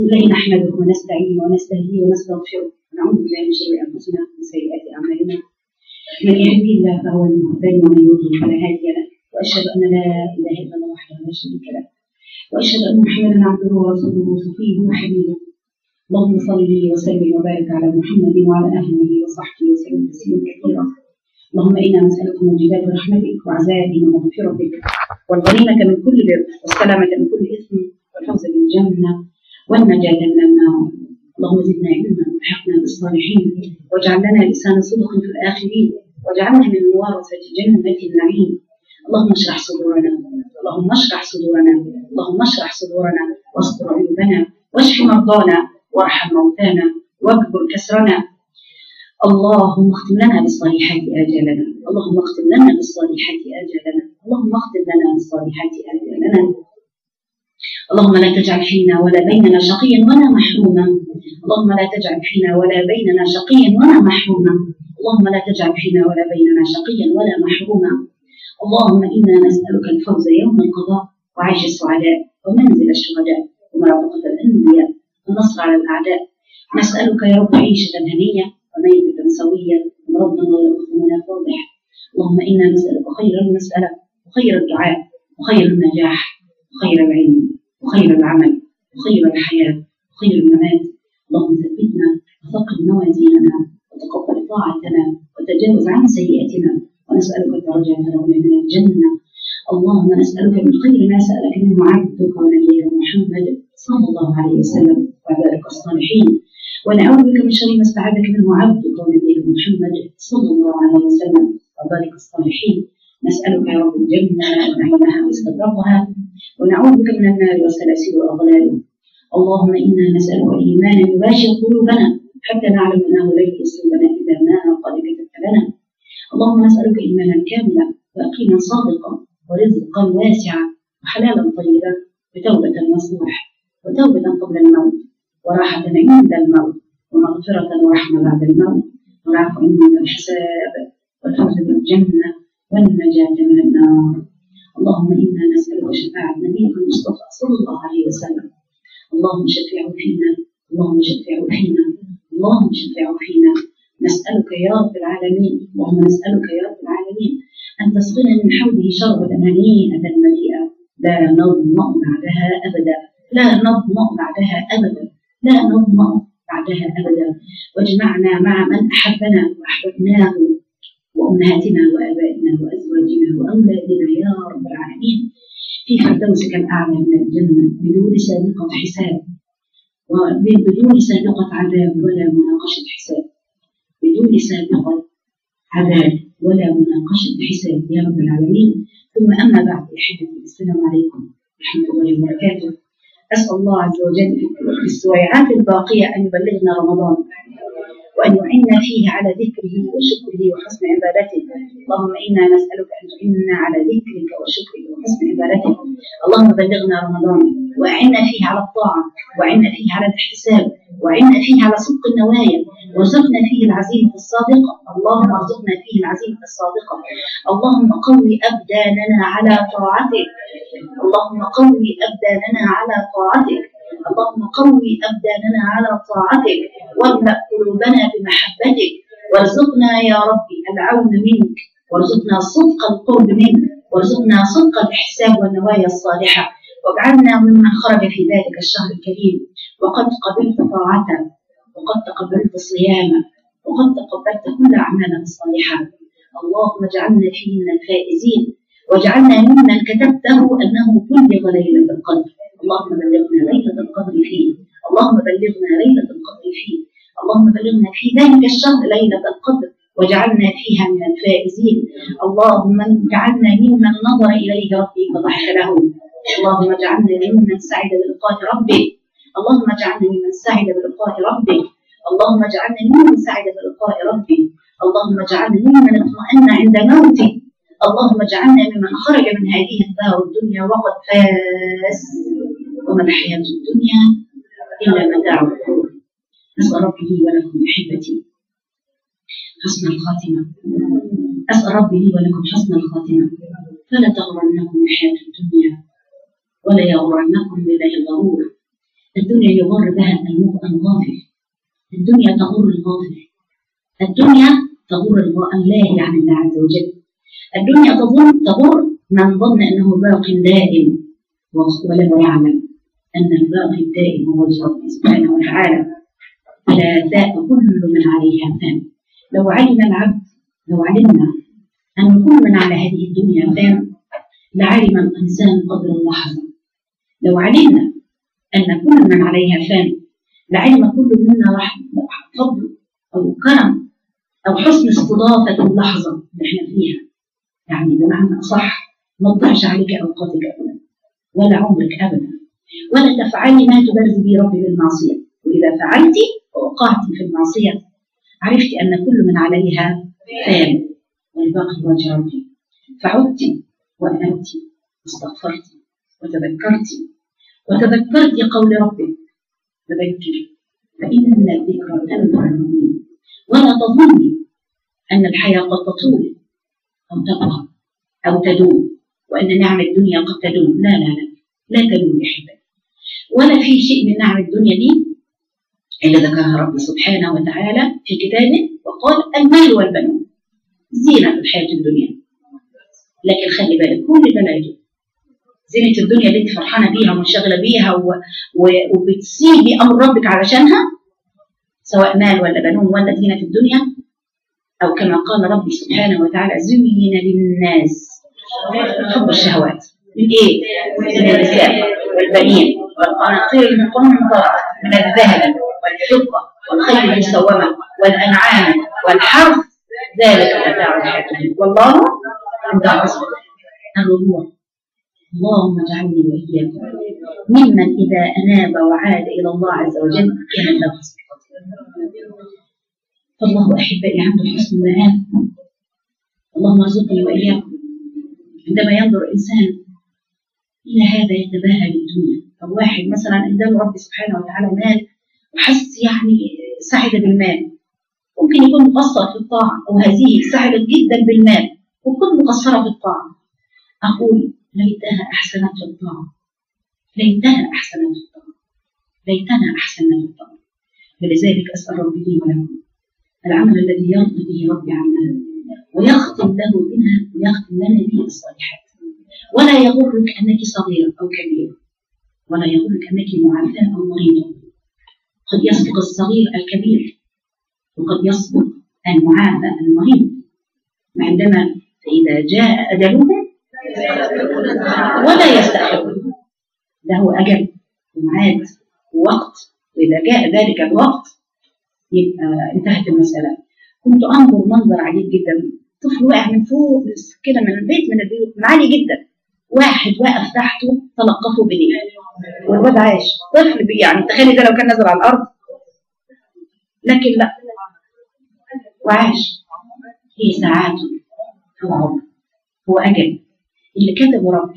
الله نحمده ونستعينه ونستهديه ونستغفره ونعوذ بالله من شرور انفسنا ومن سيئات اعمالنا من يهدي الله فهو المهتدي ومن يضلل فلا هادي له واشهد ان لا اله الا الله وحده لا شريك له واشهد ان محمدا عبده ورسوله صفيه وحبيبه اللهم صل وسلم وبارك على محمد وعلى اهله وصحبه وسلم تسليما كثيرا اللهم انا نسالك موجبات رحمتك وعذابك ومغفرتك والغنيمه من كل بر والسلامه من كل اثم والفوز بالجنه والنجاه من النار اللهم زدنا علما والحقنا بالصالحين واجعل لنا لسان صدق في الاخرين واجعلنا من ورثه جنه النعيم اللهم اشرح صدورنا اللهم اشرح صدورنا اللهم اشرح صدورنا واستر عيوبنا واشف مرضانا وارحم موتانا واكبر كسرنا اللهم اختم لنا بالصالحات اجالنا اللهم اختم لنا بالصالحات اجالنا اللهم اختم لنا بالصالحات اجالنا اللهم لا تجعل فينا ولا بيننا شقيا ولا محروما اللهم لا تجعل فينا ولا بيننا شقيا ولا محروما اللهم لا تجعل فينا ولا بيننا شقيا ولا محروما اللهم انا نسالك الفوز يوم القضاء وعيش السعداء ومنزل الشهداء ومرافقه الانبياء والنصر على الاعداء نسالك يا رب عيشه هنيه وميته سويه ومرضا غير مفتونة فاضح اللهم انا نسالك خير المساله وخير الدعاء وخير النجاح وخير العلم وخير العمل وخير الحياه وخير الممات اللهم ثبتنا وثقل موازيننا وتقبل طاعتنا وتجاوز عن سيئاتنا ونسألك الدرجات العلى من الجنة اللهم نسألك من خير ما سألك منه عبدك ونبيك محمد صلى الله عليه وسلم وعبادك الصالحين ونعوذ بك من شر ما استعاذك منه عبدك ونبيك محمد صلى الله عليه وسلم وعبادك الصالحين نسألك يا رب الجنة ونعيمها واستبرقها ونعوذ بك من النار والسلاسل والأغلال اللهم إنا نسألك إيمانا يباشر قلوبنا حتى نعلم أنه لن يصيبنا إلا ما قد كتبت لنا اللهم نسألك إيمانا كاملا ويقينا صادقا ورزقا واسعا وحلالا طيبا وتوبة نصوح وتوبة قبل الموت وراحة عند الموت ومغفرة ورحمة بعد الموت والعفو عند الحساب والفوز بالجنة والنجاة من النار اللهم إنا نسألك شفاعة نبيك المصطفى صلى الله عليه وسلم اللهم شفعه فينا اللهم شفعه فينا اللهم شفعه فينا نسألك يا رب العالمين اللهم نسألك يا رب العالمين أن تسقنا من حوله شربة هنيئة مريئة لا نظمأ بعدها أبدا لا نظمأ بعدها أبدا لا نظمأ بعدها أبدا واجمعنا مع من أحبنا وأحببناه وأمهاتنا وآبائنا وأزواجنا وأولادنا يا رب العالمين في فردوسك الأعلى من الجنة بدون سابقة حساب وبدون سابقة عذاب ولا مناقشة حساب بدون سابقة عذاب ولا مناقشة حساب يا رب العالمين ثم أما بعد أحبتي السلام عليكم ورحمة الله وبركاته أسأل الله عز وجل في السويعات الباقية أن يبلغنا رمضان وأن يعيننا فيه على ذكره وشكره وحسن عبادته اللهم إنا نسألك أن تعيننا على ذكرك وشكرك وحسن عبادتك اللهم بلغنا رمضان وأعنا فيه على الطاعة وأعنا فيه على الاحتساب وأعنا فيه على صدق النوايا وارزقنا فيه العزيمة الصادقة اللهم ارزقنا فيه العزيمة الصادقة اللهم قوي أبداننا على طاعتك اللهم قوي أبداننا على طاعتك اللهم قوي أبداننا على طاعتك واملأ قلوبنا بمحبتك وارزقنا يا ربي العون منك وارزقنا صدق القرب منك وارزقنا صدق الاحتساب والنوايا الصالحة واجعلنا ممن خرج في ذلك الشهر الكريم وقد قبلت طاعته وقد تقبلت صيامه وقد تقبلت كل أعمالنا الصالحة اللهم اجعلنا فيه من الفائزين واجعلنا ممن كتبته أنه بلغ ليلة القدر اللهم بلغنا ليلة القدر فيه اللهم بلغنا ليلة القدر فيه اللهم بلغنا في ذلك الشهر ليلة القدر وجعلنا فيها من الفائزين اللهم اجعلنا ممن نظر إليه ربي فضحك له اللهم اجعلنا ممن سعد بلقاء ربي اللهم اجعلنا ممن سعد بلقاء ربي اللهم اجعلنا ممن سعد بلقاء ربي اللهم اجعلنا ممن اطمأن عند موته اللهم اجعلنا ممن خرج من هذه الدار الدنيا وقد فاز وما الحياة الدنيا إلا متاع الغرور نسأل ربي لي ولكم أحبتي حسن الخاتمة أسأل ربي لي ولكم حسن الخاتمة فلا تغرنكم الحياة الدنيا ولا يغرنكم بالله الغرور الدنيا يغر بها الغافل الدنيا تغر الغافل الدنيا تغر الله عن الله عز وجل الدنيا تظن تغر من ظن انه باق دائم ولم يعلم ان الباقي الدائم هو وجه ربه سبحانه وتعالى فلا ذاك كل من عليها فان لو علم العبد لو علمنا ان كل من على هذه الدنيا فان لعلم الانسان قدر اللحظه لو علمنا ان كل من عليها فان لعلم كل منا فضل او كرم او حسن استضافه اللحظه اللي احنا فيها يعني بمعنى اصح ما تضيعش عليك اوقاتك ابدا ولا عمرك ابدا ولا تفعلي ما تبرز به ربي بالمعصيه واذا فعلت ووقعت في المعصيه عرفت ان كل من عليها فان والباقي وجه ربي فعدت وانبت واستغفرت وتذكرت وتذكرت قول ربك فذكر فإن الذكرى تنفع المؤمنين ولا تظني أن الحياة قد تطول أو تبقى أو تدوم وأن نعم الدنيا قد تدوم لا لا لا لا تدوم يا ولا في شيء من نعم الدنيا دي إلا ذكرها ربي سبحانه وتعالى في كتابه وقال المال والبنون زينة الحياة الدنيا لكن خلي بالك كل ده لا يدوم زينة الدنيا اللي انت فرحانة بيها ومنشغلة بيها و... و... وبتسيبي أمر ربك علشانها سواء مال ولا بنون ولا زينة الدنيا أو كما قال ربي سبحانه وتعالى زين للناس حب الشهوات من إيه؟ من النساء والبنين والقناطير المقنطرة من الذهب والفضة والخيل المسومة والأنعام والحرث ذلك متاع الحياة والله عند حسن الرجوع اللهم اجعلني واياك ممن اذا اناب وعاد الى الله عز وجل كان له حسن فالله احبائي عنده حسن المآب اللهم ارزقني واياكم عندما ينظر الانسان الى هذا يتباهى بالدنيا او واحد مثلا اداله رب سبحانه وتعالى مال وحس يعني سعد بالمال ممكن يكون مقصر في الطاعه او هذه سعدت جدا بالمال وكنت مقصره في الطاعه اقول ليتها أحسنت في الطاعة ليتها أحسنت في الطاعة ليتنا أحسنت في الطاعة ولذلك أسأل ربي لي ولكم العمل الذي يرضى به ربي عنا ويختم له بنا ويختم لنا به الصالحات ولا يغرك أنك صغيرة أو كبيرة ولا يغرك أنك معافاة أو مريضة قد يسبق الصغير الكبير وقد يسبق المعافى المريض عندما فإذا جاء أجلهم ولا يستأخرون له أجل ومعاد ووقت وإذا جاء ذلك الوقت يبقى انتهت المسألة كنت أنظر منظر عجيب جدا طفل واقع من فوق كده من البيت من البيوت من عالي جدا واحد واقف تحته تلقفه بليل والواد عايش طفل يعني تخيلي ده لو كان نزل على الأرض لكن لا وعاش هي ساعات هو عمر هو أجل اللي كتبه ربي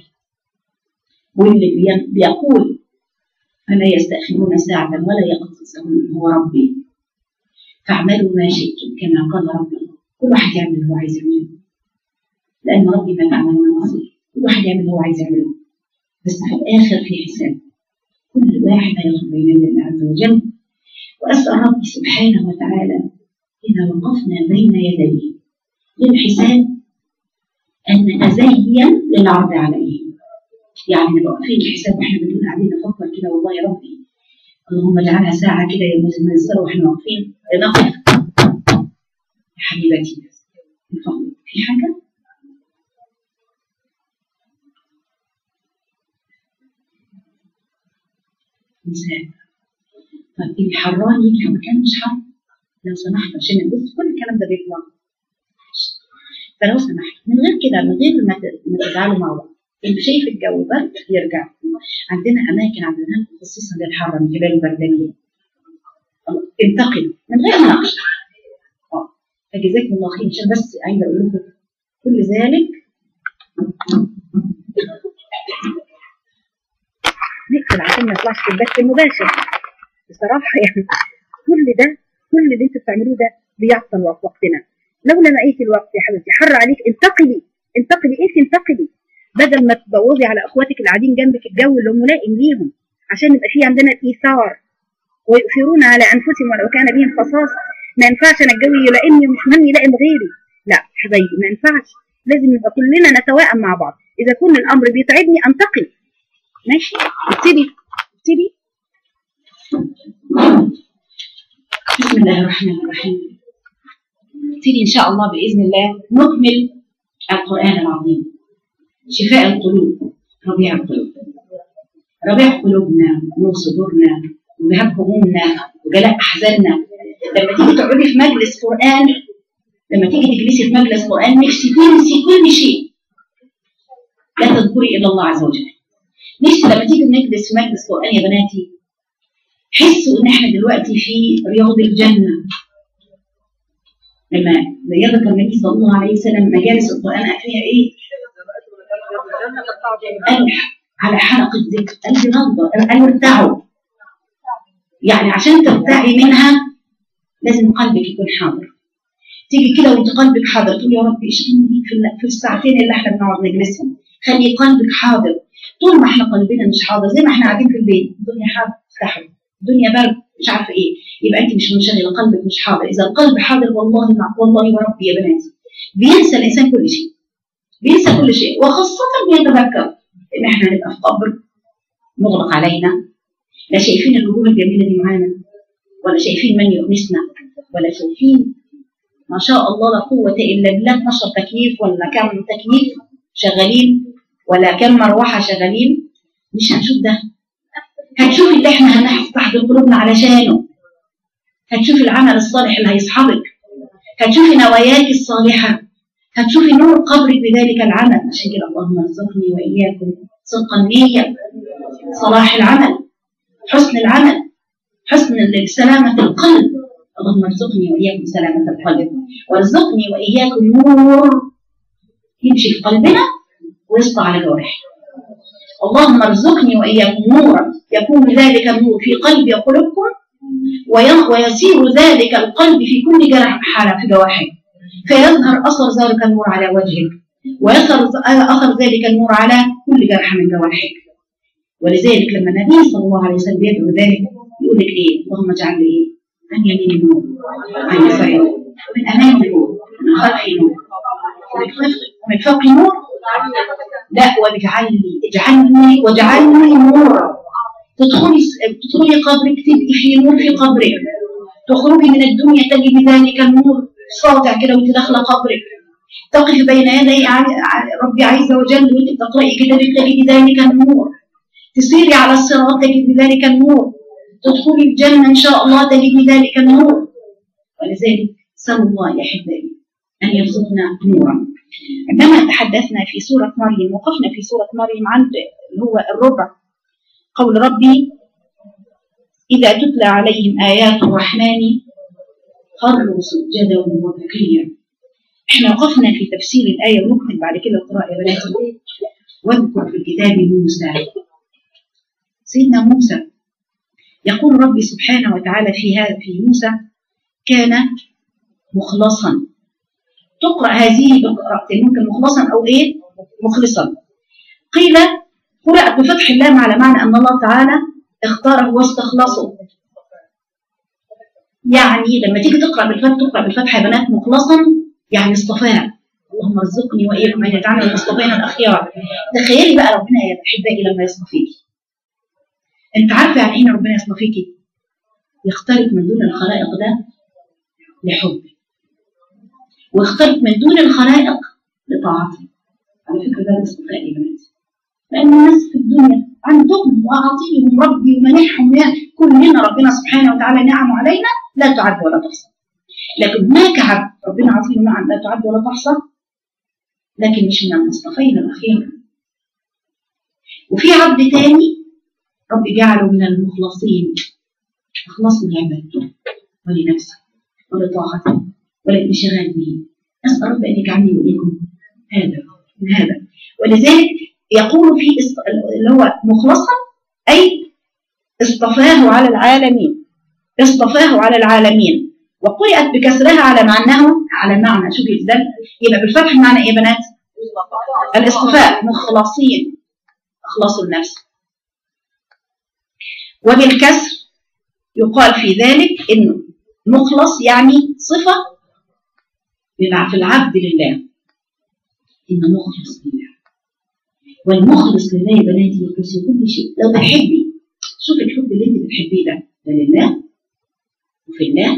واللي بيقول فلا يستأخرون ساعة ولا يقتصرون هو ربي فاعملوا ما شئتم كما قال ربي كل واحد يعمل اللي هو عايز يعمله لأن ربي ما تعملون بصير كل واحد يعمل اللي هو عايز يعمله بس في الآخر في حساب كل واحد هيدخل بين يدي الله عز وجل وأسأل ربي سبحانه وتعالى إذا وقفنا بين يديه للحساب أن نتزين للعرض عليه يعني نبقى واقفين الحساب واحنا بنقول قاعدين نفكر كده والله يا ربي اللهم اجعلها ساعة كده يا ميسرة واحنا واقفين لنقف يا حبيبتي من فضلك في حاجة؟ مثال طب اللي حران يجي في مكان مش حر لو سمحت عشان نبص كل الكلام ده بيطلع فلو سمحت من غير كده من غير ما تزعلوا مع بعض اللي شايف الجو برد يرجع عندنا اماكن عندنا خصيصا للحاره من جبال البردانيه انتقلوا من غير مناقشه اه فجزاكم الله خير عشان بس عايزه اقول لكم كل ذلك نقفل عشان ما يطلعش في البث المباشر بصراحه يعني كل ده كل اللي انتوا بتعملوه ده بيعطل وقتنا لولا نقيت الوقت يا حبيبتي حر عليك انتقلي انتقلي انت انتقلي بدل ما تبوظي على اخواتك اللي قاعدين جنبك الجو اللي هم ملائم ليهم عشان يبقى في عندنا الايثار ويؤثرون على انفسهم ولو كان بهم خصاصه ما ينفعش انا الجو يلائمني ومش مهم يلائم غيري لا حبايبي ما ينفعش لازم نبقى كلنا نتوائم مع بعض اذا كل الامر بيتعبني انتقل ماشي ابتدي ابتدي بسم الله الرحمن الرحيم نبتدي ان شاء الله باذن الله نكمل القران العظيم شفاء القلوب ربيع القلوب ربيع قلوبنا ونور صدورنا وذهاب همومنا وجلاء احزاننا لما تيجي تقعدي في مجلس قران لما تيجي تجلسي في مجلس قران نفسي تنسي كل شيء لا تذكري الا الله عز وجل نفسي لما تيجي نجلس في مجلس قران يا بناتي حسوا ان احنا دلوقتي في رياض الجنه لما يذكر النبي صلى الله عليه وسلم مجالس القران فيها ايه؟ قال على حلقه ذكر قال رضا قال ارتعوا يعني عشان ترتعي منها لازم قلبك يكون حاضر تيجي كده وانت قلبك حاضر تقول يا رب اشغلني في في الساعتين اللي احنا بنقعد نجلسهم خلي قلبك حاضر طول ما احنا قلبنا مش حاضر زي ما احنا قاعدين في البيت الدنيا حاضر افتحوا الدنيا برد مش عارفه ايه يبقى انت مش منشغله قلبك مش حاضر اذا القلب حاضر والله مع والله وربي يا بناتي بينسى الانسان كل شيء بينسى كل شيء وخاصه بيتذكر ان احنا هنبقى في قبر مغلق علينا لا شايفين الوجوه الجميله دي معانا ولا شايفين من يؤنسنا ولا شايفين ما شاء الله لا قوة إلا بالله 12 تكييف ولا كم تكييف شغالين ولا كم مروحة شغالين مش هنشوف ده هتشوف اللي احنا هنفتح قلوبنا علشانه هتشوف العمل الصالح اللي هيصحبك هتشوفي نواياك الصالحة هتشوفي نور قبرك بذلك العمل عشان كده اللهم ارزقني وإياكم صدق النية صلاح العمل حسن العمل حسن سلامة القلب اللهم ارزقني وإياكم سلامة القلب وارزقني وإياكم نور يمشي في قلبنا ويسطع على جوارحنا اللهم ارزقني وإياكم نورا يكون ذلك النور في قلبي وقلوبكم ويسير ذلك القلب في كل جرح حالة في جوارحك فيظهر أثر ذلك النور على وجهك ويظهر أثر ذلك النور على كل جرح من جوارحك ولذلك لما النبي صلى الله عليه وسلم يدعو ذلك يقول لك ايه اللهم اجعل لي ايه عن يمين نور عن يساري نور من امامي نور من خلفي نور ومن فوقي نور لا واجعلني اجعلني واجعلني نورا تدخلي تدخلي قبرك تبقي في نور في قبرك تخرجي من الدنيا تجدي ذلك النور ساطع كده وانت داخله قبرك تقف بين يدي ربي عز وجل وانت بتقراي كتابك تجدي ذلك النور تسيري على الصراط تجدي ذلك النور تدخلي الجنة إن شاء الله تجدي ذلك النور ولذلك سأل الله يا أحبائي أن يرزقنا نورا عندما تحدثنا في سورة مريم وقفنا في سورة مريم عند اللي هو الربع قول ربي إذا تتلى عليهم آيات الرحمن خروا سجدا وبكيا احنا وقفنا في تفسير الآية ونكمل بعد كده القراءة يا بنات واذكر في الكتاب موسى سيدنا موسى يقول ربي سبحانه وتعالى في هذا في موسى كان مخلصا تقرأ هذه بقراءتين ممكن مخلصا أو إيه مخلصا قيل قرأت بفتح اللام على معنى أن الله تعالى اختاره واستخلصه يعني لما تيجي تقرأ بالفتح تقرأ بالفتح يا بنات مخلصا يعني اصطفاه اللهم ارزقني وإياكم أن يجعلنا المصطفين الأخيار تخيلي بقى ربنا يا أحبائي لما يصطفيكي انت عارفه يعني ايه ربنا يصطفيكي يختارك من دون الخلائق ده لحبك ويختارك من دون الخلائق لطاعته على فكره ده الاصطفاء يا بناتي لان الناس في الدنيا عندهم واعطيهم ربي ومنحهم كلنا ربنا سبحانه وتعالى نعم علينا لا تعد ولا تحصى لكن هناك عبد ربنا عطيه نعم لا تعد ولا تحصى لكن مش من المصطفين الاخير وفي عبد تاني رب جعله من المخلصين اخلصوا لعبادته ولنفسه ولطاعته وللانشغال به اسال رب ان يجعلني واياكم هذا من هذا ولذلك يقول في اللي هو مخلصا اي اصطفاه على العالمين اصطفاه على العالمين وقرأت بكسرها على معناه على معنى شوفي ازاي يبقى بالفتح معنى ايه يا بنات الاصطفاء مخلصين اخلصوا النفس وبالكسر يقال في ذلك انه مخلص يعني صفه للع- في العبد لله انه مخلص لله والمخلص لله يا بناتي يخلص في كل شيء لو بتحبي شوفي الحب اللي انت بتحبيه ده ده لله وفي الله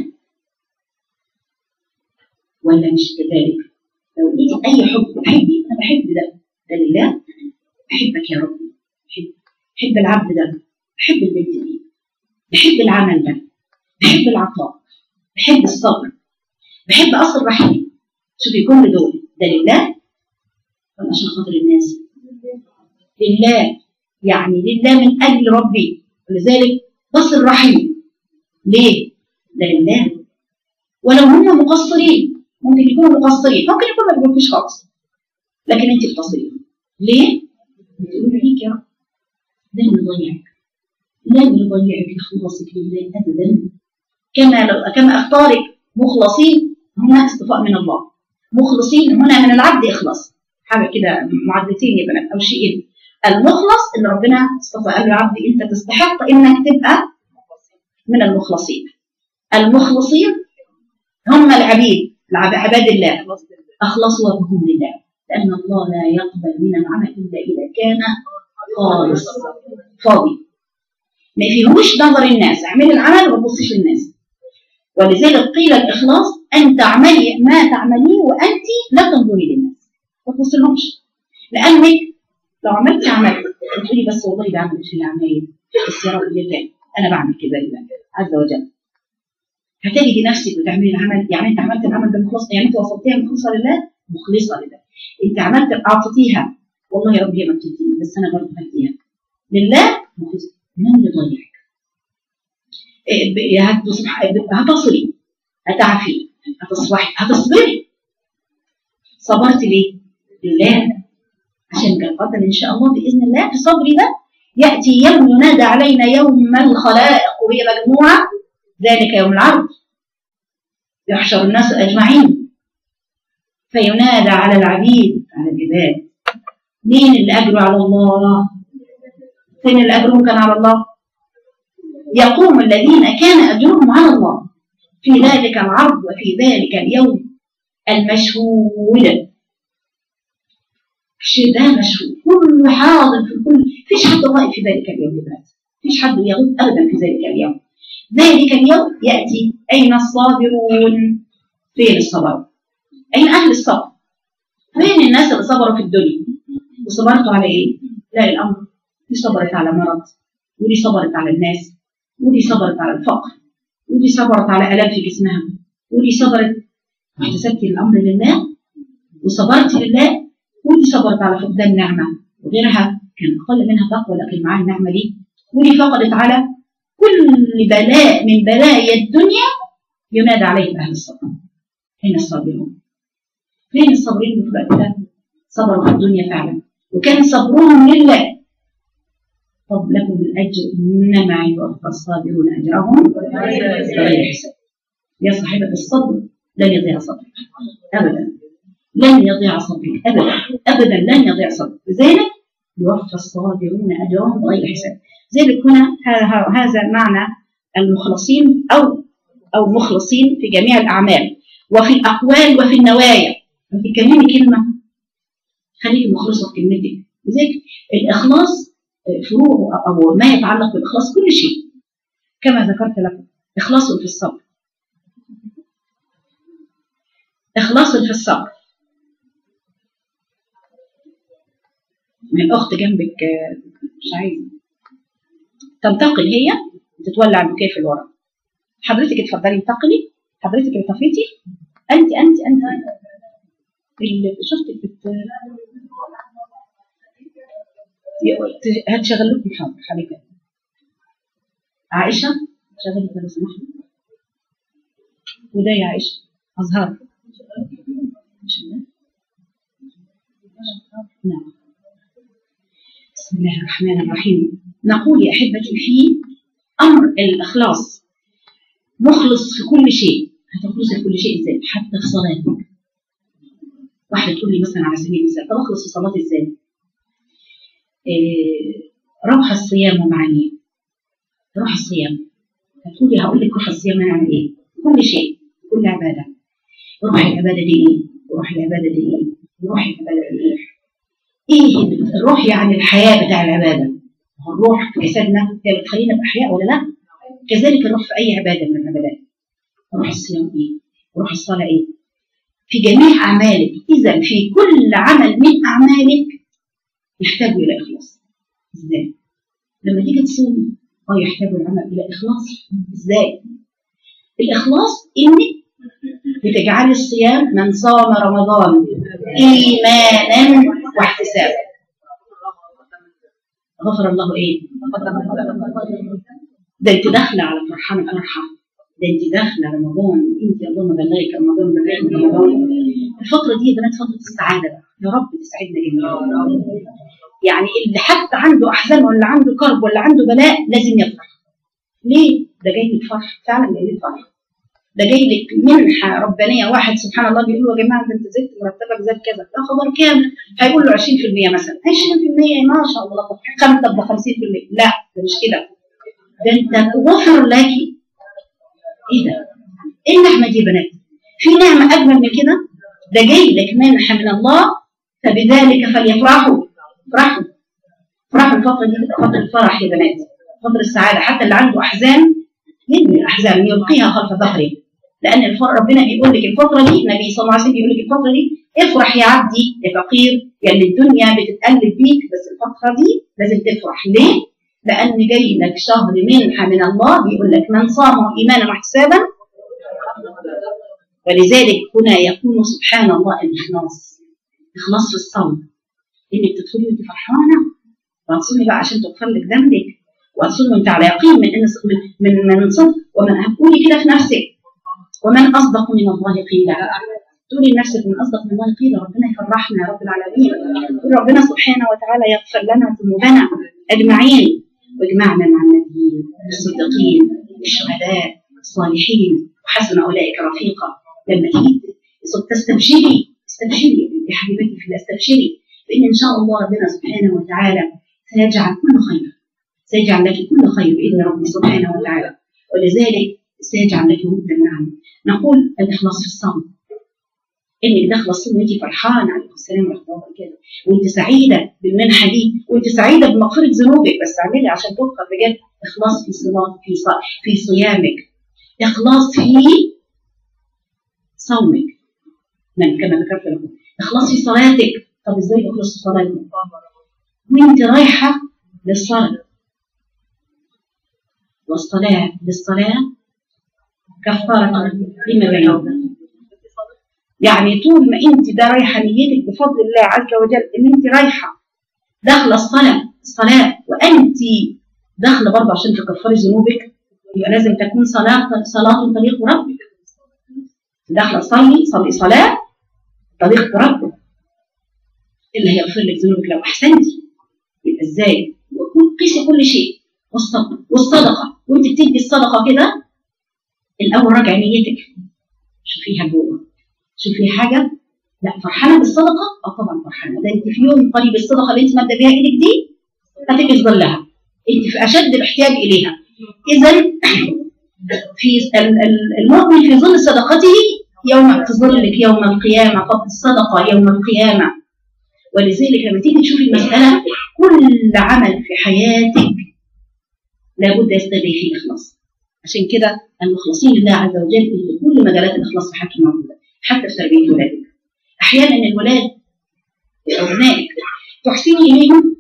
ولا مش كذلك لو لقيتي اي حب بتحبي انا بحب ده ده لله بحبك يا رب بحب بحب العبد ده بحب البنت دي بحب العمل ده بحب العطاء بحب الصبر بحب اصل رحمي شوفي كل دول ده لله ولا عشان خاطر الناس لله يعني لله من اجل ربي ولذلك بصل رحيم ليه ده لله ولو هم مقصرين ممكن يكونوا مقصرين ممكن يكونوا ما بيقولوش خالص لكن انت بتصلي ليه بتقولي ليك يا رب لن يضيعك لن يضيعك لخلاصك لله ابدا كما لو كما اختارك مخلصين هنا اصطفاء من الله مخلصين هنا من العبد اخلاص حاجه كده معادلتين يا بنات او شيئين المخلص اللي ربنا اصطفى قال له يا عبدي انت تستحق انك تبقى من المخلصين المخلصين هم العبيد العب- عباد الله اخلصوا وجههم لله لان الله لا يقبل من العمل الا اذا كان خالص فاضي ما فيهوش نظر الناس اعملي العمل وما تبصيش للناس ولذلك قيل الاخلاص ان تعملي ما تعمليه وانت لا تنظري للناس ما تبصلهمش لانك لو عملت عمل تقولي بس والله ده عملت في الاعمال بس يا رب لله انا بعمل كده لله عز وجل هتجدي نفسك بتعملي العمل يعني انت عملت العمل ده مخلص يعني انت وصلتيها مخلصه لله مخلصه لله انت عملت اعطيتيها والله يا رب هي ما بتديني بس انا برضه هديها لله مخلصه من يضيعك إيه، ب- هتصبح- هتصلي هتعفي هتصبحي هتصبري صبرت ليه؟ لله عشان كان قدر ان شاء الله باذن الله في صبري ده ياتي يوم ينادى علينا يوم الخلائق وهي مجموعه ذلك يوم العرض يحشر الناس اجمعين فينادى على العبيد على العباد مين اللي اجره على الله فين اللي اجرهم كان على الله يقوم الذين كان اجرهم على الله في ذلك العرض وفي ذلك اليوم المشهود الشيء ده مشهود كله حاضر في كل فيش حد غائب في ذلك اليوم يا بنات فيش حد يغيب ابدا في ذلك اليوم ذلك اليوم ياتي اين الصابرون فين الصبر اين اهل الصبر فين الناس اللي صبروا في الدنيا وصبرتوا على ايه لا الامر دي صبرت على مرض ودي صبرت على الناس ودي صبرت على الفقر ودي صبرت على الام في جسمها ودي صبرت واحتسبتي الامر لله وصبرت لله ودي صبرت على فقدان نعمه وغيرها كان اقل منها تقوى لكن معاها النعمه دي ودي فقدت على كل بلاء من بلايا الدنيا ينادى عليه اهل الصبر فين الصابرون فين الصابرين في الوقت ده صبروا في الدنيا فعلا وكان صبرهم لله طب لكم الاجر انما يوفى الصابرون اجرهم بغير حساب يا صاحبه الصبر لن يضيع صبرك ابدا لن يضيع صبرك ابدا ابدا لن يضيع صبرك لذلك يوفى الصابرون اجرهم بغير حساب ذلك هنا ه- ه- هذا معنى المخلصين او او مخلصين في جميع الاعمال وفي الاقوال وفي النوايا بتتكلمي كلمه خليكي مخلصه في كلمتك لذلك الاخلاص فروع او ما يتعلق بالاخلاص كل شيء كما ذكرت لكم اخلاص في الصبر اخلاص في الصبر من الاخت جنبك آه، مش عايزه تنتقل هي تتولع المكيف اللي ورا حضرتك اتفضلي انتقلي حضرتك اللي طفيتي انت انت انت اللي شفتك بت هتشغل لكم حاضر حبيبتي عائشة شغلي لو سمحت وده يا عائشة أزهار مش الله نعم بسم الله الرحمن الرحيم نقول يا أحبتي في أمر الإخلاص مخلص في كل شيء هتخلصي في كل شيء ازاي حتى في صلاتك واحدة تقول لي مثلا على سبيل المثال طب اخلص في صلاتي ازاي؟ إيه روح الصيام ومعانيه روح الصيام هتقولي هقول لك روح الصيام هنعمل ايه؟ كل شيء كل عباده روح العباده دي ايه؟ روح العباده دي ايه؟ روح العباده دي ايه؟ ايه الروح يعني الحياه بتاع العباده الروح في جسدنا هي بتخلينا باحياء ولا لا؟ كذلك الروح في اي عباده من العبادات روح الصيام ايه؟ روح الصلاه ايه؟ في جميع اعمالك اذا في كل عمل من اعمالك يحتاج الى اخلاص ازاي؟ لما تيجي تصومي اه يحتاج العمل الى اخلاص ازاي؟ الاخلاص انك بتجعلي الصيام من صام رمضان ايمانا واحتسابا غفر الله ايه؟ ده انت داخله على فرحانه فرحه ده انت داخله رمضان انت اللهم بلغك رمضان بلغك رمضان الفتره دي يا بنات فتره السعاده بقى يا رب تسعدنا جميعا يعني اللي حتى عنده احزان ولا عنده كرب ولا عنده بلاء لازم يفرح ليه؟ ده جاي لك فرح فعلا جاي لك فرح ده جاي لك منحه ربانيه واحد سبحان الله بيقول له يا جماعه ده انت زدت مرتبك زاد كذا ده خبر كام؟ هيقول له 20% مثلا 20% ما شاء الله خمسه ب 50% لا ده مش كده ده انت غفر لك ايه ده؟ ايه النعمه دي يا بنات؟ في نعمه اجمل من كده؟ ده جاي لك منحه من الله فبذلك فليفرحوا افرحوا افرحوا الفتره دي تبقى فتره الفرح يا بنات فتره السعاده حتى اللي عنده احزان يرمي الاحزان يلقيها خلف ظهره لان الفرح ربنا بيقول لك الفتره دي النبي صلى الله عليه وسلم بيقول لك الفتره دي افرح يا عبدي يا فقير يا اللي الدنيا بتتقلب بيك بس الفتره دي لازم تفرح ليه؟ لان جاي لك شهر منحه من الله بيقول لك من صام ايمانا واحتسابا ولذلك هنا يكون سبحان الله الاخلاص اخلاص في الصوم انك تدخلي وانت فرحانه وهتصومي بقى عشان تغفر لك ذنبك وهتصومي وانت على يقين من ان من من, من صدق ومن هتقولي كده في نفسك ومن اصدق من الله قيلا تقولي لنفسك من اصدق من الله قيلا ربنا يفرحنا يا رب العالمين تقول ربنا سبحانه وتعالى يغفر لنا ذنوبنا اجمعين واجمعنا مع النبيين الصديقين الشهداء الصالحين وحسن اولئك رفيقا لما تيجي تستبشري استبشري يا حبيبتي في الله استبشري فإن إن شاء الله ربنا سبحانه وتعالى سيجعل كل خير سيجعل لك كل خير بإذن ربي سبحانه وتعالى ولذلك سيجعل لك ود النعم نقول الإخلاص في الصوم إنك داخلة الصوم وأنت فرحانة عليكم السلام ورحمة الله وبركاته وأنت سعيدة بالمنحة دي وأنت سعيدة بمغفرة ذنوبك بس اعملي عشان تغفر بجد إخلاص في صلاة في ص- في صيامك إخلاص في صومك من كما ذكرت لكم إخلاص في صلاتك طب ازاي اخلص في صلاتي؟ وانت رايحه للصلاه والصلاه للصلاه كفاره لما بينهما يعني طول ما انت ده رايحه نيتك بفضل الله عز وجل ان انت رايحه داخله الصلاه الصلاه وانت داخله برضه عشان تكفري ذنوبك يبقى لازم تكون صلاه صلاه طريق ربك داخله تصلي صلي صلاه طريق ربك اللي هيغفر لك ذنوبك لو احسنتي يبقى ازاي؟ قيسي كل شيء والصدقه والصدقه وانت بتدي الصدقه كده الاول راجع نيتك شوفيها جوه شوفي حاجه لا فرحانه بالصدقه؟ اه طبعا فرحانه ده انت في يوم قريب الصدقه اللي انت ماده بيها ايدك دي هتبقي في ظلها انت في اشد الاحتياج اليها اذا في ال- ال- المؤمن في ظل صدقته يوم تظلك يوم القيامه فضل الصدقه يوم القيامه ولذلك لما تيجي تشوفي المسألة كل عمل في حياتك لابد يستدعي فيه إخلاص عشان كده المخلصين لله عز وجل في كل مجالات الإخلاص في حياتهم موجودة حتى في تربية ولادك أحيانا الولاد أبنائك تحسني إليهم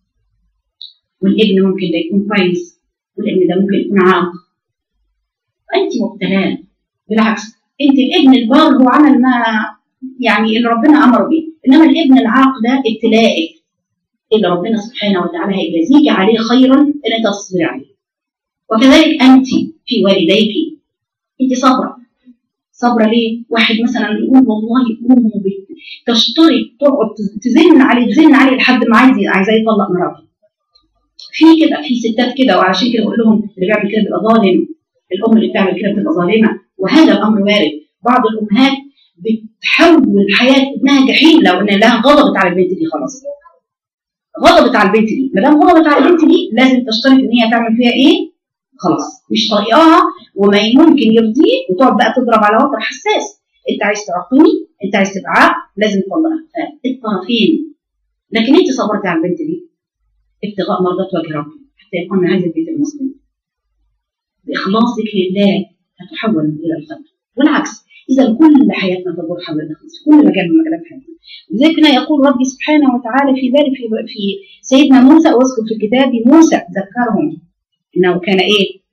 والابن ممكن ده يكون كويس والابن ده ممكن يكون عاق وأنت مبتلاه بالعكس أنت الابن البار هو عمل ما يعني اللي ربنا أمر به انما الابن العاق ده ابتلائك اللي ربنا سبحانه وتعالى هيجازيك عليه خيرا ان انت تصبري عليه وكذلك انت في والديك انت صابره صابره ليه؟ واحد مثلا يقول والله امه بت- تشترط تقعد تزن عليه تزن عليه لحد ما عايز عايزاه يطلق مراته. في كده في ستات كده وعشان كده بقول لهم اللي بيعمل كده بيبقى ظالم الام اللي بتعمل كده بتبقى ظالمه وهذا الامر وارد بعض الامهات بتحول حياه ابنها جحيم لو ان لها غضبت على البنت دي خلاص غضبت على البنت دي ما دام غضبت على البنت دي لازم تشترط ان هي تعمل فيها ايه خلاص مش طايقاها وما ممكن يرضيه وتقعد بقى تضرب على وتر حساس انت عايز تعاقبني انت عايز تبقى عاق لازم تطلقها فالطرفين لكن انت صبرتي على البنت دي ابتغاء مرضات وجه ربي حتى يكون هذا البيت المسلم باخلاصك لله تتحول الى الخير والعكس اذا كل حياتنا تدور حول الاخلاص في كل مجال من مجالات حياتنا لذلك هنا يقول ربي سبحانه وتعالى في ذلك في, في سيدنا موسى واذكر في الكتاب موسى ذكرهم انه كان ايه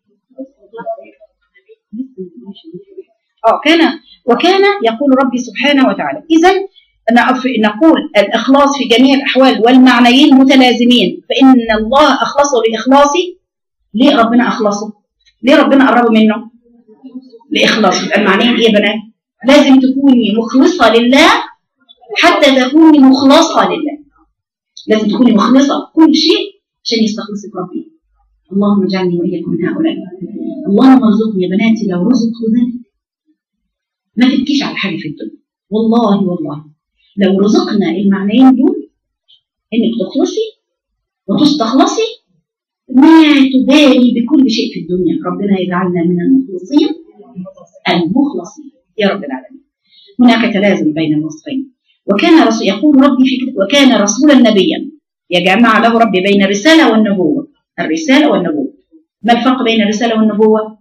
اه كان وكان يقول ربي سبحانه وتعالى اذا نقول الاخلاص في جميع الاحوال والمعنيين متلازمين فان الله اخلصه لاخلاصي ليه ربنا اخلصه ليه ربنا قربه منه لاخلاصه المعنيين ايه يا بنات لازم تكوني مخلصه لله حتى تكوني مخلصه لله لازم تكوني مخلصه كل شيء عشان يستخلصك ربي اللهم اجعلني واياكم من هؤلاء اللهم ارزقني يا بناتي لو رزقوا ذلك ما تبكيش على حاجه في الدنيا والله والله لو رزقنا المعنيين دول انك تخلصي وتستخلصي ما تبالي بكل شيء في الدنيا ربنا يجعلنا من المخلصين المخلصين يا رب العالمين هناك تلازم بين الوصفين وكان رسول يقول ربي في كتاب وكان رسولا نبيا يجمع له ربي بين الرساله والنبوه الرساله والنبوه ما الفرق بين الرساله والنبوه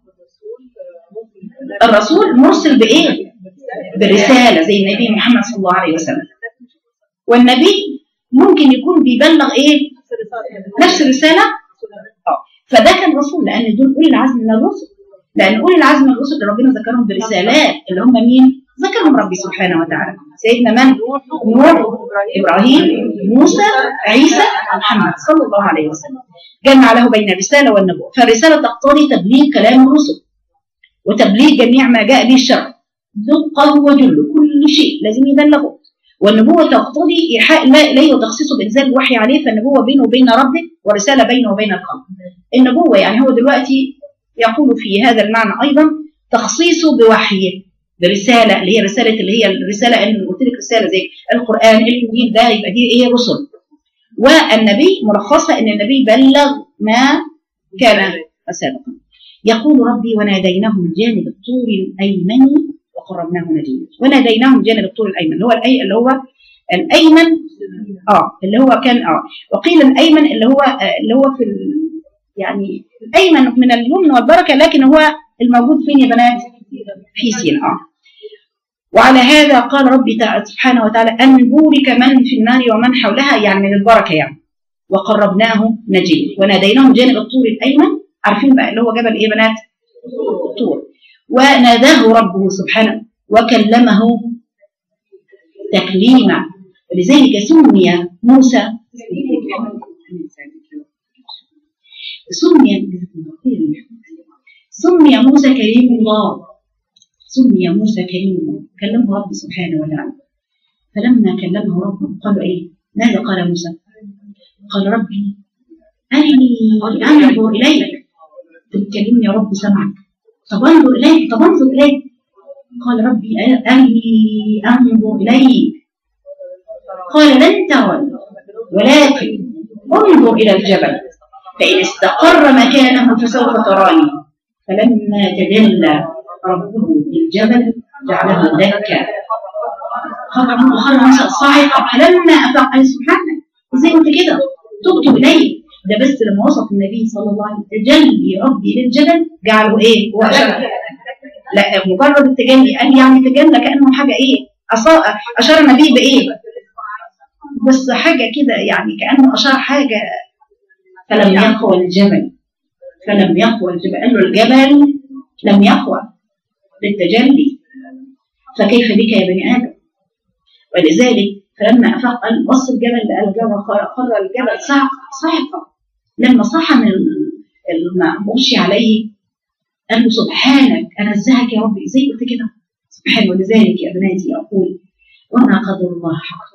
الرسول مرسل بايه برساله زي النبي محمد صلى الله عليه وسلم والنبي ممكن يكون بيبلغ ايه نفس الرساله اه فده كان رسول لان دول اولي العزم من الرسل لان اولي العزم من الرسل اللي ربنا ذكرهم برسالات اللي هم مين ذكرهم ربي سبحانه وتعالى سيدنا من نوح ابراهيم موسى عيسى محمد صلى الله عليه وسلم جمع له بين الرساله والنبوه فالرساله تقتضي تبليغ كلام الرسل وتبليغ جميع ما جاء به الشرع دقه وجله كل شيء لازم يبلغه والنبوة تقتضي إيحاء الله إليه وتخصيصه بإنزال الوحي عليه فالنبوة بينه وبين ربه ورسالة بينه وبين الخلق النبوة يعني هو دلوقتي يقول في هذا المعنى أيضا تخصيصه بوحيه برسالة اللي هي رسالة اللي هي الرسالة اللي قلت لك رسالة زي القرآن الإنجيل ده يبقى دي إيه رسل والنبي مرخصة إن النبي بلغ ما كان سابقا يقول ربي وناديناه من جانب الطور الأيمن وقربناه نجيا وناديناه من جانب الطور الايمن اللي هو الاي اللي هو الايمن اه اللي هو كان اه وقيل الايمن اللي هو آه اللي هو في ال يعني الايمن من اليمن والبركه لكن هو الموجود فين يا بنات؟ في سين اه وعلى هذا قال ربي سبحانه وتعالى ان بورك من في النار ومن حولها يعني من البركه يعني وقربناه نجيا وناديناه من جانب الطور الايمن عارفين بقى اللي هو جبل ايه بنات؟ الطور وناداه ربه سبحانه وكلمه تكليما ولذلك سمي موسى سمي سمي موسى كريم الله سمي موسى كريم الله كلمه ربه سبحانه وتعالى فلما كلمه ربه قال ايه ماذا قال موسى قال ربي أرني أنظر إليك تكلمني يا رب سمعك طب انظر اليك طب انظر اليك قال ربي ارني انظر اليك قال لن ترى ولكن انظر الى الجبل فان استقر مكانه فسوف تراني فلما تجلى ربه للجبل جعله دكا خرج موسى صاعقا فلما افاق قال سبحانك ازاي قلت كده تبت اليه ده بس لما وصف النبي صلى الله عليه وسلم تجلي ربي للجبل جعله ايه؟ هو أشار لا مجرد التجلي قال يعني تجلى كانه حاجه ايه؟ اشار النبي بايه؟ بس حاجه كده يعني كانه اشار حاجه فلم يقوى الجبل فلم يقوى الجبل قال له الجبل لم يقوى للتجلي فكيف بك يا بني ادم؟ ولذلك فلما افاق قال بص الجبل لقى الجبل خر الجبل صعقه لما صح من المغشي عليه قال له سبحانك انزهك يا ربي ازاي قلت كده سبحان ولذلك يا بناتي اقول وما قدر الله حق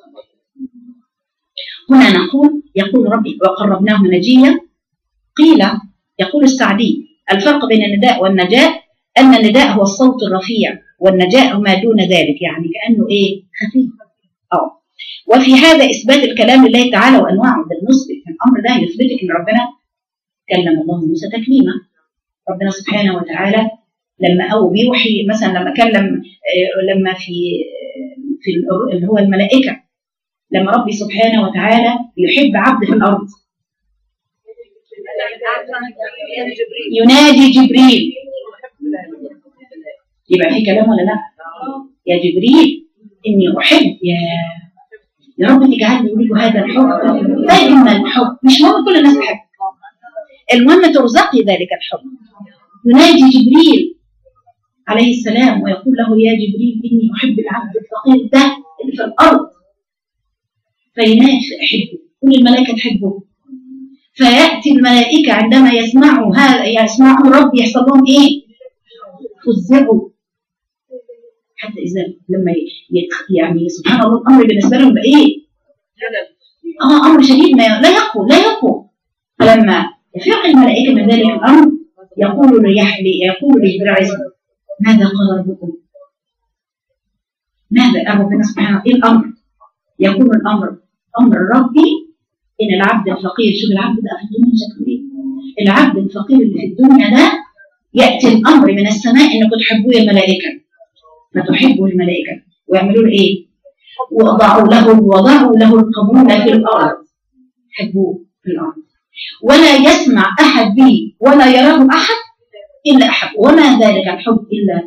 هنا نقول يقول ربي وقربناه نجيا قيل يقول السعدي الفرق بين النداء والنجاء ان النداء هو الصوت الرفيع والنجاء ما دون ذلك يعني كانه ايه خفيف اه وفي هذا اثبات الكلام لله تعالى وانواعه ده المثبت الامر ده يثبتك ان ربنا كلم الله موسى تكليما ربنا سبحانه وتعالى لما او بيوحي مثلا لما كلم آه، لما في في ال- اللي هو الملائكه لما ربي سبحانه وتعالى يحب عبد في الارض ينادي جبريل يبقى في كلام ولا لا يا جبريل اني احب يا يا رب تجعلني اريد هذا الحب دائما الحب مش مهم كل الناس تحب المهم ترزقي ذلك الحب ينادي جبريل عليه السلام ويقول له يا جبريل اني احب العبد الفقير ده اللي في الارض فينادي احبه كل الملائكه تحبه فياتي الملائكه عندما يسمعوا هذا يسمعوا ربي يحصل لهم ايه؟ فزعوا حتى اذا لما يتخ... يعني سبحان الله الامر بالنسبه لهم بقى ايه؟ اه امر شديد ما لا يقوى لا يقوى فلما يفيق الملائكه من ذلك الامر يقول ليحلي يقول لجبريل عليه السلام ماذا قال ربكم؟ ماذا قال ربنا سبحانه ايه الامر؟ يكون الامر امر ربي ان العبد الفقير شوف العبد ده في الدنيا شكله ايه؟ العبد الفقير اللي في الدنيا ده ياتي الامر من السماء انكم تحبوه يا ملائكه فتحبوا الملائكه ويعملوا له ايه؟ وضعوا له وضعوا له القبول في الارض حبوه في الارض ولا يسمع احد به ولا يراه احد الا احد وما ذلك الحب الا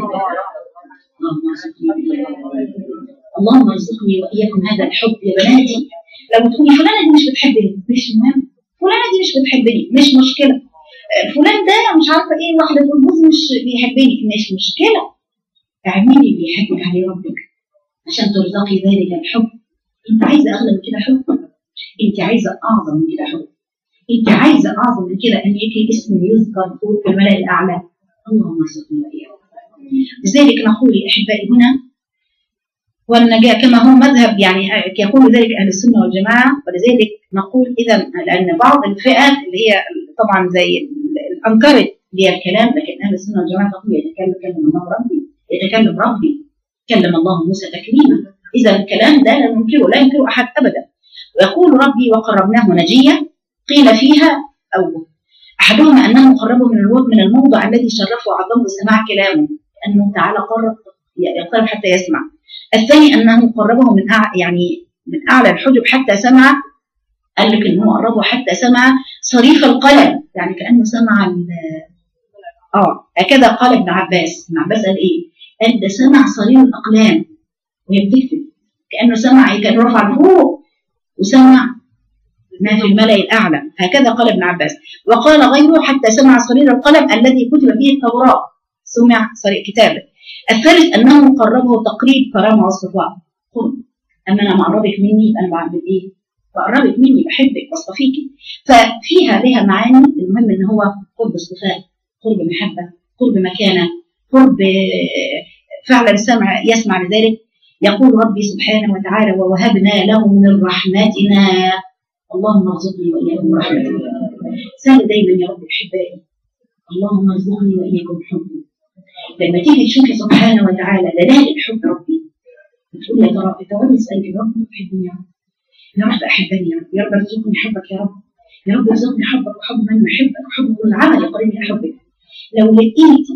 اللهم ارزقني اللهم ارزقني واياكم هذا الحب يا بناتي لو تقولي فلانه دي مش بتحبني مش مهم فلانه دي مش بتحبني مش مشكله آه، فلان ده مش عارفه ايه واحده تقول جوزي مش بيحبني مش مشكله اعملي اللي يحبك عليه ربك عشان ترزقي ذلك الحب انت عايزه اغلى من كده حب انت عايزه اعظم من كده حب انت عايزه اعظم من كده ان يجي اسم يذكر فوق في الملأ الاعلى اللهم ارزقني واياكم لذلك نقول احبائي هنا والنجاة كما هو مذهب يعني يقول ذلك أهل السنة والجماعة ولذلك نقول إذا لأن بعض الفئات اللي هي طبعا زي أنكرت لي الكلام لكن أهل السنة والجماعة تقول يتكلم كلم الله ربي يتكلم ربي كلم الله موسى تكليما إذا الكلام ده لا ننكره لا ينكره أحد أبدا ويقول ربي وقربناه نجيا قيل فيها أو أحدهما أنه قربه من الوضع من الموضع الذي شرفه وعظمه سماع كلامه أنه تعالى قرب يقترب حتى يسمع الثاني أنه قربه من أع... يعني من أعلى الحجب حتى سمع قال لك إن هو قربه حتى سمع صريف القلم يعني كأنه سمع ال... اه هكذا قال ابن عباس ابن عباس قال ايه؟ قال ده سمع صرير الاقلام وهي بتكتب كانه سمع كانه رفع لفوق وسمع ما في الملأ الأعلى هكذا قال ابن عباس وقال غيره حتى سمع صرير القلم الذي كتب فيه التوراة سمع صرير كتابه الثالث أنه قربه تقريب كرامة واصطفاء قرب أما أنا مقربك مني يبقى أنا بعمل إيه؟ بقربك مني بحبك واصطفيكي ففيها لها معاني المهم إن هو قرب اصطفاء قرب محبة قرب مكانة قرب فعلا سمع يسمع لذلك يقول ربي سبحانه وتعالى ووهبنا له من رحمتنا اللهم ارزقني واياكم رحمتك سهل دايما يا رب احبائي اللهم ارزقني واياكم حبه لما تيجي تشوفي سبحانه وتعالى دلائل حب ربي بتقول يا ترى تقعدي تسالك يا رب تحبني يا رب يا رب احبني يا رب يا رب ارزقني حبك يا رب يا رب ارزقني حبك وحب من يحبك وحب كل عمل يقربني احبك لو لقيتي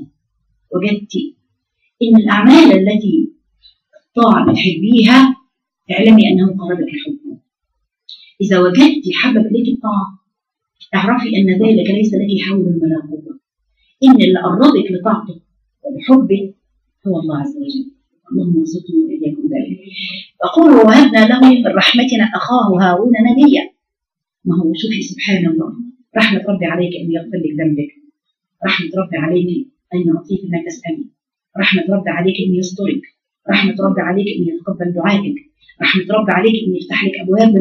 وجدتي ان الاعمال التي طاعه بتحبيها اعلمي انه قربك حبه إذا وجدت حبب لك الطاعة اعرفي أن ذلك ليس لك حول ولا قوة إن اللي قربك لطاعته وبحبه هو الله عز وجل اللهم ارزقني وإياكم ذلك أقول ووهبنا له من رحمتنا أخاه هارون نبيا ما هو شوفي سبحان الله رحمة ربي عليك أن يغفر لك ذنبك رحمة ربي عليك أن يعطيك ما تسألي رحمة ربي عليك أن يسترك رحمة ربي عليك أن يتقبل دعائك رحمة ربي عليك أن يفتح لك أبواب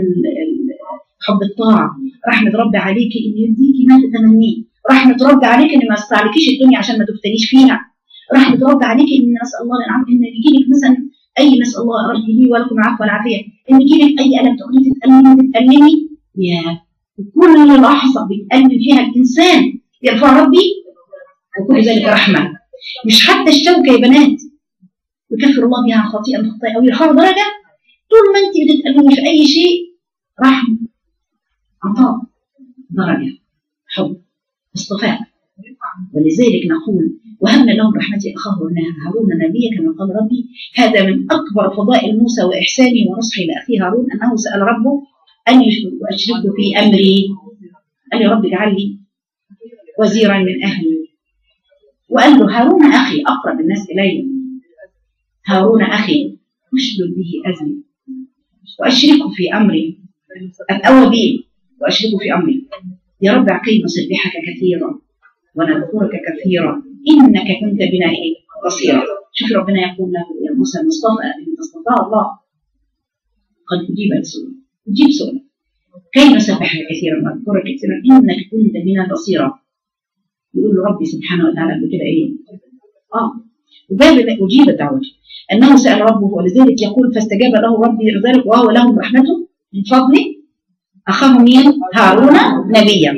حب الطاعة رحمة ربي عليك إن يديكي ما تتمنيه رحمة ربي عليك إن ما استعلكيش الدنيا عشان ما تفتنيش فيها رحمة ربي عليك إن نسأل الله العافية إن يجيلك مثلا أي نسأل الله ربي لي ولكم العفو والعافية إن يجيلك أي ألم تقولي تتألمي تتألمي يا كل لحظة بيتألم فيها الإنسان يرفع ربي وكل ذلك رحمة مش حتى الشوكة يا بنات يكفر الله بها خطيئة من خطايا أو يرفع درجة طول ما أنت بتتألمي في أي شيء رحمة عطاء درجة حب اصطفاء ولذلك نقول وهبنا لهم رحمتي اخاه هارون نبيا كما قال ربي هذا من اكبر فضائل موسى واحسانه ونصحه لاخيه هارون انه سال ربه ان اشركه في امري قال يا رب اجعل لي وزيرا من اهلي وقال له هارون اخي اقرب الناس الي هارون اخي اشدد به ازري واشركه في امري اتأوى به واشركه في امري يا رب اعقل نسبحك كثيرا ونذكرك كثيرا انك كنت بنا ايه بصيرا شوف ربنا يقول له يا موسى المصطفى انت اصطفى الله قد اجيبت سؤال اجيب سؤال كي نسبحك كثيرا ونذكرك كثيرا انك كنت بنا بصيرا يقول له ربي سبحانه وتعالى قبل كده ايه اه وباب اجيب دعوته انه سال ربه ولذلك يقول فاستجاب له ربي ذلك وهو له رحمته من فضله اخاه مين هارون نبيا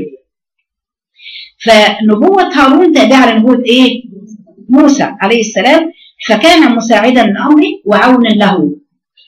فنبوة هارون تابعة لنبوة ايه موسى عليه السلام فكان مساعدا للامر وعونا له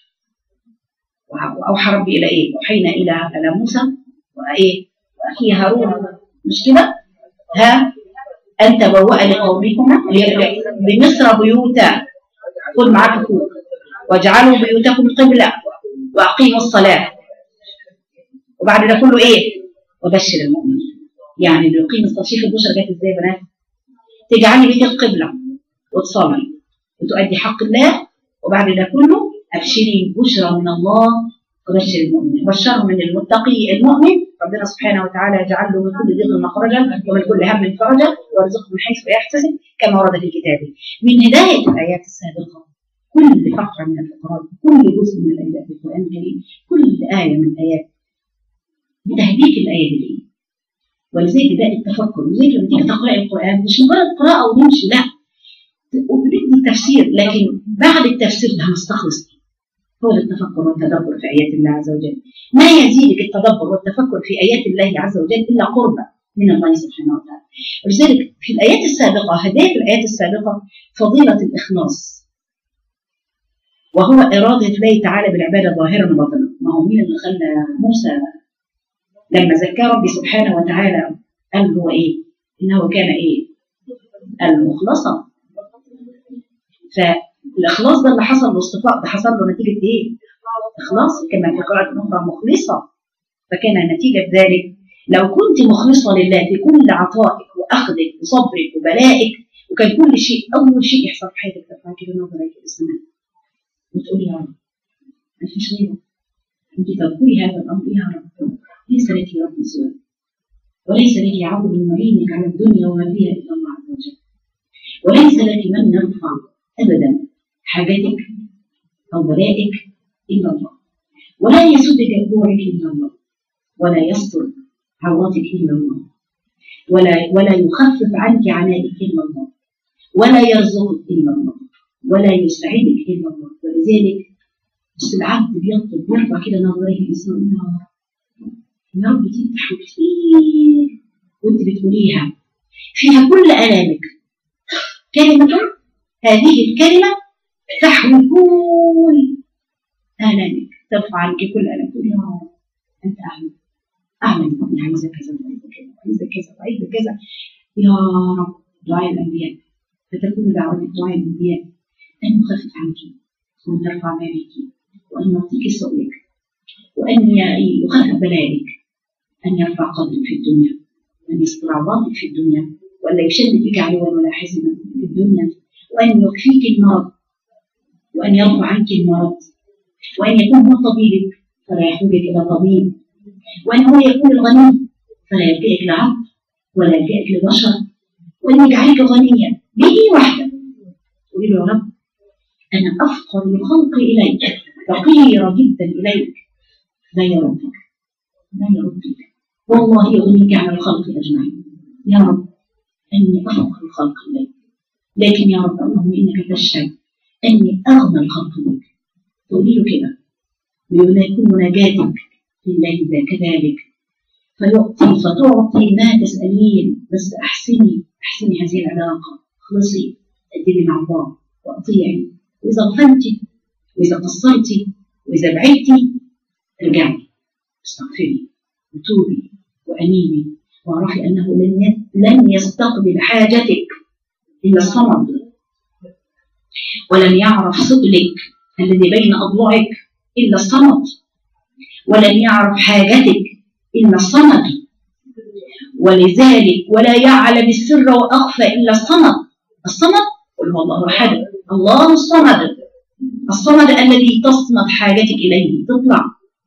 واوحى ربي الى ايه اوحينا الى الى موسى وايه واخيه هارون مش كده ها ان تبوأ لقومكما بمصر بيوتا خذ معاك فوق واجعلوا بيوتكم قبلة واقيموا الصلاة وبعد ده كله ايه وبشر المؤمنين يعني اللي يقيم الصلاة شوف البشرى جت ازاي يا بنات تجعلي بيتك قبلة وتصلي وتؤدي حق الله وبعد ده كله ابشري بشرى من الله وبشر المؤمن بشره من المتقي المؤمن ربنا سبحانه وتعالى يجعل له من كل ضيق مخرجا ومن كل هم فرجا ويرزقه من حيث لا يحتسب كما ورد في كتابه من هدايه الايات السابقه كل فقره من الفقرات كل جزء من الايات في القران الكريم كل ايه من الايات بتهديك الايه دي ولذلك ده التفكر ولذلك لما تيجي تقراي القران مش مجرد قراءه ونمشي لا وبندي التفسير لكن بعد التفسير ده هنستخلص هو التفكر والتدبر في ايات الله عز وجل ما يزيدك التدبر والتفكر في ايات الله عز وجل الا قربا من الله سبحانه وتعالى ولذلك في الايات السابقه هدايه الايات السابقه فضيله الاخلاص وهو اراده الله تعالى بالعباده ظاهرا وباطنا ما هو مين اللي خلى موسى لما زكاه ربي سبحانه وتعالى قال هو ايه انه كان ايه المخلصه فالاخلاص ده اللي حصل والاصطفاء ده حصل له نتيجه ايه اخلاص كما في قراءه اخرى مخلصه فكان نتيجه ذلك لو كنت مخلصه لله في كل عطائك واخذك وصبرك وبلائك وكان كل شيء اول شيء يحصل في حياتك ترفع كده نظرك الى السماء وتقول يا رب ما فيش غيره انت تذكري هذا الامر يا رب ليس لك رب سوى وليس لك عون معينك على الدنيا وما فيها الا الله عز وجل وليس لك من يرفع ابدا حاجتك او بلائك الا الله ولا يسد جبورك الا الله ولا يستر عوراتك الا الله ولا ولا يخفف عنك عنائك الا الله ولا يرزقك الا الله ولا يسعدك الا الله ولذلك بس العبد بيطلب يرفع كده نظره الانسان يا رب يا رب دي تحوي كتير وانت بتقوليها فيها كل الامك كلمه هذه الكلمه تحوي كل آلامك ترفع عنك كل آلامك تقول يا رب أنت أعلم أعلم أني عايزة كذا وعايزة كذا وعايزة كذا وعايزة كذا يا رب دعاء الأنبياء فتكون دعوة دعاء الأنبياء أن يخفف عنك وأن يرفع ما بك وأن يعطيك سؤلك وأن يخفف بلائك أن يرفع قدرك في الدنيا وأن يستر عظامك في الدنيا وأن لا يشد بك عدوا ولا حزنا في الدنيا وأن يكفيك المرض وأن يرفع عنك المرض وأن يكون هو طبيبك فلا يحوجك إلى طبيب وأن هو يكون الغني فلا يلجئك لعبد ولا يلجئك لبشر وأن يجعلك غنيا به وحده تقول له يا رب أنا أفقر الخلق إليك فقيرة جدا إليك لا يردك لا يردك والله يغنيك عن الخلق أجمعين يا رب أني أفقر الخلق إليك لكن يا رب اللهم إنك تشهد أني أغنى الخلق بك تقولي له كده ويكون مناجاتك لله ذا كذلك فيعطي فتعطي ما تسألين بس أحسني أحسني هذه العلاقة اخلصي أدلي مع الله وأطيعي وإذا غفلتي وإذا قصرتي وإذا بعدتي ارجعي استغفري وتوبي وأنيبي واعرفي أنه لن ي- لن يستقبل حاجتك إلا الصمد ولن يعرف سؤلك الذي بين أضلعك إلا الصمد ولن يعرف حاجتك إلا الصمد ولذلك ولا يعلم السر وأخفى إلا الصمد الصمد قل هو الله أحد الله الصمد الصمد الذي تصمد حاجتك إليه تطلع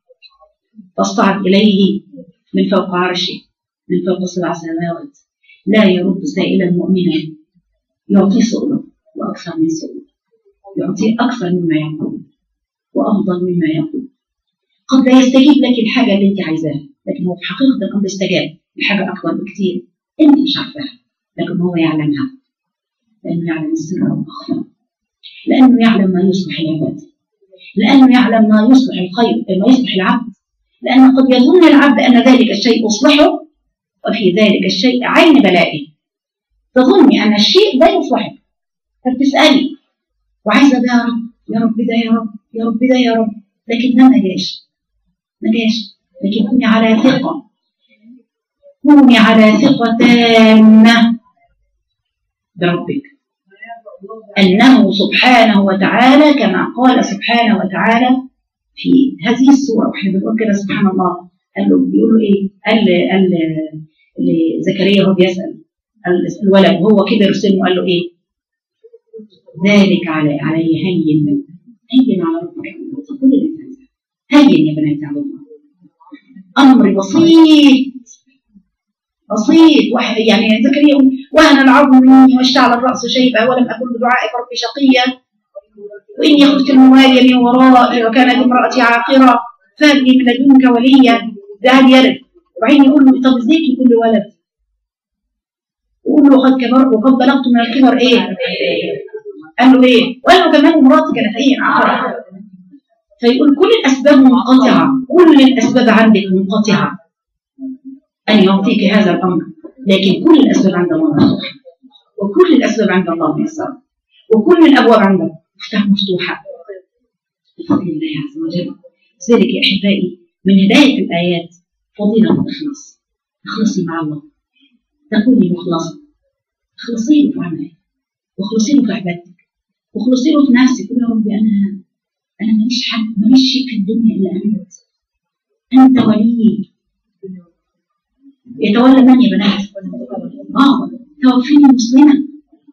تصعد إليه من فوق عرشه من فوق سبع سماوات لا يرد سائلا مؤمنا يعطي سؤله وأكثر من سؤله يعطي أكثر مما يقول وأفضل مما يقول قد لا يستجيب لك الحاجة اللي أنت عايزاها لكن هو في حقيقة الأمر استجاب لحاجة أكبر بكتير أنت مش عارفاها لكن هو يعلمها لأنه يعلم السر والأخفى لأنه يعلم ما يصلح العباد لأنه يعلم ما يصلح الخير ما يصلح العبد لأن قد يظن العبد أن ذلك الشيء يصلحه وفي ذلك الشيء عين بلائه تظني أن الشيء ده يصلحك فبتسألي وعايزة ده يا رب يا رب ده يا رب يا رب ده يا رب لكن ده ما جاش ما جاش لكن كوني على ثقة كوني على ثقة تامة بربك أنه سبحانه وتعالى كما قال سبحانه وتعالى في هذه السورة واحنا بنقول كده سبحان الله قال له بيقول له ايه؟ قال قال لزكريا وهو بيسأل قال الولد وهو كبر سنه قال له ايه؟ ذلك علي علي هين منه هين على ربك كل اللي انت عايزاه هين يا بنات على الله امر بسيط بسيط واحد يعني زكريا يقول وهن العظم مني واشتعل الراس شيبا ولم اكن بدعائك ربي شقيا واني خفت الموالي من ورائي وكانت امراتي عاقره فهب لي من لدنك وليا ده يرد وبعدين يقول له طب ازاي يكون لي ولد؟ يقول له قد كبر وقد بلغت من الكبر ايه؟ قال له ايه؟ وقال له كمان امراتي كانت ايه؟ عاقره فيقول كل الاسباب منقطعه كل الاسباب عندك منقطعه ان يعطيك هذا الامر لكن كل الاسباب عند الله مفتوحه وكل الاسباب عند الله ميسره وكل الابواب عنده مفتاح مفتوحه بفضل الله عز وجل لذلك يا احبائي من هدايه الايات فضيله الاخلاص اخلصي مع الله تكوني مخلصه اخلصي له في عملك واخلصي له في عبادتك واخلصي له في نفسك قولي يا ربي انا انا ماليش حد ماليش شيء في الدنيا الا انت انت وليي يتولى من يا بنات اه توفيني مسلما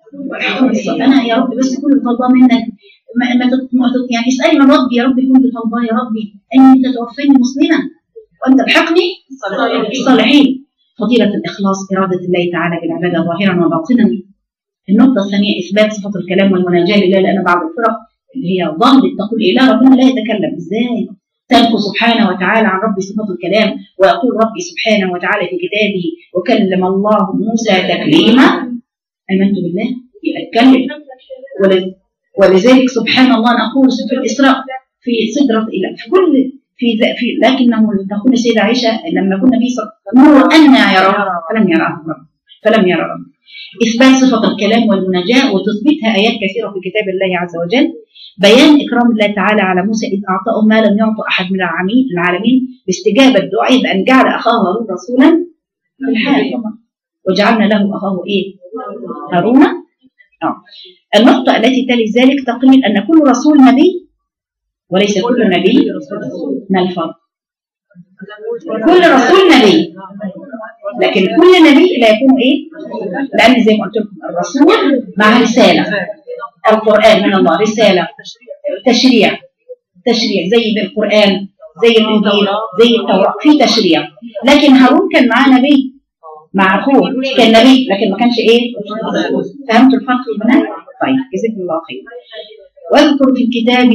انا يا رب بس كل طلبه منك ما ما تط- ما تط- يعني اسالي من ربي يا رب كنت طالباه يا ربي ان تتوفيني مسلما وان تلحقني بالصالحين فضيلة الإخلاص إرادة الله تعالى بالعبادة ظاهرا وباطنا النقطة الثانية إثبات صفة الكلام والمناجاة لله لأن بعض الفرق اللي هي ظهرت تقول إيه لا ربنا لا يتكلم إزاي تنفي سبحانه وتعالى عن ربي صفة الكلام ويقول ربي سبحانه وتعالى في كتابه وكلم الله موسى تكليما آمنت بالله يبقى اتكلم ول- ولذلك سبحان الله نقول في الإسراء في سدرة إلى في كل في ذا- في لكنه تقول السيدة عائشة لما كنا في نور أن يراه فلم يراه رب فلم يرى رب إثبات صفة الكلام والمناجاة وتثبيتها آيات كثيرة في كتاب الله عز وجل بيان إكرام الله تعالى على موسى إذ أعطاه ما لم يعطى أحد من العالمين العالمين باستجابة دعائه بأن جعل أخاه هارون رسولا في الحال طبعا وجعلنا له أخاه إيه؟ هارون آه. النقطة التي تلي ذلك تقرير أن كل رسول نبي وليس كل نبي ما الفرق؟ كل رسول نبي لكن كل نبي لا يكون ايه؟ لان زي ما قلت لكم الرسول مع رساله القران من الله رساله تشريع تشريع زي بالقران زي الانجيل زي التوراه في تشريع لكن هارون كان معاه نبي مع اخوه كان نبي لكن ما كانش ايه؟ فهمتوا الفرق يا بنات؟ طيب جزاكم الله خير واذكر في الكتاب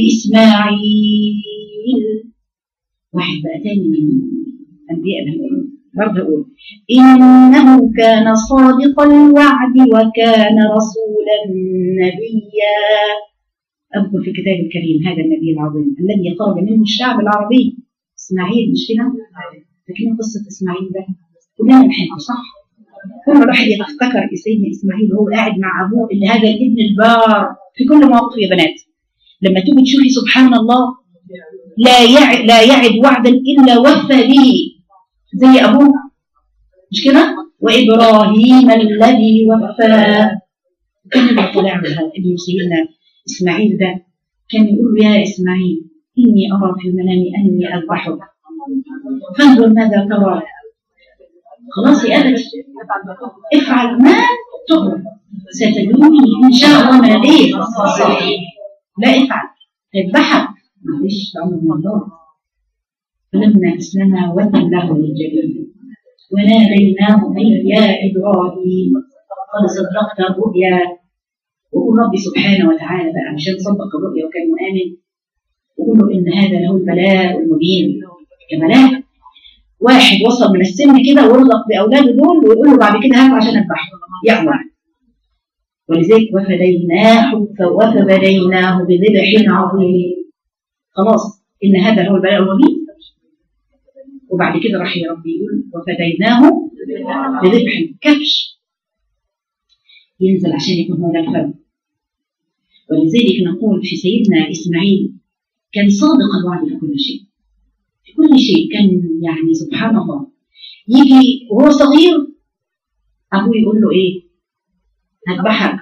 اسماعيل واحد بقى تاني من انبياء الهدى برضه يقول إنه كان صادق الوعد وكان رسولا نبيا أذكر في الكتاب الكريم هذا النبي العظيم الذي خرج منه الشعب العربي إسماعيل مش كده؟ فاكرين قصة إسماعيل ده؟ كلنا بنحبه صح؟ كل واحد يتفتكر سيدنا إسماعيل وهو قاعد مع أبوه اللي هذا الابن البار في كل مواقف يا بنات لما تيجي تشوفي سبحان الله لا يعد لا يعد وعدا إلا وفى به زي أبوه مش كده؟ وإبراهيم الذي وفى كان اللي طلع له ابن سيدنا إسماعيل ده كان يقول له يا إسماعيل إني أرى في المنام أني أذبحك فانظر ماذا ترى خلاص يا أبت افعل ما تؤمر ستدوني إن شاء الله من الإيه لا افعل اذبحك معلش أمر من الله فلما أسلم وتله للجبين وناديناه أي يا إبراهيم قد صدقت الرؤيا وقل ربي سبحانه وتعالى بقى عشان صدق الرؤيا وكان مؤمن وقل له إن هذا له البلاء المبين كبلاء واحد وصل من السن كده ويرزق بأولاده دول ويقول له بعد كده هات عشان أذبحه يأمر ولذلك وفديناه وفديناه بذبح عظيم خلاص إن هذا هو البلاء المبين وبعد كده راح يا ربي يقول وفديناه بذبح كبش ينزل عشان يكون هو ده الفرد ولذلك نقول في سيدنا إسماعيل كان صادق الوعد في كل شيء في كل شيء كان يعني سبحان الله يجي وهو صغير أبوه يقول له إيه هذبحك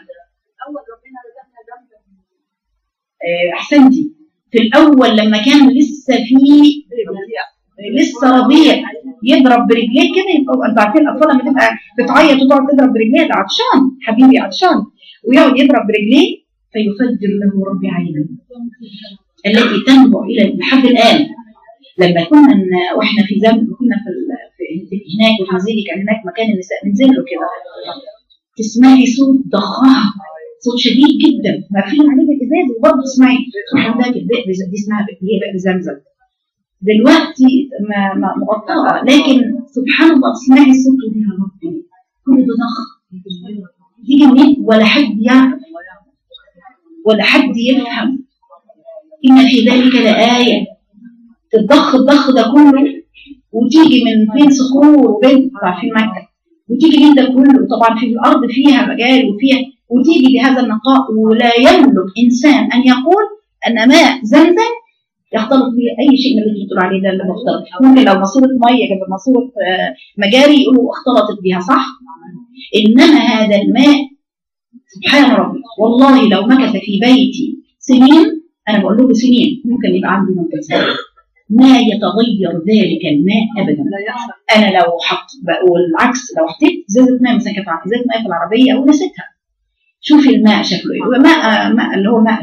آه، أحسنتي في الأول لما كان لسه في لسه رضيع يضرب برجليه كده يبقى انتوا عارفين الاطفال لما تبقى بتعيط وتقعد تضرب برجليها ده عطشان حبيبي عطشان ويقعد يضرب برجليه فيفجر له ربي عينا التي تنبع الى لحد الان لما كنا ن- واحنا في زمن كنا في, ال- في هناك في نزيلي كان هناك مكان النساء بنزل له كده تسمعي صوت ضخام صوت شديد جدا مقفلين عليه الازاز وبرضه تسمعي عندك البئر دي اسمها بئر- هي بئر زمزم دلوقتي ما ما مغطاه لكن سبحان الله تسمعي الصوت دي يا ربي كل ده ضخم تيجي منين ولا حد يعرف ولا حد يفهم إن في ذلك لآية تتضخ الضخ ده كله وتيجي من بين صخور وبين عارفين مكة وتيجي من ده كله طبعا في الأرض فيها مجال وفيها وتيجي بهذا النقاء ولا يملك إنسان أن يقول أن ماء زمزم يختلط به أي شيء من اللي انتوا بتقولوا عليه ده اللي مختلط ممكن لو ماسورة مية جنب ماسورة آه، مجاري يقولوا اختلطت بها صح إنما هذا الماء سبحان ربي والله لو مكث في بيتي سنين انا بقول لكم سنين ممكن يبقى عندي ممكن سنة ما يتغير ذلك الماء ابدا انا لو حط والعكس لو حطيت ازازه ماء مثلا كانت ازازه ماء في العربيه ونسيتها شوفي الماء شكله ايه ماء ماء اللي هو ماء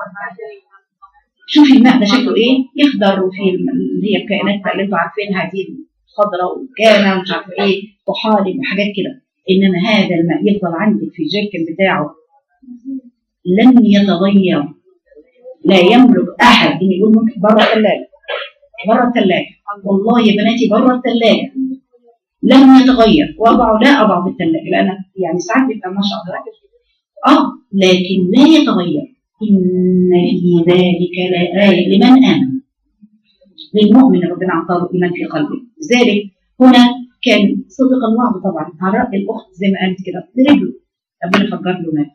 شوفي الماء ده شكله ايه يخضر وفي اللي هي الكائنات بقى اللي انتوا عارفينها دي خضراء وكانه ومش عارفه ايه طحالب وحاجات كده انما هذا الماء يفضل عندك في الجيركن بتاعه لن يتغير لا يملك احد ان يقول ممكن بره الثلاجه بره الثلاجه والله يا بناتي بره الثلاجه لن يتغير وضعه لا اضع في الثلاجه لان يعني ساعات بيبقى ما شاء الله اه لكن لا يتغير ان في ذلك لآية لمن امن للمؤمن ربنا اعطاه ايمان في قلبه لذلك هنا كان صدق الوعد طبعا عرق الاخت زي ما قالت كده برجله ربنا فجر له مات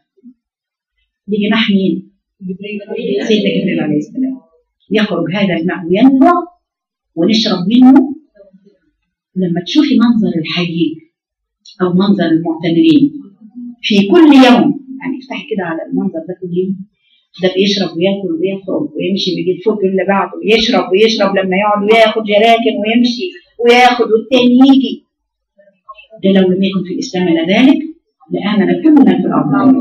بجناح مين؟ سيدنا جبريل عليه السلام يخرج هذا الماء وينبع ونشرب منه لما تشوفي منظر الحجيج او منظر المعتمرين في كل يوم يعني افتحي كده على المنظر ده كل يوم ده بيشرب وياكل ويخرج ويمشي ويجي الفوق اللي بعده ويشرب ويشرب لما يقعد وياخد جراكن ويمشي وياخد والتاني يجي ده لو لم يكن في الاسلام الا ذلك لامن كل من في الارض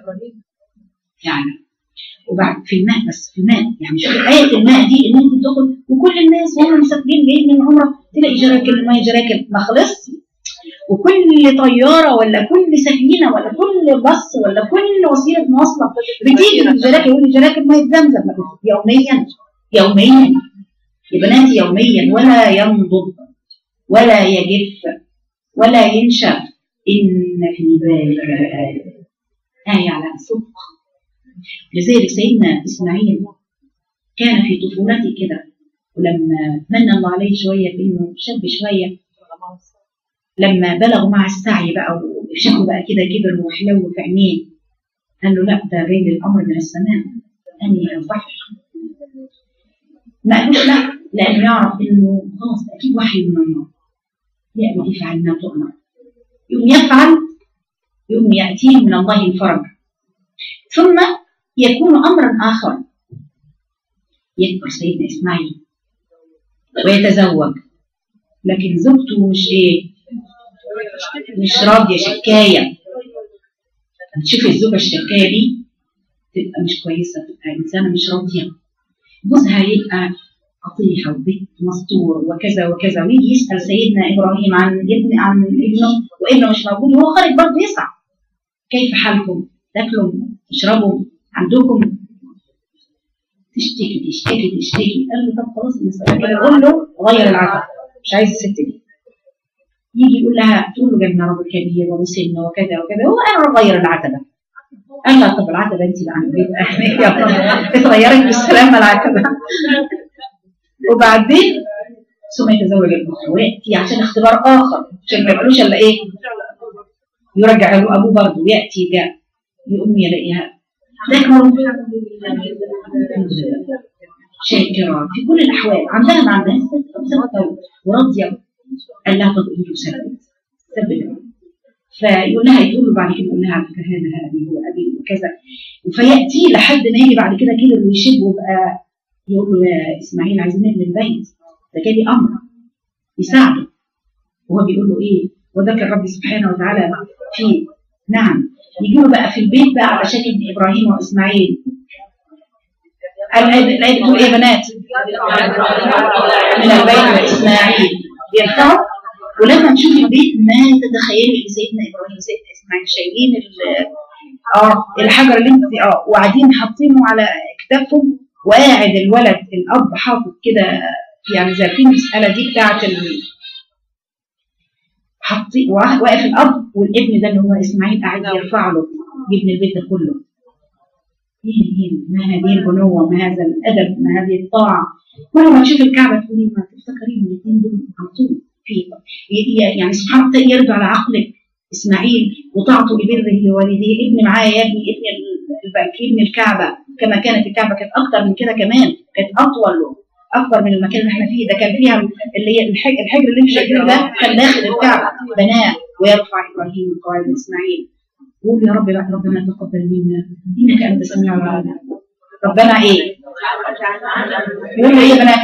يعني وبعد في الماء بس في الماء يعني شوف آية الماء دي إن أنت تدخل وكل الناس وهم مسافرين جايين من عمرة تلاقي جراكن المية جراكن ما خلصش وكل طيارة ولا كل سفينة ولا كل بص ولا كل وسيلة مواصلة بتيجي بالجراكن يقول لي جراكن مية زمزم يوميا يوميا يا بناتي يوميا ولا ينضب ولا يجف ولا ينشف إن في ذلك لآية آية على صدق لذلك سيدنا إسماعيل كان في طفولته كده ولما من الله عليه شوية بإنه شاب شوية لما بلغوا مع السعي بقى وشافوا بقى كده كبر وحلو في عينيه قال له لا ده جاي لي الأمر من السماء أني أنصحك ما قالوش لا لأنه يعرف إنه خلاص أكيد وحي من الله يأتي افعل ما تؤمر يقوم يفعل يقوم يأتيه من الله الفرج ثم يكون أمرا آخر يكبر سيدنا إسماعيل ويتزوج لكن زوجته مش إيه مش راضية شكاية تشوفي الزوجة الشكاية دي تبقى مش كويسة تبقى إنسانة مش راضية جوزها يبقى قطيحة وبيت مستور وكذا وكذا ويجي يسأل سيدنا إبراهيم عن ابن عن ابنه وابنه مش موجود وهو خارج برضه يسعى كيف حالكم؟ تاكلوا تشربوا عندكم تشتكي تشتكي تشتكي قال له طب خلاص المسألة كده قول له غير العتب مش عايز الست دي يجي يقول لها تقول له جبنا رجل كبير ومسن وكذا وكذا هو انا اغير العتبه قال لها طب العتبه انت اللي عندك يلا اتغيرت بالسلامه العتبه وبعدين ثم يتزوج الاخت وياتي عشان اختبار اخر عشان ما يقولوش الا ايه يرجع له ابوه برضه ياتي جاء يقوم يلاقيها ذكر شاكرة في كل الأحوال عندها ما عندها ثبت وراضية قال لها طب انتوا ثبت ثبت فيقول لها يقول له بعد كده يقول لها على فكره هذا ابي هو ابي وكذا فياتي لحد ما يجي بعد كده كده ويشب ويبقى يقول له يا اسماعيل عايزين نبني البيت ده جالي امر يساعده وهو بيقول له ايه وذكر ربي سبحانه وتعالى في نعم يجي له بقى في البيت بقى علشان ابن ابراهيم واسماعيل الآية الآية بتقول إيه يا بنات؟ من البيت وإسماعيل يرفعوا ولما نشوف البيت ما تتخيلي ان سيدنا ابراهيم وسيدنا اسماعيل شايلين اه الحجر اللي انت اه وقاعدين حاطينه على كتافهم وقاعد الولد الاب حاطط كده يعني زي في المساله دي بتاعت ال حاطين واقف الاب والابن ده اللي هو اسماعيل قاعد يرفع له يبني البيت ده كله ما هذه البنوة ما هذا الأدب ما هذه الطاعة كل ما تشوف الكعبة تقولي ما تفتكرين الاثنين دول على طول في يعني سبحان الله يرد على عقلك إسماعيل وطاعته لبره لوالديه ابن معايا يا ابني ابن البنك ابن الكعبة كما كانت الكعبة كانت أكتر من كده كمان كانت أطول أكبر من المكان اللي احنا فيه ده كان فيها اللي هي الحجر, الحجر اللي انتوا شايفينه ده كان داخل الكعبة بناه ويرفع إبراهيم من قواعد إسماعيل قول يا رب لا ربنا تقبل منا انك انت السميع العليم ربنا ايه يقول ايه يا بنات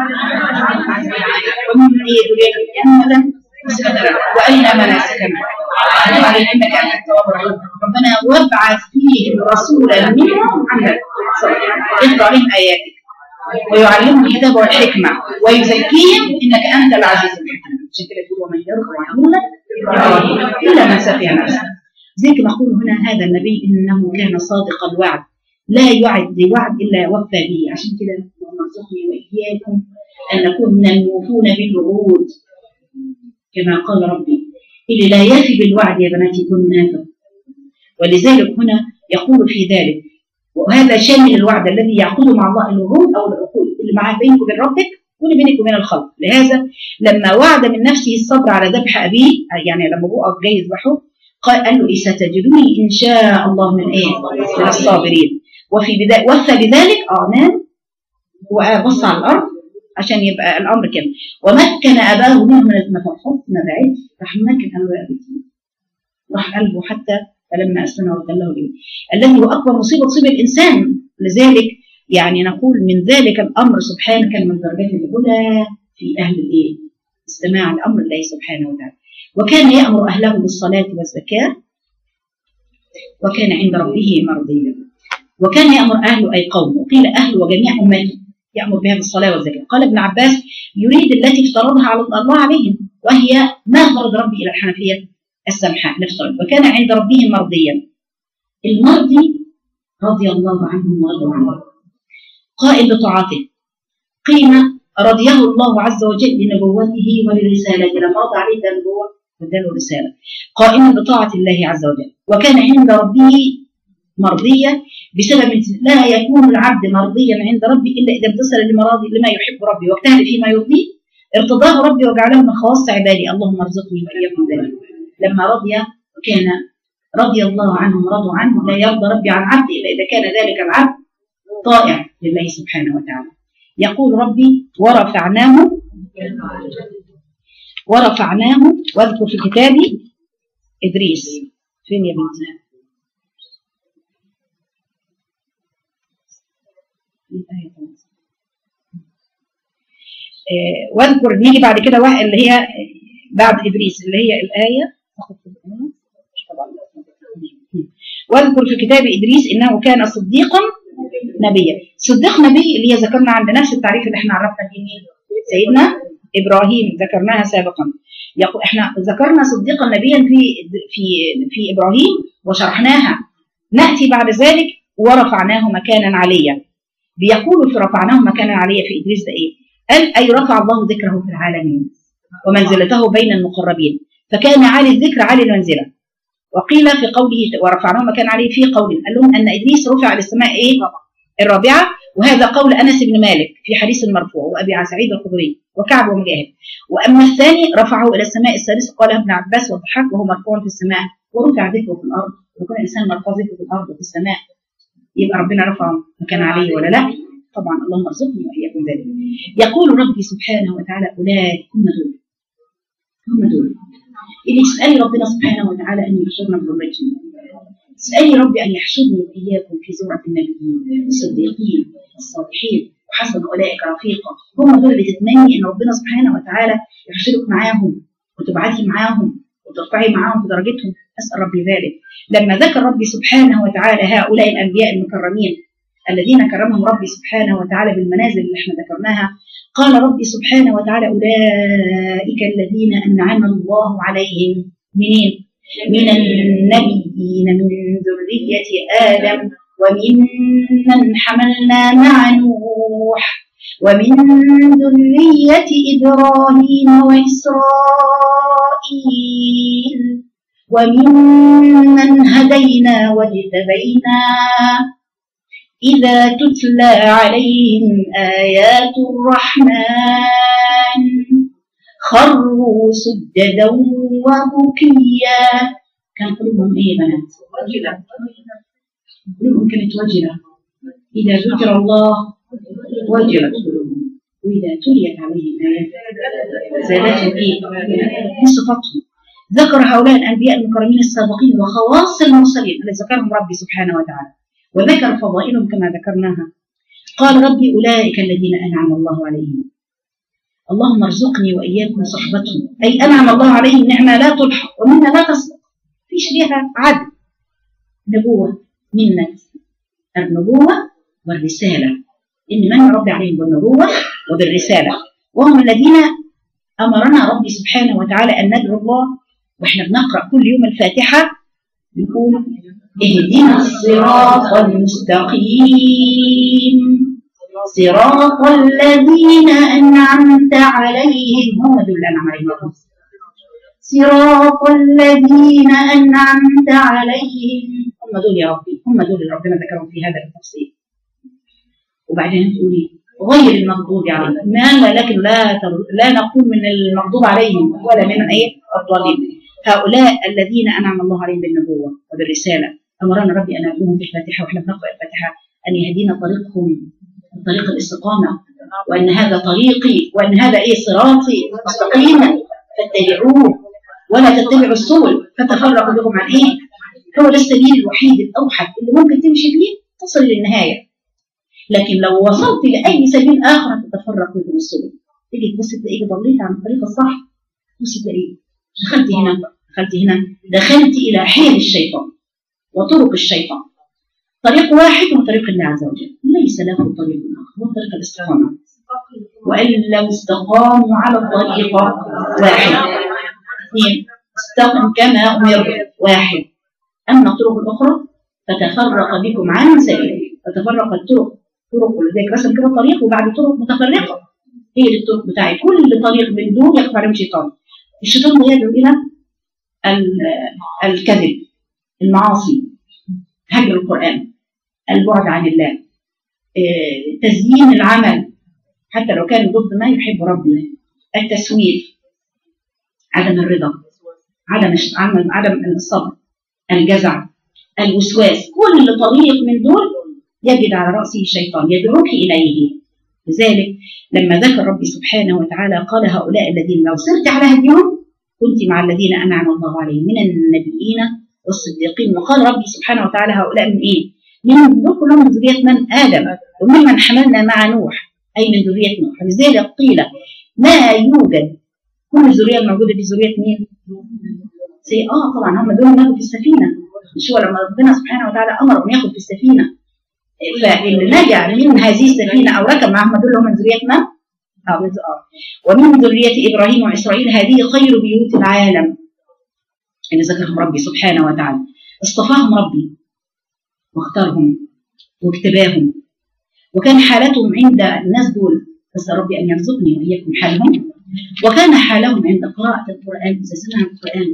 ومن ايه ذريتنا امه وارنا مناسكنا وعلينا انك انت التواب الرحيم ربنا وابعث فيهم رسولا منهم عمل يتلو عليهم اياتك ويعلمهم الكتاب والحكمه ويزكيهم انك انت العزيز الحكيم عشان كده تقول ومن يرغب عن مله الا من سفي نفسه زي نقول هنا هذا النبي انه كان صادق الوعد لا يعد بوعد الا وفى به عشان كده اللهم ارزقني واياكم ان نكون من الموفون بالوعود كما قال ربي اللي لا يفي بالوعد يا بناتي يكون منافق ولذلك هنا يقول في ذلك وهذا شامل الوعد الذي يعقده مع الله الوعود او العقود اللي معاه بينك وبين ربك واللي بينك وبين الخلق لهذا لما وعد من نفسه الصبر على ذبح ابيه يعني لما ابوه جاي يذبحه قال قال له إيه ستجدني إن شاء الله من إيه من الصابرين وفي بداية وفى بذلك اه نام وبص على الأرض عشان يبقى الأمر كده ومكن أباه منه من المفحوط ما بعد راح مكن أباه راح قلبه حتى فلما أسلم وتله إيه الذي هو أكبر مصيبة تصيب الإنسان لذلك يعني نقول من ذلك الأمر سبحانه كان من درجات الهدى في أهل الإيه استماع الأمر الله سبحانه وتعالى وكان يأمر أهله بالصلاة والزكاة وكان عند ربه مرضيا وكان يأمر أهله أي قوم وقيل أهله وجميع أمته يأمر بها بالصلاة والزكاة قال ابن عباس يريد التي افترضها على الله عليهم وهي ما فرض ربي إلى الحنفية السمحاء نفترض وكان عند ربه مرضيا المرضي رضي الله عنهم ورضوا عنه قائل بطاعته قيل رضيه الله عز وجل لنبوته ولرسالته لما رضى عليه النبوة واداله رسالة قائما بطاعة الله عز وجل وكان عند ربه مرضيا بسبب لا يكون العبد مرضيا عند ربه إلا إذا امتثل لمراضي لما يحب ربي واجتهد فيما يرضيه ارتضاه ربي وجعله من خواص عبادي اللهم ارزقني وإياكم ذلك لما رضي كان رضي الله عنهم رضوا عنه لا يرضى ربي عن عبد إلا إذا كان ذلك العبد طائع لله سبحانه وتعالى يقول ربي ورفعناه ورفعناه واذكر في كتابي إدريس فين يا بنتي؟ الآية خلاص. آه، واذكر نيجي بعد كده واحد اللي هي بعد إدريس اللي هي الآية أخذ في الآية؟ مش طبعا. واذكر في كتاب إدريس إنه كان صديقا نبيا صديق نبي اللي هي ذكرنا عند نفس التعريف اللي احنا عرفنا فيه مين سيدنا إبراهيم ذكرناها سابقا يقول احنا ذكرنا صديقا نبيا في في في إبراهيم وشرحناها نأتي بعد ذلك ورفعناه مكانا عليا بيقولوا في رفعناه مكانا عليا في إدريس ده إيه قال أي رفع الله ذكره في العالمين ومنزلته بين المقربين فكان عالي الذكر عالي المنزلة وقيل في قوله ورفعناه مكان عليه في قول قال لهم أن إدريس رفع للسماء إيه الرابعة وهذا قول أنس بن مالك في حديث المرفوع وأبي سعيد الخدري وكعب ومجاهد وأما الثاني رفعه إلى السماء الثالثة قال ابن عباس والضحاك وهو مرفوع في السماء ورفع ذكره في الأرض ويكون الإنسان مرفوع ذكره في الأرض وفي السماء يبقى ربنا رفعه مكان عليه ولا لا طبعا اللهم ارزقني وإياكم ذلك يقول ربي سبحانه وتعالى أولئك هم دول هم دول اللي اسألي ربنا سبحانه وتعالى أن يحشرنا بذريتهم اسألي ربي أن يحشرني وإياكم في زمرة النبيين الصديقين الصالحين وحسن أولئك رفيقا هم دول اللي تتمني أن ربنا سبحانه وتعالى يحشرك معاهم وتبعتي معاهم وترفعي معاهم في درجتهم أسأل ربي ذلك لما ذكر ربي سبحانه وتعالى هؤلاء الأنبياء المكرمين الذين كرمهم ربي سبحانه وتعالى بالمنازل اللي احنا ذكرناها قال ربي سبحانه وتعالى أولئك الذين أنعم الله عليهم منين؟ من النبيين من ذرية آدم وممن حملنا مع نوح ومن ذرية إبراهيم وإسرائيل وممن هدينا واجتبينا إذا تتلى عليهم آيات الرحمن خروا سجدا وبكيا كان قلوبهم ايه يا بنات؟ قلوبهم كانت وجلة إذا ذكر الله وجلت قلوبهم وإذا تليت عليهم آيات زادتهم ايه؟ من صفاتهم ذكر هؤلاء الأنبياء المكرمين السابقين وخواص المرسلين الذي ذكرهم ربي سبحانه وتعالى وذكر فضائلهم كما ذكرناها قال ربي أولئك الذين أنعم الله عليهم اللهم ارزقني وإياكم صحبتهم أي أنعم الله عليهم نعمة لا تلحق ومنا لا تصدق فيش فيها عدل نبوة منة النبوة والرسالة إن من ربي عليهم بالنبوة وبالرسالة وهم الذين أمرنا ربي سبحانه وتعالى أن ندعو الله وإحنا بنقرأ كل يوم الفاتحة بنقول اهدنا الصراط المستقيم صراط الذين أنعمت عليهم هم دول اللي أنعم عليهم صراط الذين أنعمت عليهم هم دول يا ربي هم دول اللي ربنا ذكرهم في هذا التفصيل وبعدين تقولي غير المغضوب عليهم ما لكن لا لا نقول من المغضوب عليهم ولا من ايه الضالين هؤلاء الذين انعم الله عليهم بالنبوه وبالرساله امرنا ربي ان ندعوهم في الفاتحه واحنا بنقرا الفاتحه ان يهدينا طريقهم طريق الاستقامه وان هذا طريقي وان هذا ايه صراطي مستقيما فاتبعوه ولا تتبعوا السبل فتفرق بكم عن ايه هو ده السبيل الوحيد الاوحد اللي ممكن تمشي فيه تصل للنهايه لكن لو وصلت لاي سبيل اخر تتفرق بكم السبل تيجي تبص تلاقيك ضليت عن الطريق الصح تبص تلاقيك دخلت هنا دخلت هنا دخلت الى حيل الشيطان وطرق الشيطان طريق واحد هو طريق الله عز وجل ليس له طريق اخر هو طريق الاستقامه وان لو استقاموا على الطريق واحد اثنين استقم كما امر واحد اما الطرق الاخرى فتفرق بكم عن سبيله فتفرق الطرق طرق ولذلك رسم كده طريق وبعد طرق متفرقه هي دي الطرق بتاعي كل طريق من دول يقف عليهم شيطان الشيطان ده يدعو الى الكذب المعاصي هجر القران البعد عن الله تزيين العمل حتى لو كان ضد ما يحب ربنا التسويف عدم الرضا عدم عدم الصبر الجزع الوسواس كل طريق من دول يجد على رأسه الشيطان يدعوك إليه لذلك لما ذكر ربي سبحانه وتعالى قال هؤلاء الذين لو سرت على هديهم كنت مع الذين انعم الله عليهم من النبيين والصديقين وقال ربي سبحانه وتعالى هؤلاء من ايه؟ من دول كلهم من ذريه من ادم وممن حملنا مع نوح اي من ذريه نوح لذلك قيل لا يوجد كل الذريه الموجوده في ذريه مين؟ سي اه طبعا هم دول نجوا في السفينه مش هو لما ربنا سبحانه وتعالى امر ان ياخد في السفينه فاللي نجا من هذه السفينه او ركب معهم دول هم من ذريه من؟ اه من- آه. ومن ذريه ابراهيم واسرائيل هذه خير بيوت العالم اللي ذكرهم ربي سبحانه وتعالى اصطفاهم ربي واختارهم واجتباهم وكان حالتهم عند الناس دول بس ربي ان يرزقني واياكم حالهم وكان حالهم عند قراءة القرآن إذا سمعوا القرآن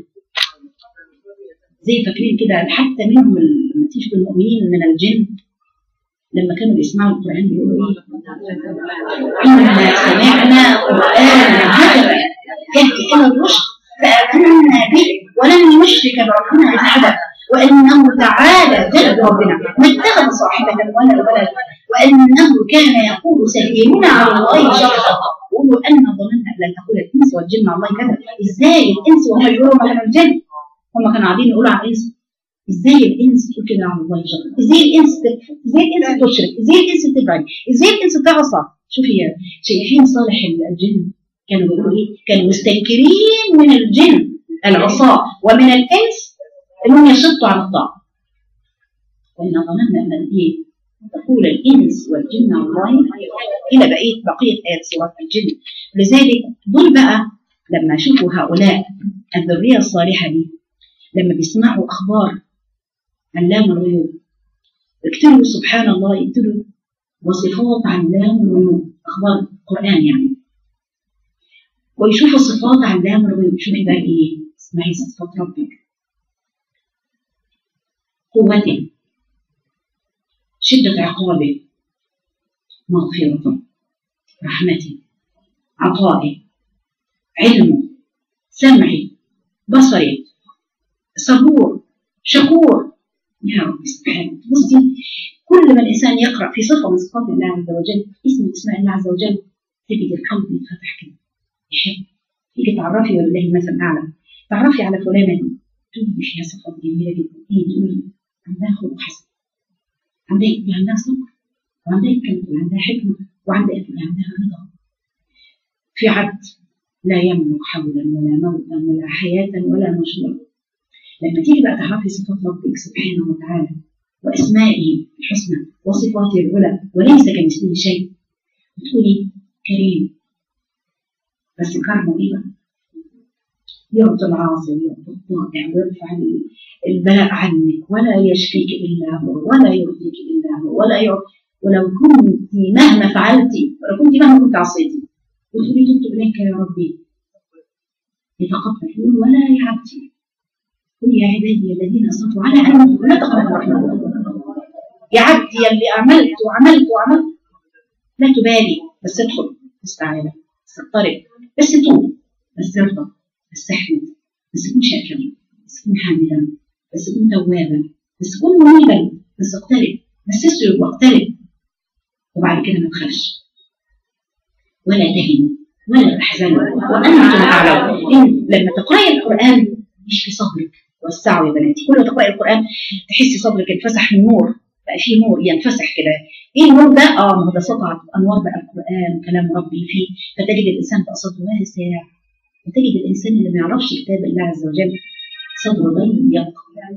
زي فاكرين كده حتى منهم ال- لما تيجي المؤمنين من الجن لما كانوا بيسمعوا القرآن بيقولوا إيه؟ إنا سمعنا قرآنا عجبا يهدي إلى الرشد فآمنا به ولن نشرك بربنا أحدا وإنه تعالى جد ربنا ما اتخذ صاحبة ولا ولد وإنه كان يقول سفيهنا على الله شرطا يقولوا أن ظننا لن تقول الإنس والجن على الله كذا إزاي الإنس وهم يقولوا ما كانوا الجن هم كانوا قاعدين يقولوا على الإنس ازاي الانس تقول كده على الله شرط ازاي الانس ت- ازاي الانس تشرك ازاي الانس تبعد ازاي الانس تعصى شوفي يا شايفين صالح ال- الجن كانوا بيقولوا ايه كانوا مستنكرين من الجن العصاة ومن الانس انهم يشطوا عن الطاعه وان ظننا ان ايه تقول الانس والجن على الله الى بقيه بقيه ايات سوره الجن لذلك دول بقى لما شوفوا هؤلاء الذريه الصالحه دي لما بيسمعوا اخبار علام الغيوب اكتبوا سبحان الله اكتبوا وصفات علام الغيوب اخبار القران يعني ويشوفوا صفات علام الغيوب شوفي بقى ايه اسمعي صفات ربك قوته شدة عقابه مغفرته رحمته عطائه علمه سمعه بصره صبور شكور يا رب سبحانه بصي كل ما الانسان يقرا في صفه من صفات الله عز وجل اسم من اسماء الله عز وجل تجد القلب يتفتح كده يحب تيجي تعرفي ولله مثل اعلى تعرفي على فلانه دي تقولي مش هي صفات جميله جدا هي تقولي عندها خلق حسن عندها يبقى عندها صبر وعندها كلمه وعندها حكمه وعندها يبقى عندها رضا في عبد لا يملك حولا ولا موتا ولا حياه ولا نشورا لما تيجي بقى تعرفي صفات ربك سبحانه وتعالى واسمائه الحسنى وصفاته العلى وليس كمثله شيء بتقولي كريم بس كرمه ايه بقى؟ يرضى العاصي ويرضى الطائع ويرفع البلاء عنك ولا يشفيك الا هو ولا يرضيك الا هو ولا يرضى ولو كنت مهما فعلتي ولو كنت مهما كنت عصيتي وتقولي تبت اليك يا ربي يتقبل يقول ولا يعبدي قل يا عبادي الذين اسرفوا على انفسهم ولا تقنطوا رحمه الله يا عبدي اللي عملت وعملت وعملت لا تبالي بس ادخل بس تعالى بس اقترب بس توب بس ارضى بس احمد بس كن شاكرا بس كن حامدا بس كن توابا بس كن منيبا بس اقترب بس اسجد واقترب وبعد كده ما تخافش ولا تهنوا ولا تحزنوا وانتم اعلم إن لما تقراي القران مش في صدرك وسعوا يا بناتي كل ما تقراي القران تحسي صدرك انفسح من نور بقى فيه نور ينفسح كده ايه النور ده؟ اه ما هو ده سطعت انوار بقى القران كلام ربي فيه فتجد الانسان بقى صدره واسع وتجد الانسان اللي ما يعرفش كتاب الله عز وجل صدره ضيق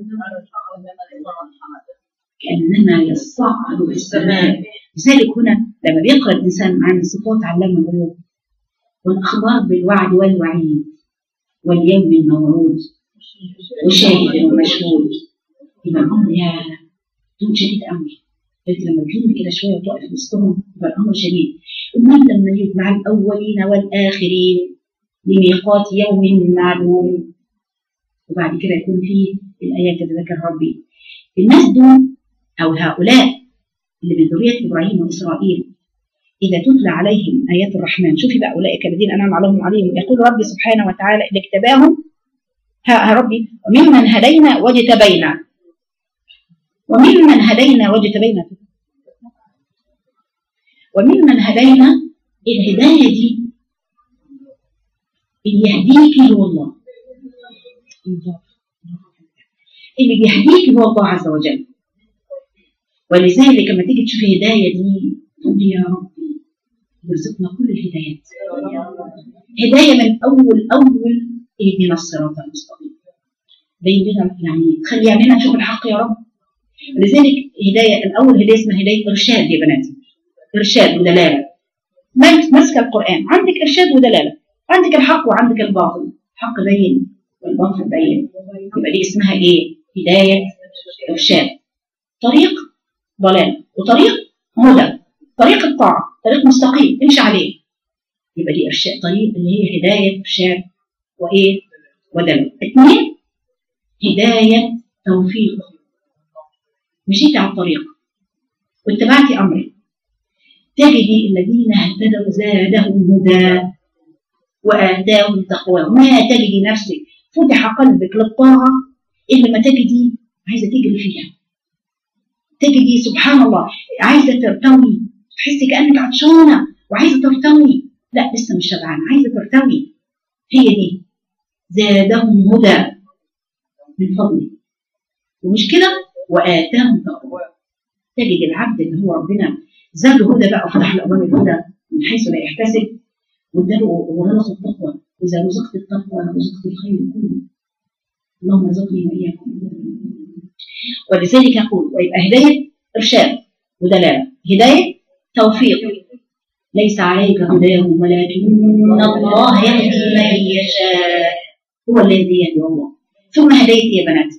كانما يصعد في السماء لذلك هنا لما بيقرا الانسان عن صفات علام الغيوب والاخبار بالوعد والوعيد واليوم الموعود وشاهد ومشهود يبقى الامر يا دون شديد قوي لكن لما الجن كده شويه وتقف وسطهم يبقى الامر شديد امال لما يجمع الاولين والاخرين لميقات يوم معلوم وبعد كده يكون فيه الايات اللي ذكر ربي الناس دول او هؤلاء اللي من ذريه ابراهيم واسرائيل اذا تتلى عليهم ايات الرحمن شوفي بقى اولئك الذين انعم عليهم عليهم يقول ربي سبحانه وتعالى اللي اجتباهم ها ربي وممن هدينا واجتبينا وممن هدينا واجتبينا وممن هدينا الهدايه دي اللي يهديك هو الله اللي بيهديك هو الله عز وجل ولذلك لما تيجي تشوف الهدايه دي تقول يا ربي ارزقنا كل الهدايات هدايه من اول اول اهدنا الصراط المستقيم بين لنا يعني خلي عينينا نشوف الحق يا رب لذلك هدايه الاول هدايه اسمها هدايه ارشاد يا بناتي ارشاد ودلاله ماسكه القران عندك ارشاد ودلاله عندك الحق وعندك الباطل الحق بين والباطل بين يبقى دي اسمها ايه هدايه ارشاد طريق ضلال وطريق هدى طريق الطاعه طريق مستقيم امشي عليه يبقى دي ارشاد طريق اللي هي هدايه ارشاد وايه ودلاله اثنين هدايه توفيق مشيتي على الطريق واتبعتي امري تجدي الذين اهتدوا زادهم هدى وآتاهم تقوى ما تجدي نفسك فتح قلبك للطاعة إلا ما تجدي عايزة تجري فيها تجدي سبحان الله عايزة ترتوي تحسي كأنك عطشانة وعايزة ترتوي لا لسه مش شبعانة عايزة ترتوي هي دي زادهم هدى من فضله ومش كده وآتاهم تقوى تجد العبد اللي هو ربنا زاده هدى بقى وفتح له ابواب الهدى من حيث لا يحتسب واداله ورزق التقوى واذا رزقت التقوى رزقت الخير كله اللهم ارزقني واياكم ولذلك يقول ويبقى هدايه ارشاد ودلاله هدايه توفيق ليس عليك هداهم ولكن الله يهدي من يشاء هو الذي يهدي الله ثم هديت يا بنات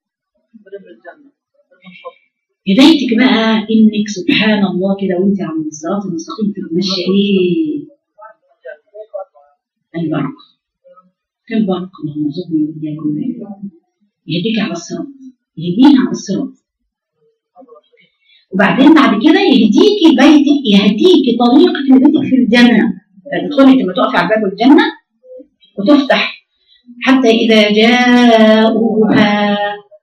هدايتك بقى انك سبحان الله كده وانت على الصراط المستقيم تبقى ماشيه ايه البرق كالبرق اللهم ارزقني واياكم يهديك على الصراط يهدينا على الصراط وبعدين بعد كده يهديكي بيتك يهديكي طريقك لبيتك في الجنه تدخلي لما تقفي على باب الجنه وتفتح حتى اذا جاءوها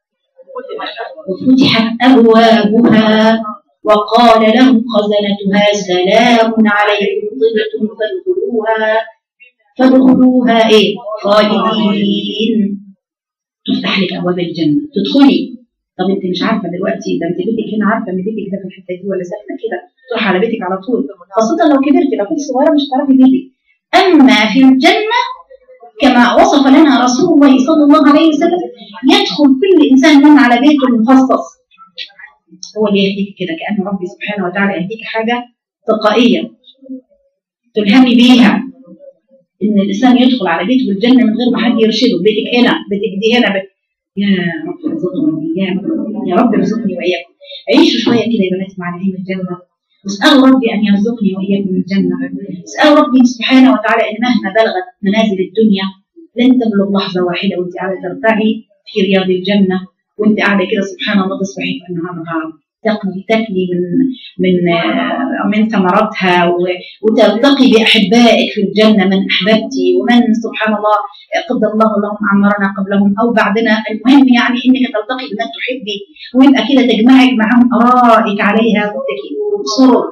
وفتحت أبوابها وقال لهم خزنتها سلام عليكم طبتم فادخلوها فادخلوها ايه خالدين تفتح لك ابواب الجنه تدخلي طب انت مش عارفه دلوقتي ده انت بيتك هنا عارفه ان بيتك ده في الحته دي ولا ساكنه كده تروح على بيتك على طول خاصه لو كبرتي لو كنت صغيره مش هتعرفي بيتك اما في الجنه كما وصف لنا رسول الله صلى الله عليه وسلم يدخل كل انسان لنا على بيته المخصص هو اللي يهديك كده كان ربي سبحانه وتعالى يهديك حاجه تلقائيه تلهمي بيها ان الانسان يدخل على بيته بالجنه من غير ما حد يرشده بيتك هنا بيتك دي هنا بيت. يا رب ارزقني واياكم يا رب ارزقني واياكم عيشوا شويه كده يا بنات مع نعيم الجنه واسالوا ربي ان يرزقني واياكم الجنه اسالوا ربي سبحانه وتعالى ان مهما بلغت منازل الدنيا لن تبلغ لحظه واحده وانت قاعده ترتعي في رياض الجنه وانت قاعده كده سبحان الله تصبحي في النهار تقلي تكلي من من من ثمراتها وتلتقي باحبائك في الجنه من احببتي ومن سبحان الله قدر الله لهم عمرنا قبلهم او بعدنا المهم يعني انك تلتقي بمن تحبي ويبقى كده تجمعك معهم ارائك عليها متكئون سرر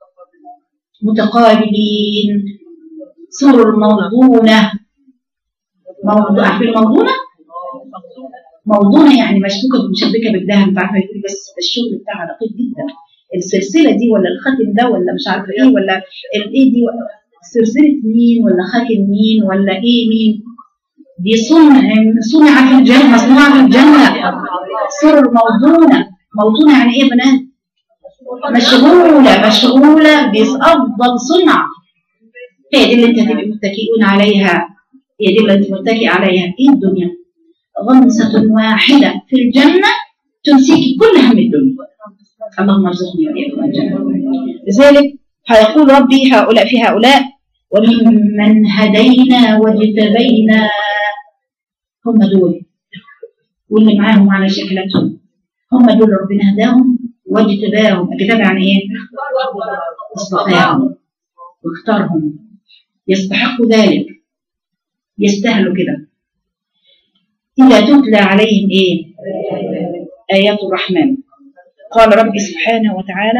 متقابلين سرر موضونه موضوع عارفين الموضونه؟ موضوعه يعني مشبوكه مشبكه بالذهب انت عارفه يقول بس الشغل بتاعها دقيق جدا السلسله دي ولا الخاتم ده ولا مش عارفه ايه ولا الايه دي سلسله مين ولا خاتم مين ولا ايه مين دي صنع صنع في الجنه مصنوعه في الجنه سر موضونه موضونه يعني ايه يا بنات؟ مشغوله مشغوله بافضل صنع هي دي اللي انت هتبقي متكئون عليها هي دي اللي انت متكئ عليها ايه الدنيا؟ غمسة واحدة في الجنة تمسكي كل هم الدنيا اللهم ارزقني وإياكم الجنة لذلك هيقول ربي هؤلاء في هؤلاء وممن هدينا واجتبينا هم دول واللي معاهم على شكلتهم هم دول ربنا هداهم واجتباهم اجتبى يعني ايه؟ اصطفاهم واختارهم يستحقوا ذلك يستاهلوا كده إذا تتلى عليهم إيه؟ آيات الرحمن قال ربي سبحانه وتعالى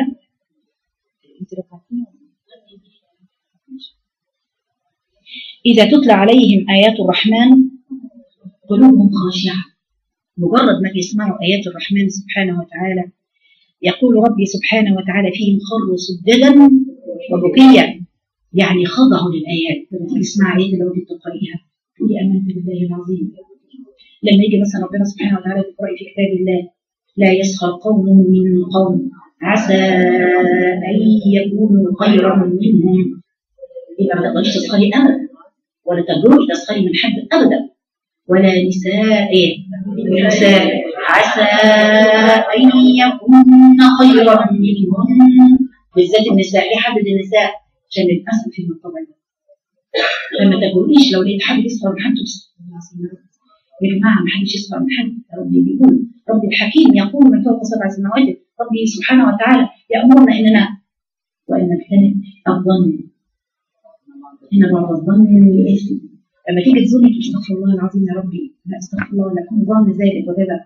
إذا تتلى عليهم آيات الرحمن قلوبهم خاشعة مجرد ما بيسمعوا آيات الرحمن سبحانه وتعالى يقول ربي سبحانه وتعالى فيهم خروا سجدا وبكيا يعني خضعوا للآيات لما تيجي تسمع آيات لو كنت تقرأيها تقولي آمنت بالله العظيم لما يجي مثلا ربنا سبحانه وتعالى تقرأي في كتاب الله لا يسخر قوم من قوم عسى أن يكونوا خيرا منهم يبقى ما تقدريش تسخري أبدا ولا تجرؤي تسخري من حد أبدا ولا نساء نساء عسى أن يكون خيرا منهم بالذات النساء ليه حدد النساء عشان للأسف في الطبع ده لما تقوليش لو لقيت حد يسخر من حد يا جماعة ما حدش يسخر من حد ربي بيقول ربي الحكيم يقول من فوق سبع سماوات ربي سبحانه وتعالى يأمرنا إننا وإن نجتنب الظن إن بعض الظن إثم لما تيجي تظني تقول استغفر الله العظيم يا ربي لا استغفر الله لا اكون ظن ذلك وكذا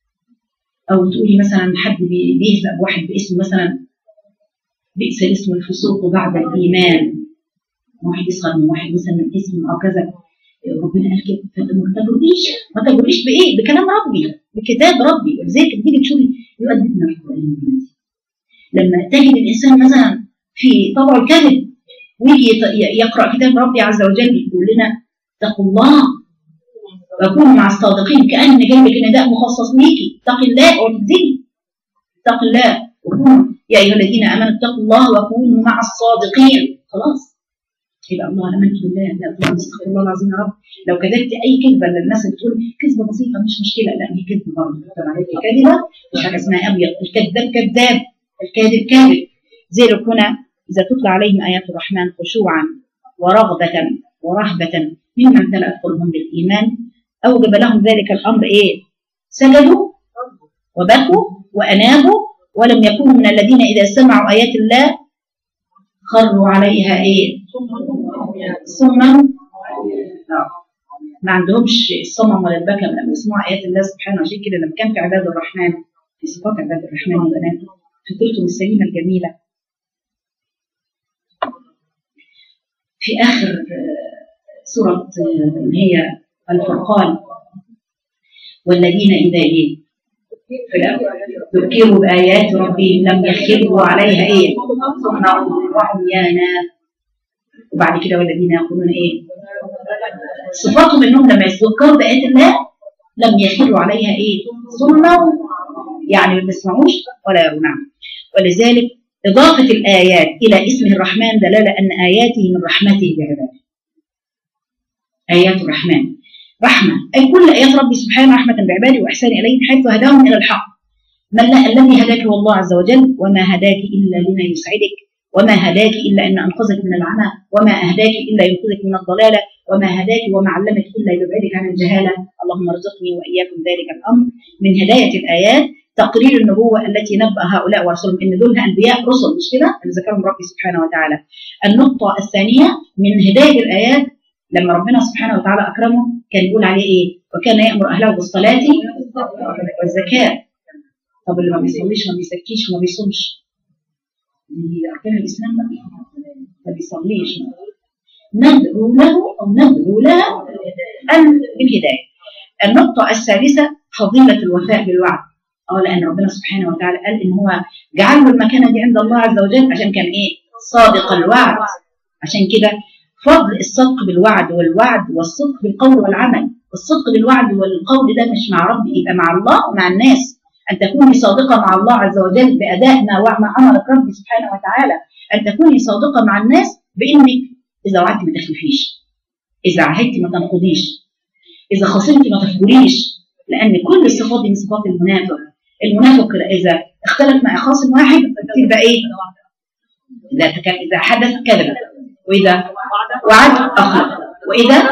او تقولي مثلا حد بي- بيهزأ بواحد باسم مثلا بئس الاسم الفسوق بعد الايمان واحد يسخر من واحد مثلا من اسم او كذا ربنا قال كده فما تجربيش ما تجربيش بايه؟ بكلام ربي بكتاب ربي ولذلك تيجي تشوفي يؤدبنا القران لما تجد الانسان مثلا في طبعه الكذب ويجي يت- يقرا كتاب ربي عز وجل يقول لنا اتقوا الله وكونوا مع الصادقين كأن جنبك نداء مخصص ليكي اتقي الله وتبذلي اتقي الله وكونوا يا أيها الذين آمنوا اتقوا الله وكونوا مع الصادقين خلاص يبقى الله امنت بالله لا طبعا استغفر الله العظيم يا رب لو كذبت اي كذبه للناس اللي بتقول كذبه بسيطه مش مشكله لا هي كذبه برضه تكتب عليك كذبه مش حاجه اسمها ابيض الكذاب كذاب الكاذب كاذب زي لو كنا اذا تتلى عليهم ايات الرحمن خشوعا ورغبه ورهبه مما امتلأت قلوبهم بالايمان اوجب لهم ذلك الامر ايه؟ سجدوا وبكوا وانابوا ولم يكونوا من الذين اذا سمعوا ايات الله خروا عليها ايه؟ صما آه. ما عندهمش الصمم ولا البكم لما يسمعوا ايات الله سبحانه عشان كده لما كان في عباد الرحمن في صفات عباد الرحمن البنات فطرتهم السليمه الجميله في اخر آه، سوره آه، اللي هي الفرقان والذين اذا ايه في الأول ذكروا بآيات ربهم لم يخروا عليها إيه صمنا وعميانا وبعد كده والذين يقولون إيه صفاتهم إنهم لما يذكروا بآيات الله لم يخروا عليها إيه صمنا يعني ما بيسمعوش ولا يرون نعم ولذلك إضافة الآيات إلى اسمه الرحمن دلالة أن آياته من رحمته بعباده آيات الرحمن رحمة أي كل آيات ربي سبحانه رحمة بعباده وإحسان إليهم حيث هداهم إلى الحق من لا الذي هداك هو الله عز وجل وما هداك إلا لما يسعدك وما هداك إلا أن أنقذك من العمى وما أهداك إلا ينقذك من الضلالة وما هداك وما علمك إلا يبعدك عن الجهالة اللهم ارزقني وإياكم ذلك الأمر من هداية الآيات تقرير النبوة التي نبأ هؤلاء ورسولهم إن دول أنبياء رسل مش كده اللي ذكرهم ربي سبحانه وتعالى النقطة الثانية من هداية الآيات لما ربنا سبحانه وتعالى أكرمه كان يقول عليه إيه وكان يأمر أهله بالصلاة والزكاة طب اللي ما بيصليش وما بيزكيش وما بيصومش دي أركان الإسلام بقى ما بيصليش ندعو له أو ندعو لها أن بالهداية النقطة الثالثة فضيلة الوفاء بالوعد اه لأن ربنا سبحانه وتعالى قال إن هو جعل له المكانة دي عند الله عز وجل عشان كان إيه صادق الوعد عشان كده فضل الصدق بالوعد والوعد والصدق بالقول والعمل الصدق بالوعد والقول ده مش مع ربي يبقى مع الله ومع الناس أن تكوني صادقة مع الله عز وجل بأداء ما ما أمرك ربي سبحانه وتعالى أن تكوني صادقة مع الناس بإنك إذا وعدت ما تخلفيش إذا عهدت ما تنقضيش إذا خصمت ما تفجريش لأن كل الصفات دي من صفات المنافق المنافق إذا اختلف مع خاصم واحد تبقى إيه؟ إذا تكلم إذا حدث كذب وإذا وعد أخلف وإذا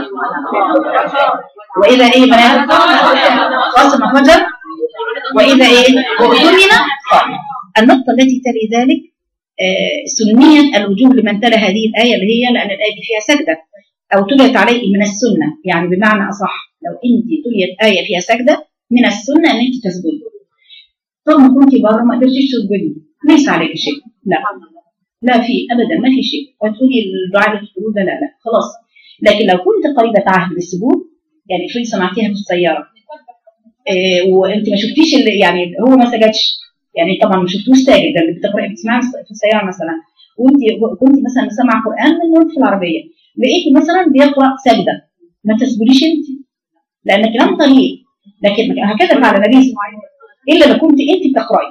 وإذا إيه بنات خاصم فجر وإذا إيه اؤتمن صار النقطة التي تلي ذلك آه، سنية الوجوب لمن تلا هذه الآية اللي هي لأن الآية دي فيها سجدة أو تليت عليه من السنة يعني بمعنى أصح لو أنت تليت آية فيها سجدة من السنة أن أنت تسجدي طب ما كنت بره ما قدرتيش تسجدي ليس عليك شيء لا لا في أبدا ما في شيء وتقولي الدعاء اللي تقولوه ده لا لا خلاص لكن لو كنت قريبة عهد بالسجود يعني افرضي سمعتيها في السياره إيه وانت ما شفتيش اللي يعني هو ما سجدش يعني طبعا ما شفتوش ساجد ده اللي بتقراي بتسمعي في السياره مثلا وانت كنت مثلا سامعه قران من في العربيه لقيتي مثلا بيقرا سجده ما تسجديش انت لان كلام طريق لكن هكذا فعل النبي صلى الله عليه وسلم الا لو كنت انت بتقراي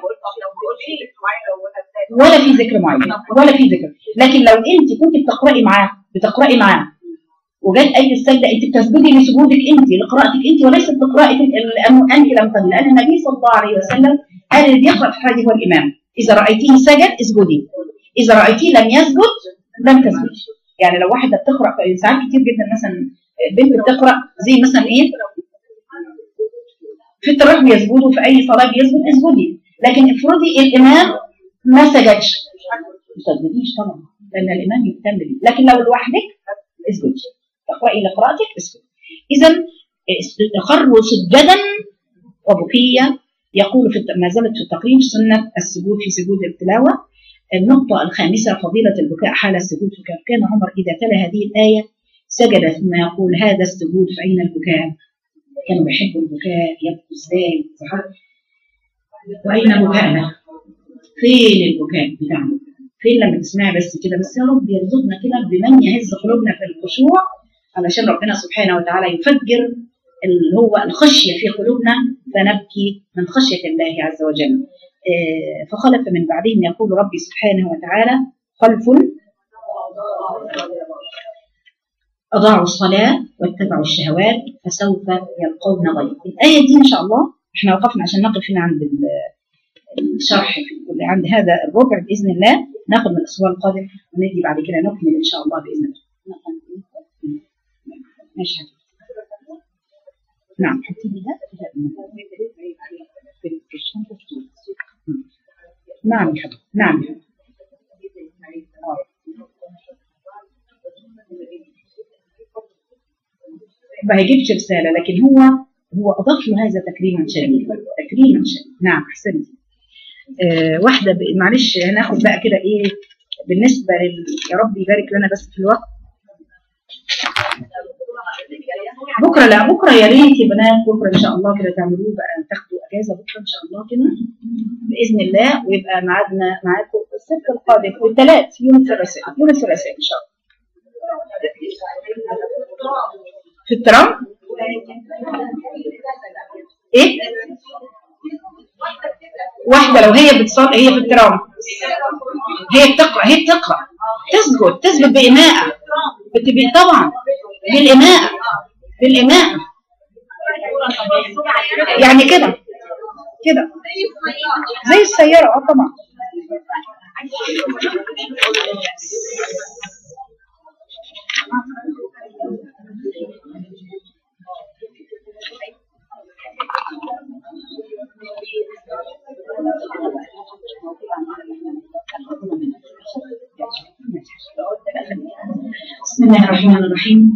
ولا في ذكر معين ولا في ذكر لكن لو انت كنت بتقراي معاه بتقراي معاه وجت ايه السجده انت بتسجدي لسجودك انت لقراءتك انت وليست لقراءه لانه انت لم تقل لان النبي صلى الله عليه وسلم قال اللي بيقرا في هذه هو الامام اذا رايتيه سجد اسجدي اذا رايتيه لم يسجد لم تسجدي يعني لو واحده بتقرا ساعات كتير جدا مثلا بنت بتقرا زي مثلا ايه في التراويح بيسجدوا في اي صلاه بيسجد اسجدي لكن افرضي الامام ما سجدش ما تسجديش طبعا لان الامام يهتم بيه لكن لو لوحدك اسجدي تقرأي لقراءتك اسكت إذا خروا سجدا وبكية يقول في ما زالت في التقريب سنة السجود في سجود التلاوة النقطة الخامسة فضيلة البكاء حال السجود كان عمر إذا تلا هذه الآية سجد ثم يقول هذا السجود فأين البكاء؟ كانوا بيحبوا البكاء يبكوا ازاي وأين بكاءنا؟ فين البكاء بتاعنا؟ فين لما تسمعي بس كده بس يا رب يرزقنا كده بمن يهز قلوبنا في الخشوع علشان ربنا سبحانه وتعالى يفجر اللي هو الخشية في قلوبنا فنبكي من خشية الله عز وجل فخلف من بعدهم يقول ربي سبحانه وتعالى خلف أضاعوا الصلاة واتبعوا الشهوات فسوف يلقون غير الآية دي إن شاء الله احنا وقفنا عشان نقف هنا عند الشرح عند هذا الربع بإذن الله ناخد من الأسبوع القادم ونجي بعد كده نكمل إن شاء الله بإذن الله ماشي نعم حطي لي هذا نعم يا حبيبي نعم يا حبيبي ما هيجيبش رسالة لكن هو هو أضاف له هذا تكريما شديدا تكريما شديدا نعم أحسنتي آه واحدة ب... معلش هناخد بقى كده إيه بالنسبة لل... يا رب يبارك لنا بس في الوقت بكره لا بكره يا ريت يا بنات بكره ان شاء الله كده تعملوه بقى تاخدوا اجازه بكره ان شاء الله كده باذن الله ويبقى ميعادنا معاكم السبت القادم والثلاث يوم الثلاثاء يوم الثلاثاء ان شاء الله في الترام ايه واحده لو هي بتصلي هي في الترام هي بتقرا هي بتقرا تسجد تسجد بإماءة بتبقى طبعا بالإماءة بالإماءة يعني كده كده زي السيارة اه طبعا بسم الله الرحمن الرحيم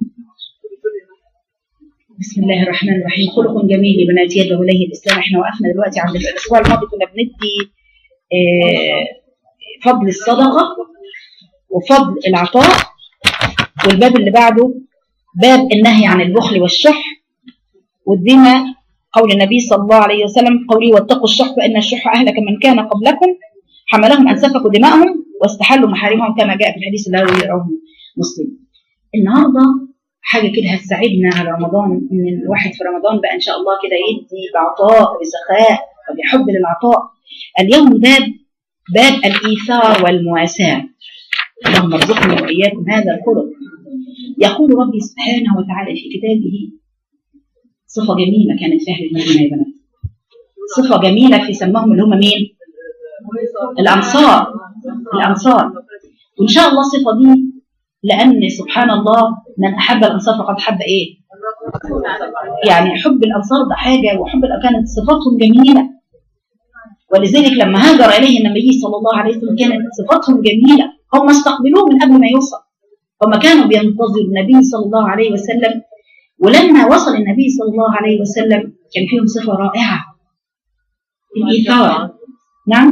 بسم الله الرحمن الرحيم خلق جميل لبنات يده اليه الاسلام احنا وقفنا دلوقتي عند الاسبوع الماضي كنا بندي آه فضل الصدقه وفضل العطاء والباب اللي بعده باب النهي عن البخل والشح وادينا قول النبي صلى الله عليه وسلم قولي واتقوا الشح فان الشح اهلك من كان قبلكم حملهم ان سفكوا دماءهم واستحلوا محارمهم كما جاء في الحديث الذي رواه مسلم النهارده حاجه كده هتساعدنا على رمضان ان الواحد في رمضان بقى ان شاء الله كده يدي بعطاء وبسخاء وبحب للعطاء اليوم باب باب الايثار والمواساه اللهم ارزقنا واياكم هذا الخلق يقول ربي سبحانه وتعالى في كتابه صفه جميله كانت في اهل المدينه يا بنات صفه جميله في سماهم اللي هم مين الانصار الانصار وان شاء الله الصفه دي لأن سبحان الله من أحب الأنصار فقد حب إيه؟ يعني حب الأنصار ده حاجة وحب كانت صفاتهم جميلة ولذلك لما هاجر إليه النبي صلى الله عليه وسلم كانت صفاتهم جميلة هم استقبلوه من قبل ما يوصل هم كانوا بينتظروا النبي صلى الله عليه وسلم ولما وصل النبي صلى الله عليه وسلم كان فيهم صفة رائعة الإيثار نعم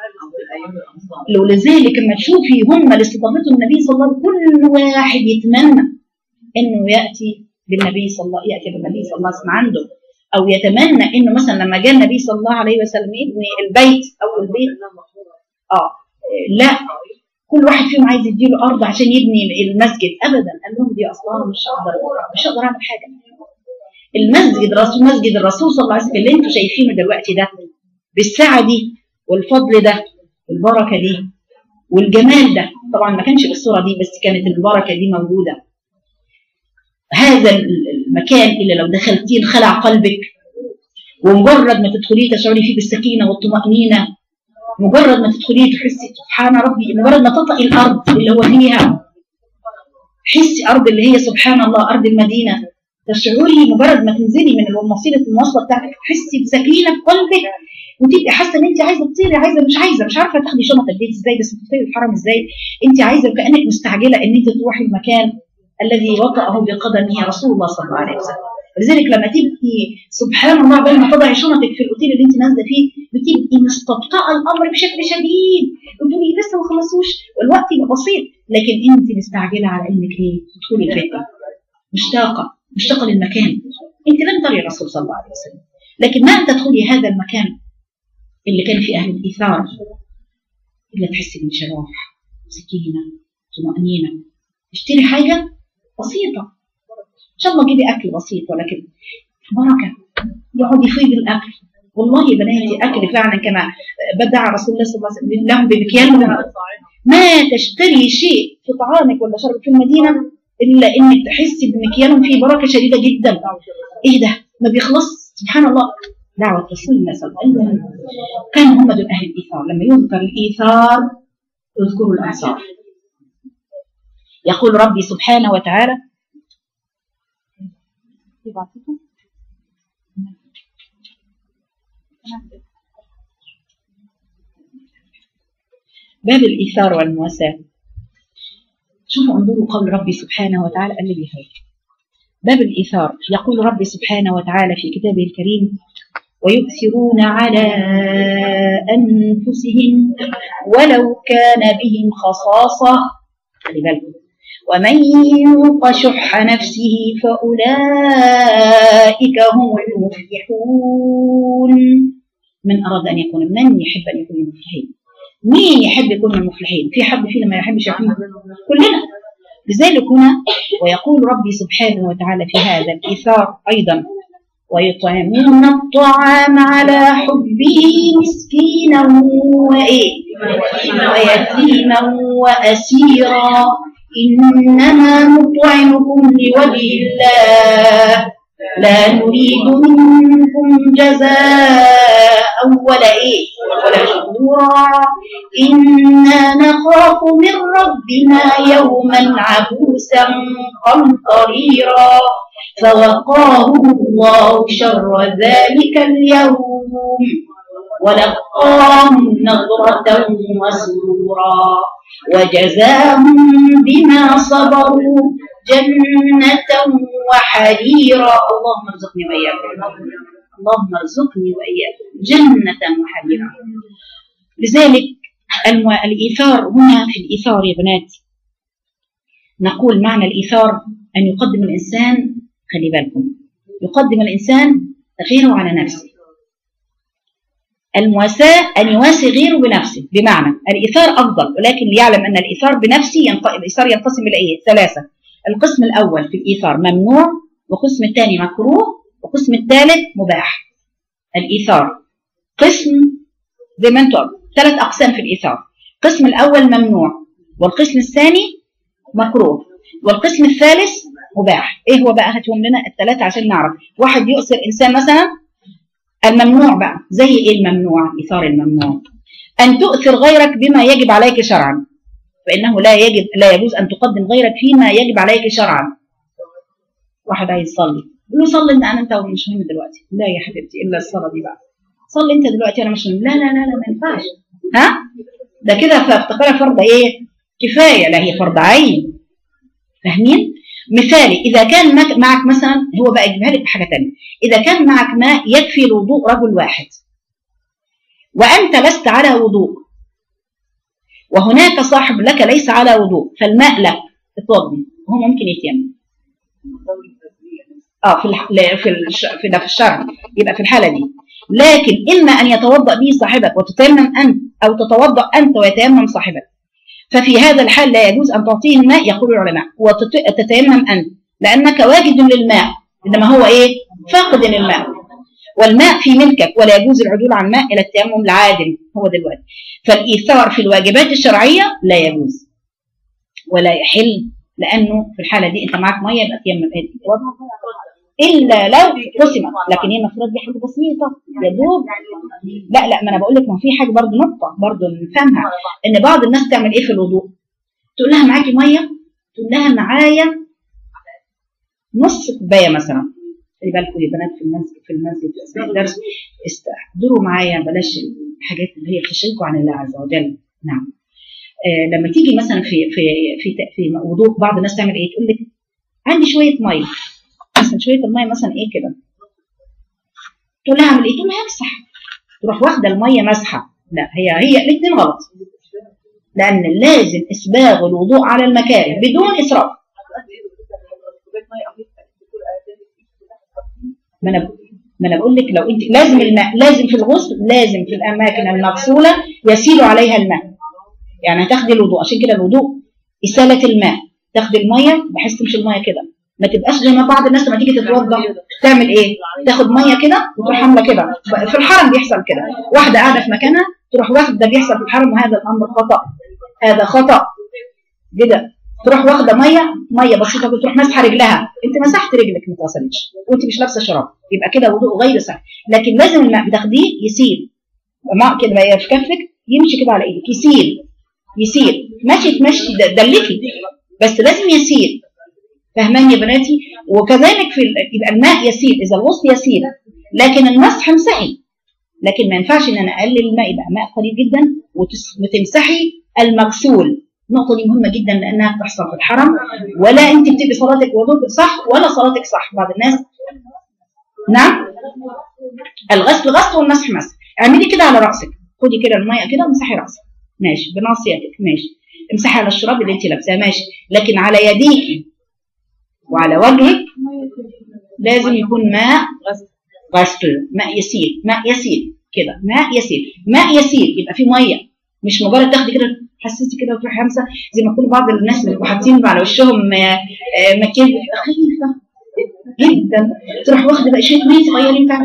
ولذلك لما تشوفي هم اللي استضافتهم النبي صلى الله عليه وسلم كل واحد يتمنى انه ياتي بالنبي صلى الله ياتي بالنبي صلى الله عليه وسلم عنده او يتمنى انه مثلا لما جاء النبي صلى الله عليه وسلم يبني البيت او البيت اه لا كل واحد فيهم عايز يديله ارض عشان يبني المسجد ابدا قال لهم دي اصلا مش هقدر مش هقدر اعمل حاجه المسجد رسول مسجد الرسول صلى الله عليه وسلم اللي انتم شايفينه دلوقتي ده بالسعه دي والفضل ده والبركه دي والجمال ده طبعا ما كانش بالصوره دي بس كانت البركه دي موجوده هذا المكان اللي لو دخلتيه خلع قلبك ومجرد ما تدخليه تشعري فيه بالسكينه والطمانينه مجرد ما تدخليه تحسي سبحان ربي مجرد ما تطئي الارض اللي هو فيها حسي ارض اللي هي سبحان الله ارض المدينه تشعري مجرد ما تنزلي من وسيله المواصله بتاعتك تحسي بسكينه في قلبك وتبقي حاسه ان انت عايزه تطيري عايزه مش عايزه مش عارفه تاخدي شنط البيت ازاي بس تطيري الحرم ازاي انت عايزه كانك مستعجله ان انت تروحي المكان الذي وطأه بقدمه رسول الله صلى الله عليه وسلم ولذلك لما تبقي سبحان الله قبل ما تضعي شنطك في الاوتيل اللي انت نازله فيه بتبقي مستبطئه الامر بشكل شديد وتقولي لسه ما خلصوش والوقت يبقى بسيط لكن انت مستعجله على انك ايه تدخلي البيت مشتاقه مشتاقه للمكان انت لم تري الرسول صلى الله عليه وسلم لكن ما ان تدخلي هذا المكان اللي كان فيه اهل الايثار الا تحسي بانشراح سكينه طمانينه اشتري حاجه بسيطه ان شاء الله جيبي اكل بسيط ولكن بركه يقعد يفيض الاكل والله يا بناتي اكل فعلا كما بدع رسول الله صلى الله عليه وسلم لهم بمكيال ما تشتري شيء في طعامك ولا شربك في المدينه الا انك تحسي بمكيالهم فيه بركه شديده جدا ايه ده ما بيخلص سبحان الله دعوة رسول الله صلى الله عليه وسلم كان هم دول أهل الإيثار لما يذكر الإيثار اذكروا الأنصار يقول ربي سبحانه وتعالى باب الإيثار والمواساة شوفوا انظروا قول ربي سبحانه وتعالى الذي هيك باب الإيثار يقول ربي سبحانه وتعالى في كتابه الكريم ويؤثرون على أنفسهم ولو كان بهم خصاصة خلي بالكم ومن يوق شح نفسه فأولئك هم المفلحون من أراد أن يكون من يحب أن يكون المفلحين مين يحب يكون من المفلحين في حد فينا ما يحبش يكون كلنا لذلك هنا ويقول ربي سبحانه وتعالى في هذا الإيثار أيضا ويطعمون الطعام على حبه مسكينا وإيه ويتيما وأسيرا إنما نطعمكم لوجه الله لا نريد منكم جزاء ولا إيه ولا شكورا إنا نخاف من ربنا يوما عبوسا قمطريرا فوقاهم الله شر ذلك اليوم ولقاهم نظرة وسرورا وجزاهم بما صبروا جنة وحريرا اللهم ارزقني وإياكم اللهم ارزقني وإياكم جنة وحريرا لذلك الإيثار هنا في الإيثار يا بنات نقول معنى الإيثار أن يقدم الإنسان خلي بالكم يقدم الإنسان غيره على نفسه المواساة أن يواسي غيره بنفسه بمعنى الإيثار أفضل ولكن ليعلم أن الإيثار بنفسه ينق... الإيثار ينقسم إلى إيه؟ ثلاثة القسم الأول في الإيثار ممنوع والقسم الثاني مكروه والقسم الثالث مباح الإيثار قسم زي ما انتم ثلاث أقسام في الإيثار القسم الأول ممنوع والقسم الثاني مكروه والقسم الثالث مباح ايه هو بقى هاتهم لنا الثلاثه عشان نعرف واحد يؤثر انسان مثلا الممنوع بقى زي ايه الممنوع ايثار الممنوع ان تؤثر غيرك بما يجب عليك شرعا فانه لا يجب لا يجوز ان تقدم غيرك فيما يجب عليك شرعا واحد عايز يصلي يقول له صلي انت انا انت مش مهم دلوقتي لا يا حبيبتي الا الصلاه دي بقى صلي انت دلوقتي انا مش مهم لا لا لا لا ما ينفعش ها ده كده فافتكرها فرض ايه كفايه لا هي فرض عين فاهمين مثالي إذا كان معك مثلا هو بقى يجيبها لك بحاجة تانية إذا كان معك ماء يكفي لوضوء رجل واحد وأنت لست على وضوء وهناك صاحب لك ليس على وضوء فالماء لك اتوضي وهو ممكن يتيمم اه في الح... لا، في الش... في ده في الشرع يبقى في الحاله دي لكن اما ان يتوضا به صاحبك وتتيمم انت او تتوضا انت ويتيمم صاحبك ففي هذا الحال لا يجوز ان تعطيه الماء يقول العلماء وتتيمم انت لانك واجد للماء انما هو ايه فاقد للماء والماء في ملكك ولا يجوز العدول عن الماء الى التيمم العادل هو دلوقتي فالايثار في الواجبات الشرعيه لا يجوز ولا يحل لانه في الحاله دي انت معاك ميه يبقى تيمم الا لو قسمت لكن هي المفروض دي حاجه بسيطه يا دوب لا لا ما انا بقول لك ما في حاجه برضه نقطه برضه نفهمها ان بعض الناس تعمل ايه في الوضوء تقول لها معاكي ميه تقول لها معايا نص كوبايه مثلا خلي بالكم يا بنات في المسجد في المسجد في اثناء الدرس استحضروا معايا بلاش الحاجات اللي هي تشغلكم عن الله عز وجل نعم آه لما تيجي مثلا في في في في وضوء بعض الناس تعمل ايه تقول لك عندي شويه ميه مثلا شويه الميه مثلا ايه كده تقول لها اعمل ايه تقول لها امسح تروح واخده الميه مسحه لا هي هي الاثنين غلط لان لازم اسباغ الوضوء على المكاره بدون اسراف ما انا ما انا بقول لك لو انت لازم الماء لازم في الغسل لازم في الاماكن المغسوله يسيل عليها الماء يعني هتاخدي الوضوء عشان كده الوضوء اساله الماء تاخدي الميه بحيث تمشي الميه كده ما تبقاش زي ما بعض الناس لما تيجي تتوضا تعمل ايه تاخد ميه كده وتروح عامله كده في الحرم بيحصل كده واحده قاعده في مكانها تروح واخده ده بيحصل في الحرم وهذا الامر خطا هذا خطا كده تروح واخده ميه ميه بسيطه وتروح ماسحه رجلها انت مسحت رجلك ما اتغسلتش وانت مش لابسه شراب يبقى كده وضوء غير صحيح لكن لازم الماء بتاخديه يسيل ماء كده بقى في كفك يمشي كده على ايدك يسيل يسيل ماشي تمشي دلكي بس لازم يسيل فاهمين يا بناتي وكذلك في يبقى الماء يسيل اذا الغسل يسيل لكن المسح امسحي لكن ما ينفعش ان انا اقلل الماء يبقى ماء قليل جدا وتمسحي المغسول النقطة دي مهمة جدا لأنها بتحصل في الحرم ولا أنت بتبقي صلاتك وضوءك صح ولا صلاتك صح بعض الناس نعم الغسل غسل والمسح مسح اعملي كده على رأسك خدي كده المية كده وامسحي رأسك ماشي بناصيتك ماشي امسحي على الشراب اللي أنت لابساه ماشي لكن على يديك وعلى وجهك لازم يكون ماء غسل ماء يسيل ماء يسيل كده ماء يسيل ماء يسيل يبقى فيه ميه مش مجرد تاخدي كده حسيتي كده وتروحي همسه زي ما يكون بعض الناس بيبقوا حاطين على وشهم مكياج خفيفه جدا تروح واخده بقى شويه ميه صغيرين بتاع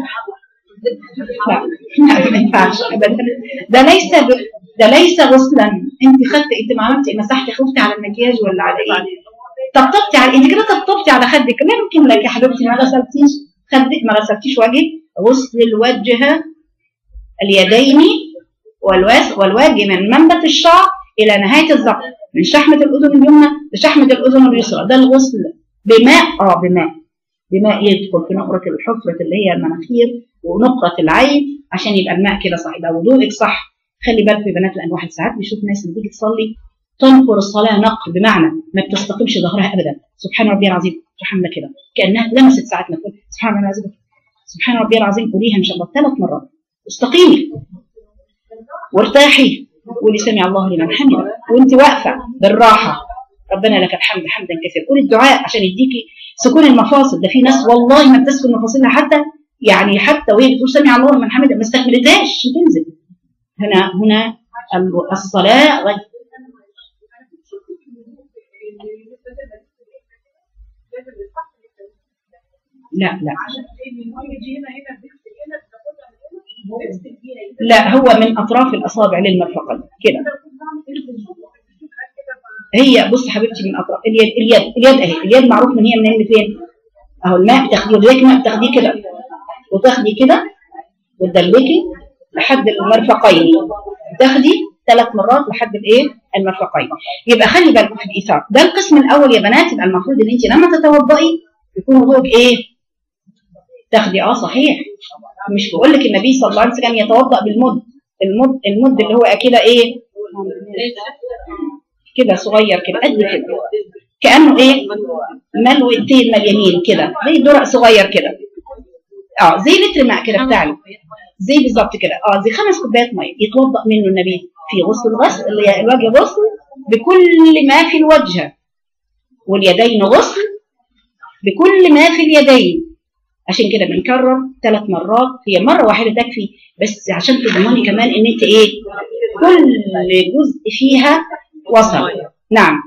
لا لا ما ينفعش ابدا ده ليس ب... ده ليس غسلا انت خدت انت ما عملتي مسحتي خفتي على المكياج ولا على ايه طبطبتي على انت كده طبطبتي على خدك ممكن لك يا حبيبتي ما غسلتيش خدك ما غسلتيش وجهك غسل الوجه اليدين والواس والوجه من منبت الشعر الى نهايه الذقن من شحمه الاذن اليمنى لشحمه الاذن اليسرى ده الغسل بماء اه بماء بماء يدخل في نقرة الحفرة اللي هي المناخير ونقرة العين عشان يبقى الماء كده صح يبقى وضوءك صح خلي بالك يا بنات لان واحد ساعات بيشوف ناس اللي تيجي تصلي تنقر الصلاه نقر بمعنى ما بتستقيمش ظهرها ابدا سبحان ربي العظيم تروح عامله كده كانها لمست ساعات ما تقول سبحان ربي العظيم سبحان ربي العظيم قوليها ان شاء الله ثلاث مرات استقيمي وارتاحي قولي سمع الله لمن حمده وانت واقفه بالراحه ربنا لك الحمد حمدا كثيرا قولي الدعاء عشان يديكي سكون المفاصل ده في ناس والله ما بتسكن مفاصلها حتى يعني حتى وهي بتقول سمع الله لمن حمده ما استكملتهاش تنزل هنا هنا الصلاه غير لا لا لا هو من اطراف الاصابع للمرفقين كده هي بص حبيبتي من اطراف اليد اليد اليد اهي اليد معروف من هي من فين اهو الماء بتاخديه وزيك الماء بتاخديه كده وتاخدي كده وتدلكي لحد المرفقين تاخدي ثلاث مرات لحد الايه المرفقين يبقى خلي بالكم في الايثار ده القسم الاول يا بنات يبقى المفروض ان انت لما تتوضئي يكون وضوءك ايه تاخدي اه صحيح مش بقول لك النبي صلى الله عليه وسلم يتوضا بالمد المد المد اللي هو كده ايه كده صغير كده قد كده كانه ايه ملوتين مليانين كده زي درق صغير كده اه زي لتر ماء كده بتاعي زي بالظبط كده اه زي خمس كوبايات ميه يتوضا منه النبي في غسل الغسل اللي هي الوجه غسل بكل ما في الوجه واليدين غسل بكل ما في اليدين عشان كده بنكرر ثلاث مرات هي مره واحده تكفي بس عشان تضمني كمان ان انت ايه كل جزء فيها وصل نعم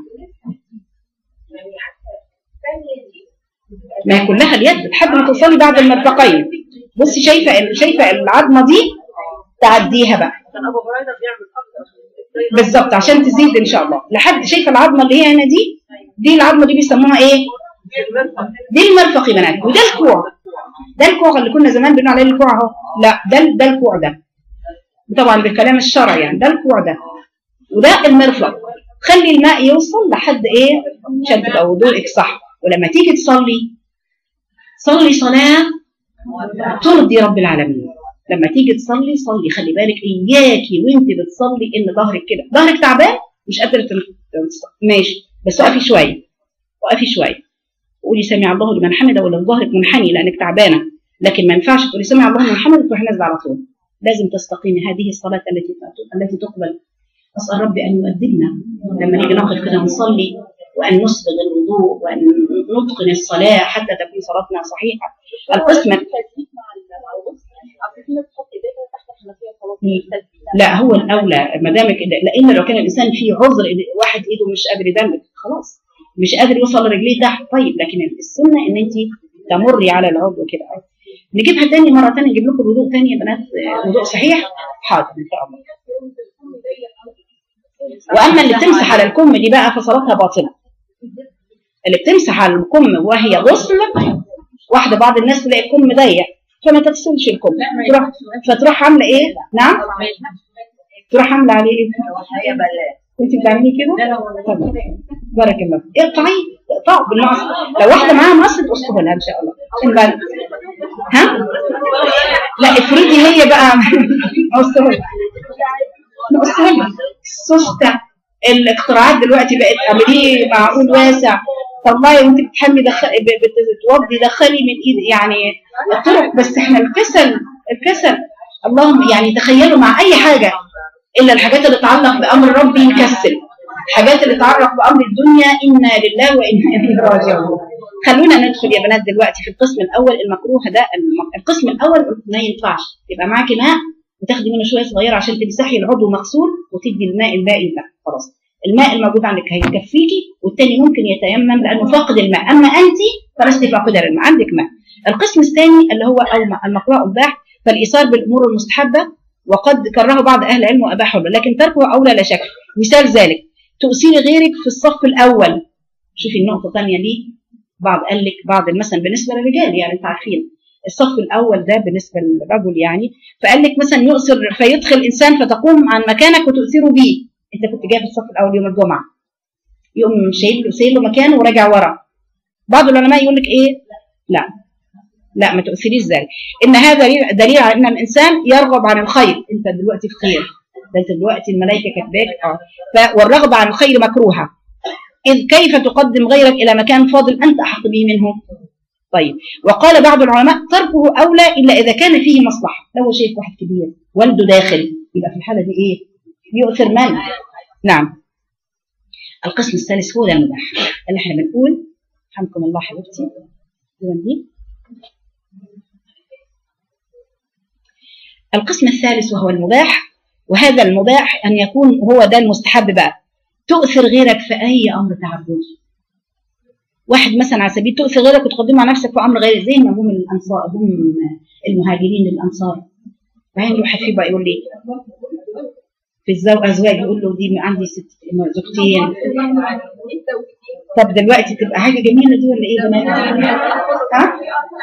ما هي كلها اليد لحد ما توصلي بعد المرفقين بصي شايفه شايفه العظمه دي تعديها بقى كان ابو هريره بيعمل اكتر بالظبط عشان تزيد ان شاء الله لحد شايفه العظمه اللي هي هنا دي دي العظمه دي بيسموها ايه دي المرفق يا بنات وده الكوع ده الكوع اللي كنا زمان بنقول عليه الكوع اهو لا ده ده الكوع ده طبعا بالكلام الشرعي يعني ده الكوع ده وده المرفق خلي الماء يوصل لحد ايه عشان تبقى وضوءك صح ولما تيجي تصلي صلي صلاه ترضي رب العالمين لما تيجي تصلي صلي خلي بالك اياكي وانت بتصلي ان ظهرك كده ظهرك تعبان مش قادره تن- ماشي بس وقفي شويه وقفي شويه قولي سمع الله لمن حمده ولو ظهرك منحني لانك تعبانه لكن ما ينفعش تقولي سمع الله لمن حمده تروحي نازله على طول لازم تستقيمي هذه الصلاه التي التي تقبل اسال ربي ان يؤدبنا لما نيجي نقف كده نصلي وان نسبغ الوضوء وان نتقن الصلاه حتى تكون صلاتنا صحيحه القسم التثبيت مع ال- مع الغسل اصل في ناس تحط ايديها تحت الحنفيه خلاص التثبيت لا هو الاولى ما دامك لان لو كان الانسان فيه عذر إن واحد ايده مش قادر يدمج خلاص مش قادر يوصل رجليه تحت طيب لكن السنه ان انت تمري على العضو كده نجيبها تاني مره تانية نجيب لكم وضوء تاني يا بنات آه، وضوء صحيح حاضر ان شاء الله واما اللي بتمسح على الكم دي بقى فصلاتها باطله اللي بتمسح على الكم وهي غسل واحده بعض الناس تلاقي الكم ضيق فما تغسلش الكم تروح فتروح عامله ايه نعم تروح عامله عليه ايه انت بتعملي كده طب بارك الله فيك. اقطعي اقطعوا بالمقص لو واحده معاها مقص تقصه لها ان شاء الله عشان بقى- ها لا افرضي هي بقى قصه لها نقصها لها السوسته الاختراعات دلوقتي بقت اعمليه معقول واسع طلعي وانت بتحمي دخل ب- بتوضي دخلي من ايد يعني الطرق بس احنا الكسل الكسل اللهم يعني تخيلوا مع اي حاجه الا الحاجات اللي تتعلق بامر ربي نكسل الحاجات اللي تتعلق بامر الدنيا انا لله وانا اليه راجعون خلونا ندخل يا بنات دلوقتي في القسم الاول المكروه ده الم- القسم الاول قلت ما ينفعش يبقى معاكي ماء وتاخدي منه شويه صغيره عشان تمسحي العضو مغسول وتدي الماء الباقي ده خلاص الماء الموجود عندك هيكفيكي والتاني ممكن يتيمم لانه فاقد الماء اما انت فلست فاقده للماء عندك ماء القسم الثاني اللي هو الم- المكروه مباح فالايثار بالامور المستحبه وقد كرهه بعض اهل العلم واباحه له لكن تركه اولى لا شك مثال ذلك تؤثري غيرك في الصف الاول شوفي النقطه الثانيه دي بعض قال لك بعض مثلا بالنسبه للرجال يعني انت عارفين الصف الاول ده بالنسبه للرجل يعني فقال لك مثلا يؤثر فيدخل انسان فتقوم عن مكانك وتؤثره بيه انت كنت جاي في الصف الاول يوم الجمعه يقوم شايل له سايل له مكانه وراجع ورا بعض العلماء يقول لك ايه لا لا ما تؤثريش ذلك ان هذا دليل- دليل على ان الانسان يرغب عن الخير انت دلوقتي في خير ده انت دلوقتي الملائكه كاتباك اه ف- والرغبه عن الخير مكروهه اذ كيف تقدم غيرك الى مكان فاضل انت احق به منه طيب وقال بعض العلماء تركه اولى الا اذا كان فيه مصلحه لو هو شايف واحد كبير والده داخل يبقى في الحاله دي ايه يؤثر من نعم القسم الثالث هو ده المباح اللي احنا بنقول رحمكم الله حبيبتي الوان دي القسم الثالث وهو المباح وهذا المباح ان يكون هو ده المستحب بقى تؤثر غيرك في اي امر تعبدي واحد مثلا على سبيل تؤثر غيرك وتقدمه على نفسك في امر غير زي ما هم الانصار هم المهاجرين الانصار بعدين يروح حفيد بقى يقول لي في الزو- الازواج يقول له دي عندي ست زوجتين طب دلوقتي تبقى حاجه جميله دي ولا ايه يا بنات؟ ها؟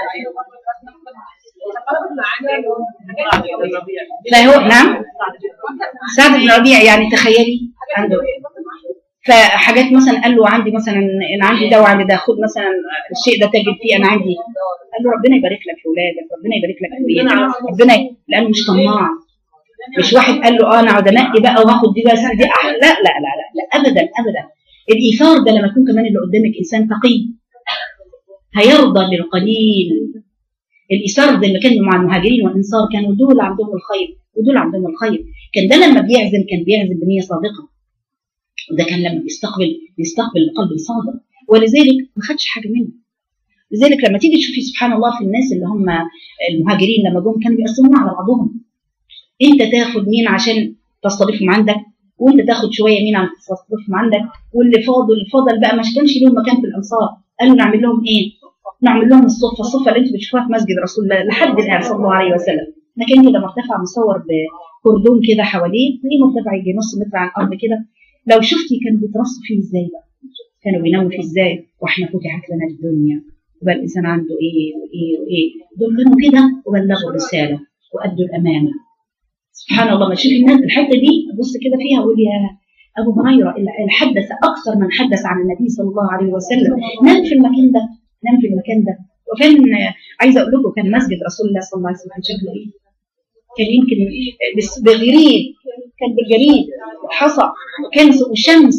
فهو نعم سعد بن ربيع يعني تخيلي عنده فحاجات مثلا قال له عندي مثلا انا عندي ده وعندي ده خد مثلا الشيء ده تجد فيه انا عندي قال له ربنا يبارك لك في اولادك ربنا يبارك لك في بيتك ربنا ي- لانه مش طماع مش واحد قال له اه انا اقعد انقي بقى واخد دي بس دي أحلى لا لا لا لا, لا ابدا ابدا الايثار ده لما يكون كمان اللي قدامك انسان تقي هيرضى بالقليل الايثار ده اللي كان مع المهاجرين والانصار كانوا دول عندهم الخير ودول عندهم الخير كان ده لما بيعزم كان بيعزم بنيه صادقه وده كان لما بيستقبل بيستقبل بقلب صادق ولذلك ما خدش حاجه منه لذلك لما تيجي تشوفي سبحان الله في الناس اللي هم المهاجرين لما جم كانوا بيقسمونا على بعضهم انت تاخد مين عشان تستضيفهم عندك وانت تاخد شويه مين عشان تستضيفهم عندك واللي فاضل فضل بقى ما كانش لهم مكان في الانصار قالوا نعمل لهم ايه؟ نعمل لهم الصفه الصفه اللي انتوا بتشوفوها في مسجد رسول الله لحد الان صلى الله عليه وسلم مكان كده مرتفع مصور بكردون كده حواليه تلاقيه مرتفع يجي نص متر عن الارض كده لو شفتي كانوا بيترصوا فيه ازاي بقى كانوا بيناموا فيه ازاي واحنا فتحت لنا الدنيا وبقى الانسان عنده ايه وايه وايه دول كانوا كده وبلغوا الرساله وادوا الامانه سبحان الله ما تشوفي الناس الحته دي بص كده فيها اقول يا ابو هريره اللي حدث اكثر من حدث عن النبي صلى الله عليه وسلم نام في المكان ده نام في المكان ده وكان عايزه اقول لكم كان مسجد رسول الله صلى الله عليه وسلم كان شكله ايه؟ كان يمكن بس- بغريب كان بالجريد وحصى وكان والشمس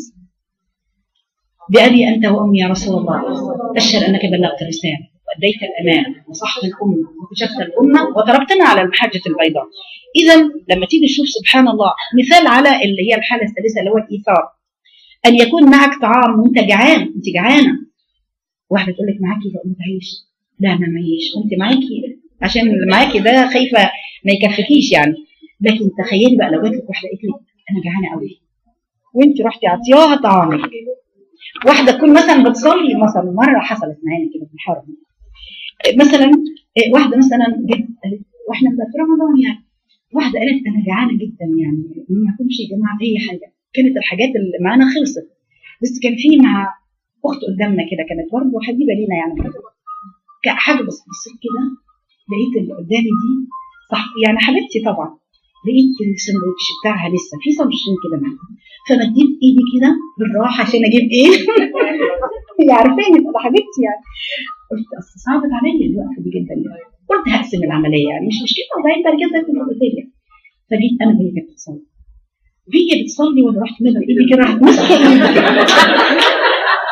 بأبي أنت وأمي يا رسول الله أشهد أنك بلغت الرسالة وأديت الأمانة ونصحت الأمة وكشفت الأمة وتركتنا على المحجة البيضاء إذا لما تيجي تشوف سبحان الله مثال على اللي هي الحالة الثالثة اللي هو الإيثار أن يكون معك طعام وأنت جعان أنت جعانة واحدة تقول لك معاكي فأقول تعيش لا أنا معيش وأنت معاكي عشان اللي معاكي ده خايفة ما يكفيكيش يعني لكن تخيلي بقى لو جات لك واحدة قالت لك أنا جعانة قوي وأنت رحتي عطياها طعامك واحده تكون مثلا بتصلي مثلا مره حصلت معانا كده في الحرم مثلا إيه، واحده مثلا جت قالت واحنا في رمضان يعني واحده قالت انا جعانه جدا يعني ما يكونش يا جماعه اي حاجه كانت الحاجات اللي معانا خلصت بس كان في مع اخت قدامنا كده كانت برضه حبيبه لينا يعني ك- حاجه بس بصيت كده لقيت اللي قدامي دي صح يعني حبيبتي طبعا لقيت السندوتش بتاعها لسه في سندوتشين كده معاها فمديت ايدي كده بالراحه عشان اجيب ايه هي عارفاني تبقى حبيبتي يعني قلت اصل صعبت عليا الوقفه دي جدا يعني قلت هقسم العمليه يعني مش مشكله وبعدين بعد كده تاكل الاوتيل فجيت انا وهي كانت بتصلي وهي بتصلي وانا رحت منها ايدي كده راحت ماسكه ايدي كده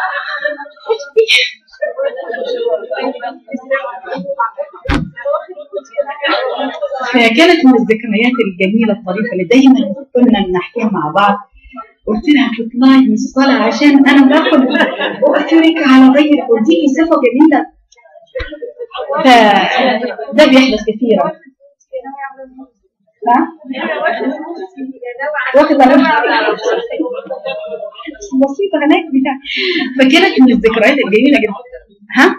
فكانت من الذكريات الجميله الطريفه اللي دايما كنا بنحكيها مع بعض قلت لها تطلعي من الصلاه عشان انا باخد اؤثرك على غيرك وديكي صفه جميله فده بيحدث كثيرا ها؟ واخد بالك بسيطه هناك بتاع فكانت من الذكريات الجميله جدا ها؟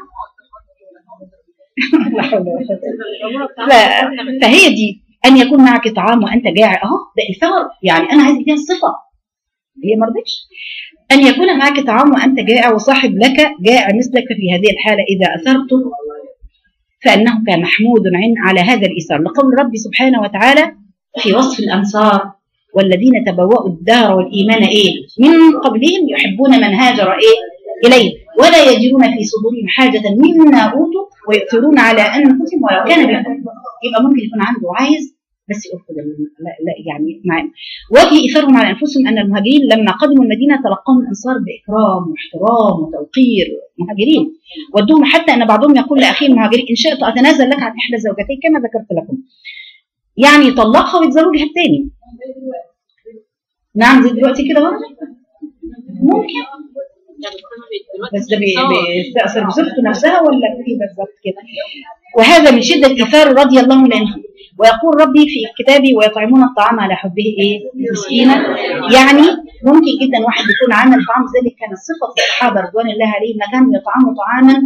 لا حول ولا قوة ف- فهي دي ان يكون معك طعام وانت جائع اهو ده اثار يعني انا عايز اديها الصفه هي ما رضتش ان يكون معك طعام وانت جائع وصاحب لك جائع مثلك في هذه الحاله اذا اثرته فانه كان محمود عن على هذا الايثار لقول ربي سبحانه وتعالى في وصف الانصار والذين تبوأوا الدار والايمان ايه من قبلهم يحبون من هاجر ايه اليه ولا يجدون في صدورهم حاجه مما اوتوا ويؤثرون على انفسهم ولو كان بهم يبقى ممكن يكون عنده عايز بس يرفض ال- لا, لا يعني معانا وجه ايثارهم على انفسهم ان المهاجرين لما قدموا المدينه تلقاهم الانصار باكرام واحترام وتوقير مهاجرين ودوهم حتى ان بعضهم يقول لاخيه المهاجرين ان شئت اتنازل لك عن احدى زوجتيك كما ذكرت لكم يعني يطلقها ويتزوجها الثاني نعم زي دلوقتي كده برضه ممكن بس ده بي- بيستأثر بزوجته نفسها ولا في بالظبط كده وهذا من شدة إيثار رضي الله عنه ويقول ربي في كتابي ويطعمون الطعام على حبه ايه مسكينا يعني ممكن جدا واحد يكون عامل طعام ذلك كانت صفة الصحابة رضوان الله عليهم ما كانوا يطعموا طعاما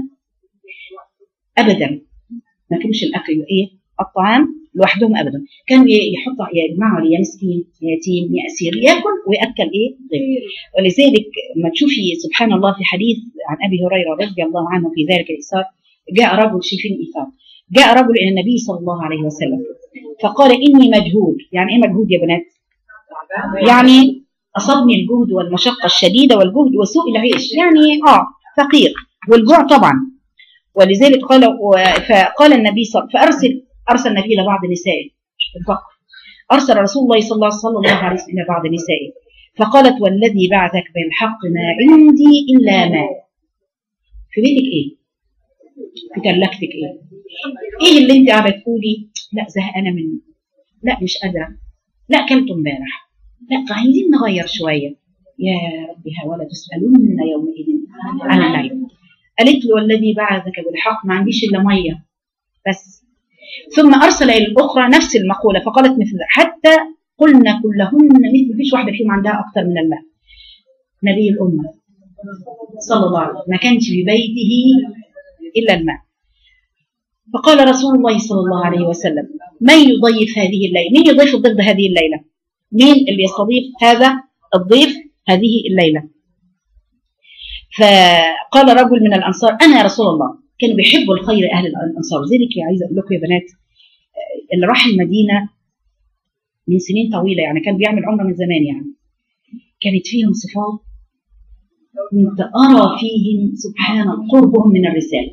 أبدا ما كانش الأكل ايه الطعام لوحدهم ابدا كانوا ي- يحطوا يجمعوا يا مسكين يا يتيم يا اسير ياكل وياكل ايه غيره ولذلك ما تشوفي سبحان الله في حديث عن ابي هريره رضي الله عنه في ذلك الايثار جاء رجل شايفين الايثار جاء رجل الى النبي صلى الله عليه وسلم فقال اني مجهود يعني ايه مجهود يا بنات يعني اصابني الجهد والمشقه الشديده والجهد وسوء العيش يعني اه فقير والجوع طبعا ولذلك قال و- فقال النبي صلى فارسل ارسل النبي الى بعض نسائه الفقر ارسل رسول الله صلى الله صلى الله عليه وسلم الى بعض نسائه فقالت والذي بعثك بالحق ما عندي الا ماء في بيتك ايه؟ في تلاجتك ايه؟ ايه اللي انت قاعده تقولي؟ لا زهقانه منه لا مش قادره لا كلت امبارح لا عايزين نغير شويه يا ربي ولا تسالون يومئذ عن النعيم قالت له والذي بعثك بالحق ما عنديش الا ميه بس ثم ارسل الى الاخرى نفس المقوله فقالت مثل ذلك. حتى قلنا كلهن مثل مفيش واحده فيهم عندها اكثر من الماء نبي الامه صلى الله عليه وسلم ما كانش في بيته الا الماء فقال رسول الله صلى الله عليه وسلم من يضيف هذه الليله من يضيف الضيف هذه الليله مين اللي يستضيف هذا الضيف هذه الليله فقال رجل من الانصار انا يا رسول الله كانوا بيحبوا الخير اهل الانصار لذلك عايزه اقول لكم يا بنات آه، اللي راح المدينه من سنين طويله يعني كان بيعمل عمره من زمان يعني كانت فيهم صفات كنت ارى فيهم سبحان الله قربهم من الرساله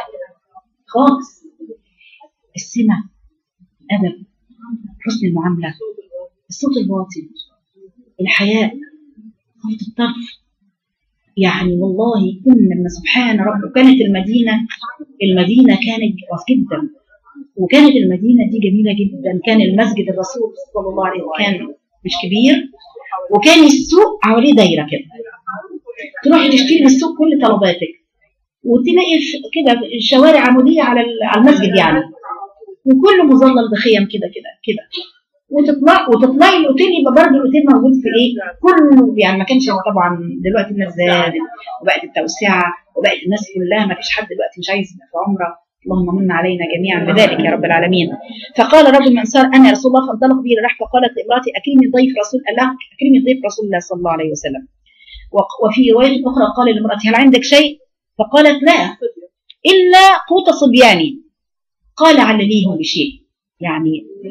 خالص السمه ادب حسن المعامله الصوت الواطي الحياء خفض الطرف يعني والله كنا من سبحان رب كانت المدينة المدينة كانت جدا وكانت المدينة دي جميلة جدا كان المسجد الرسول صلى الله عليه وسلم كان مش كبير وكان السوق حواليه دايرة كده تروحي تشتري من السوق كل طلباتك وتلاقي ش- كده شوارع عمودية على ال- على المسجد يعني وكله مظلل بخيم كده كده كده وتطلع وتطلعي الاوتيل يبقى برضه الاوتيل موجود في ايه؟ كله يعني ما كانش طبعا دلوقتي الناس زادت وبقت التوسعه وبقت الناس كلها ما فيش حد دلوقتي مش عايز يبقى في عمره اللهم من علينا جميعا بذلك يا رب العالمين فقال رجل من انصار انا يا رسول الله فانطلق بي راح فقالت لامراتي اكرمي ضيف رسول الله اكرمي ضيف رسول الله صلى الله عليه وسلم وق- وفي روايه اخرى قال لامراتي هل عندك شيء؟ فقالت لا الا قوت صبياني قال علليهم بشيء يعني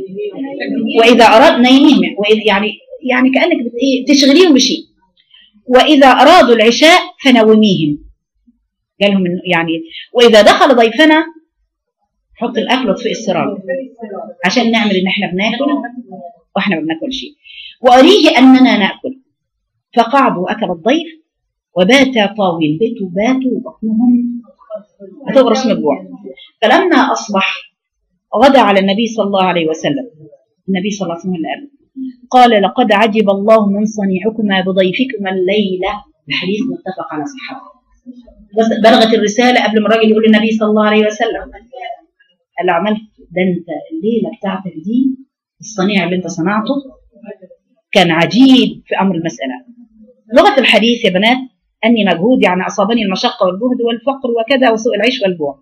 واذا اراد نيمهم وإذا يعني يعني كانك بت ايه تشغليهم بشيء واذا ارادوا العشاء فنوميهم قالهم إنه يعني واذا دخل ضيفنا حط الاكل واطفئ السراج عشان نعمل ان احنا بناكل واحنا ما بناكلش واريه اننا ناكل فقعدوا واكل الضيف وباتا طاوي بيتوا باتوا بطنهم هتغرس من الجوع فلما اصبح غدا على النبي صلى الله عليه وسلم النبي صلى الله عليه وسلم اللي قال قال لقد عجب الله من صنيعكما بضيفكما الليله الحديث متفق على صحته بس بلغت الرساله قبل ما الراجل يقول للنبي صلى الله عليه وسلم قال له عملت ده انت الليله بتاعتك دي الصنيع اللي انت صنعته كان عجيب في امر المساله لغه الحديث يا بنات اني مجهود يعني اصابني المشقه والجهد والفقر وكذا وسوء العيش والجوع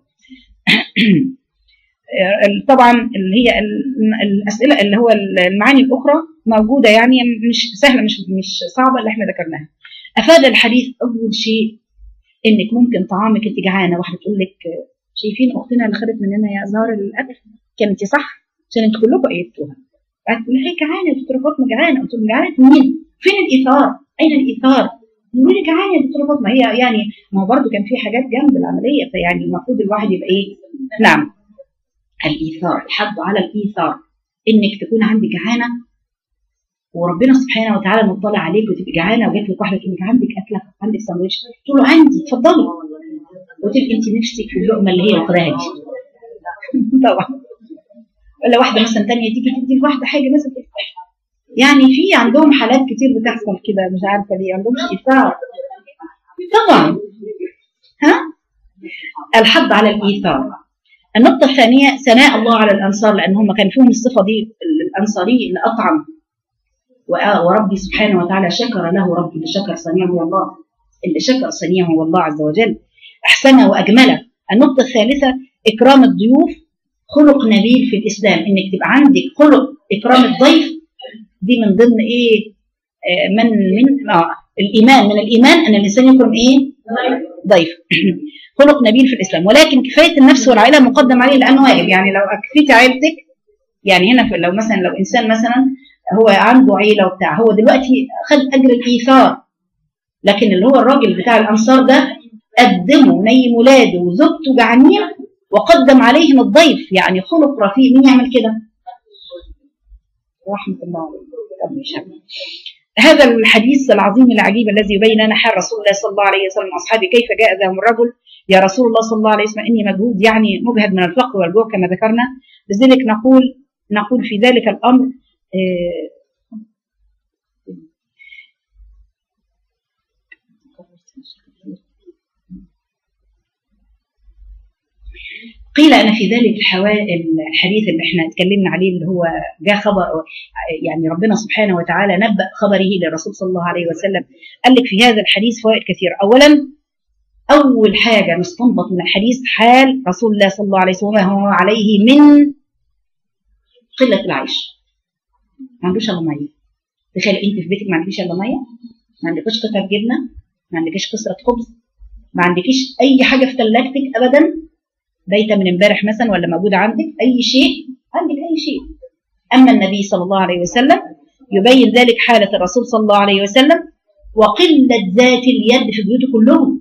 طبعا اللي هي ال- الاسئله اللي هو المعاني الاخرى موجوده يعني مش سهله مش مش صعبه اللي احنا ذكرناها افاد الحديث اول شيء انك ممكن طعامك انت جعانه واحده تقول لك شايفين اختنا اللي خدت مننا يا ازهار الاكل كانت صح عشان انتوا كلكم ايدتوها تقول هي جعانه يا دكتوره فاطمه جعانه قلت لهم جعانه مين؟ فين الايثار؟ اين الايثار؟ يقولوا لي جعانه يا دكتوره فاطمه هي يعني ما هو برضه كان في حاجات جنب العمليه فيعني المفروض الواحد يبقى ايه؟ نعم الايثار الحد على الايثار انك تكون عندك جعانه وربنا سبحانه وتعالى مطلع عليك وتبقي جعانه وجات لك واحده تقول لك عندك اكله عندك ساندوتش تقول له عندي اتفضلي وتبقي انت نفسك في اللقمه اللي هي واخداها دي طبعا ولا واحده مثلا ثانيه تيجي تدي واحده حاجه مثلا يعني في عندهم حالات كتير بتحصل كده مش عارفه ليه عندهم ايثار طبعا ها الحد على الايثار النقطة الثانية ثناء الله على الأنصار لأن هم كان فيهم الصفة دي الأنصاري اللي أطعم و- وربي سبحانه وتعالى شكر له ربي اللي شكر صنيعه هو الله اللي شكر صنيعه هو الله عز وجل أحسنه وأجمله النقطة الثالثة إكرام الضيوف خلق نبيل في الإسلام إنك تبقى عندك خلق إكرام الضيف دي من ضمن إيه آه، من من آه الإيمان من الإيمان أن الإنسان يكرم إيه ضيف خلق نبيل في الإسلام ولكن كفاية النفس والعائلة مقدم عليه لأنه واجب يعني لو أكفيت عائلتك يعني هنا في لو مثلا لو إنسان مثلا هو عنده عيلة وبتاع هو دلوقتي خد أجر الإيثار لكن اللي هو الراجل بتاع الأنصار ده قدموا نيم ولاده وزوجته جعانين وقدم عليهم الضيف يعني خلق رفيق مين يعمل كده؟ رحمة الله عليه طب مش عارف. هذا الحديث العظيم العجيب الذي يبين لنا حال رسول الله صلى الله عليه وسلم واصحابه كيف جاء ذاهم الرجل يا رسول الله صلى الله عليه وسلم اني مجهود يعني مجهد من الفقر والجوع كما ذكرنا لذلك نقول نقول في ذلك الامر آه، قيل ان في ذلك الحوا... الحديث اللي احنا اتكلمنا عليه اللي هو جاء خبر يعني ربنا سبحانه وتعالى نبأ خبره للرسول صلى الله عليه وسلم قال لك في هذا الحديث فوائد كثيره اولا اول حاجه نستنبط من الحديث حال رسول الله صلى الله عليه وسلم وما هو عليه من قله العيش ما عندوش الا ميه تخيل انت في بيتك ما عندكيش الا ميه ما عندكيش قطعه جبنه ما عندكيش كسره خبز ما عندكيش اي حاجه في ثلاجتك ابدا بايته من امبارح مثلا ولا موجوده عندك اي شيء عندك اي شيء اما النبي صلى الله عليه وسلم يبين ذلك حاله الرسول صلى الله عليه وسلم وقله ذات اليد في بيوت كلهم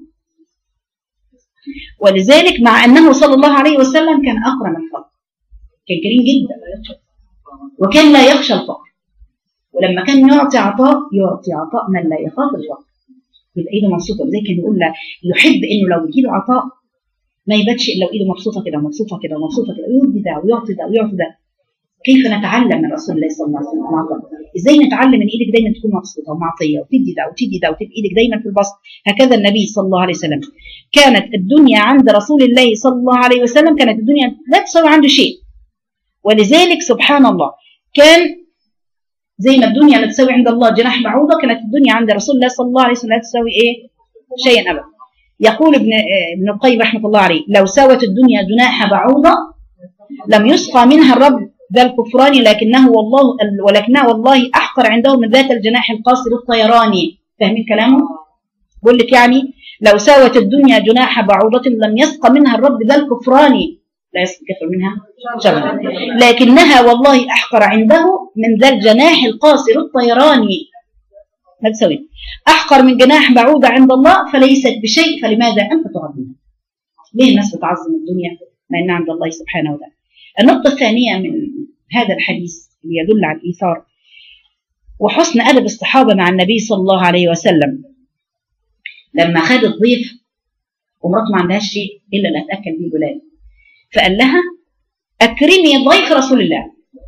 ولذلك مع انه صلى الله عليه وسلم كان اكرم الخلق كان كريم جدا وكان لا يخشى الفقر ولما كان يعطي عطاء يعطي عطاء من لا يخاف الفقر يبقى ايده مبسوطه زي كان يقول له يحب انه لو يجيله عطاء ما يباتش الا وايده مبسوطه كده مبسوطه كده مبسوطه كده يدي ده ويعطي ده ويعطي ده كيف نتعلم من رسول الله صلى الله عليه وسلم العطاء ازاي نتعلم ان ايدك دايما تكون مبسوطه ومعطيه وتدي ده وتدي ده وتبقى ايدك دايما في البسط هكذا النبي صلى الله عليه وسلم كانت الدنيا عند رسول الله صلى الله عليه وسلم كانت الدنيا لا تساوي عنده شيء ولذلك سبحان الله كان زي ما الدنيا لا تساوي عند الله جناح بعوضه كانت الدنيا عند رسول الله صلى الله عليه وسلم لا تساوي ايه شيئا ابدا يقول ابن ابن القيم رحمه الله عليه لو ساوت الدنيا جناح بعوضه لم يسقى منها الرب ذا الكفران لكنه والله ولكنه والله احقر عنده من ذات الجناح القاصر الطيراني فاهمين كلامه؟ بقول لك يعني لو ساوت الدنيا جناح بعوضة لم يسقى منها الرب ذا الكفران لا يسقى كفر منها شبه لكنها والله احقر عنده من ذا الجناح القاصر الطيراني ما تسوي احقر من جناح بعوضة عند الله فليست بشيء فلماذا انت تعظمها؟ ليه الناس بتعظم الدنيا مع انها عند الله سبحانه وتعالى؟ النقطة الثانية من هذا الحديث اللي يدل على الإيثار وحسن أدب الصحابة مع النبي صلى الله عليه وسلم لما خد الضيف ومراته ما عندهاش شيء إلا اللي هتأكل بيه الولاد فقال لها أكرمي ضيف رسول الله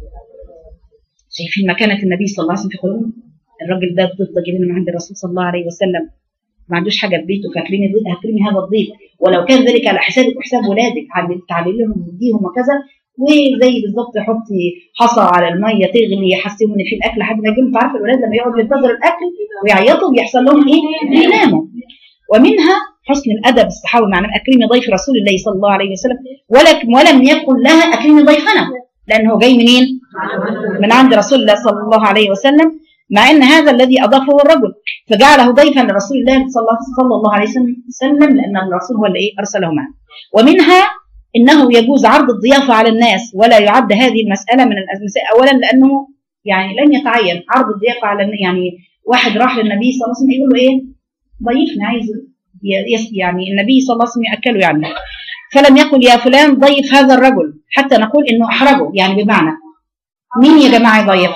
شايفين مكانة النبي صلى الله عليه وسلم في قلوبهم الراجل ده الضيف ده جايبينه من عند الرسول صلى الله عليه وسلم ما عندوش حاجه في بيته فاكرين الضيف هكرمي هذا الضيف ولو كان ذلك على حسابك وحساب ولادك تعلي لهم وتديهم وكذا وزي بالظبط حطي حصى على الميه تغلي يحسبوا ان في الاكل لحد ما يجي انت عارفه الولاد لما يقعدوا ينتظروا الاكل ويعيطوا بيحصل لهم ايه؟ بيناموا ومنها حسن الادب الصحابه مع اكرمي ضيف رسول الله صلى الله عليه وسلم ولكن ولم يقل لها اكرمي ضيفنا لانه جاي منين؟ من عند رسول الله صلى الله عليه وسلم مع ان هذا الذي اضافه هو الرجل فجعله ضيفا لرسول الله صلى الله عليه وسلم لان الرسول هو اللي ايه ارسله معه ومنها انه يجوز عرض الضيافه على الناس ولا يعد هذه المساله من المسائل اولا لانه يعني لن يتعين عرض الضيافه على يعني واحد راح للنبي صلى الله عليه وسلم يقول له ايه ضيفنا عايز يعني النبي صلى الله عليه وسلم ياكله يعني فلم يقل يا فلان ضيف هذا الرجل حتى نقول انه احرجه يعني بمعنى مين يا جماعه يضيف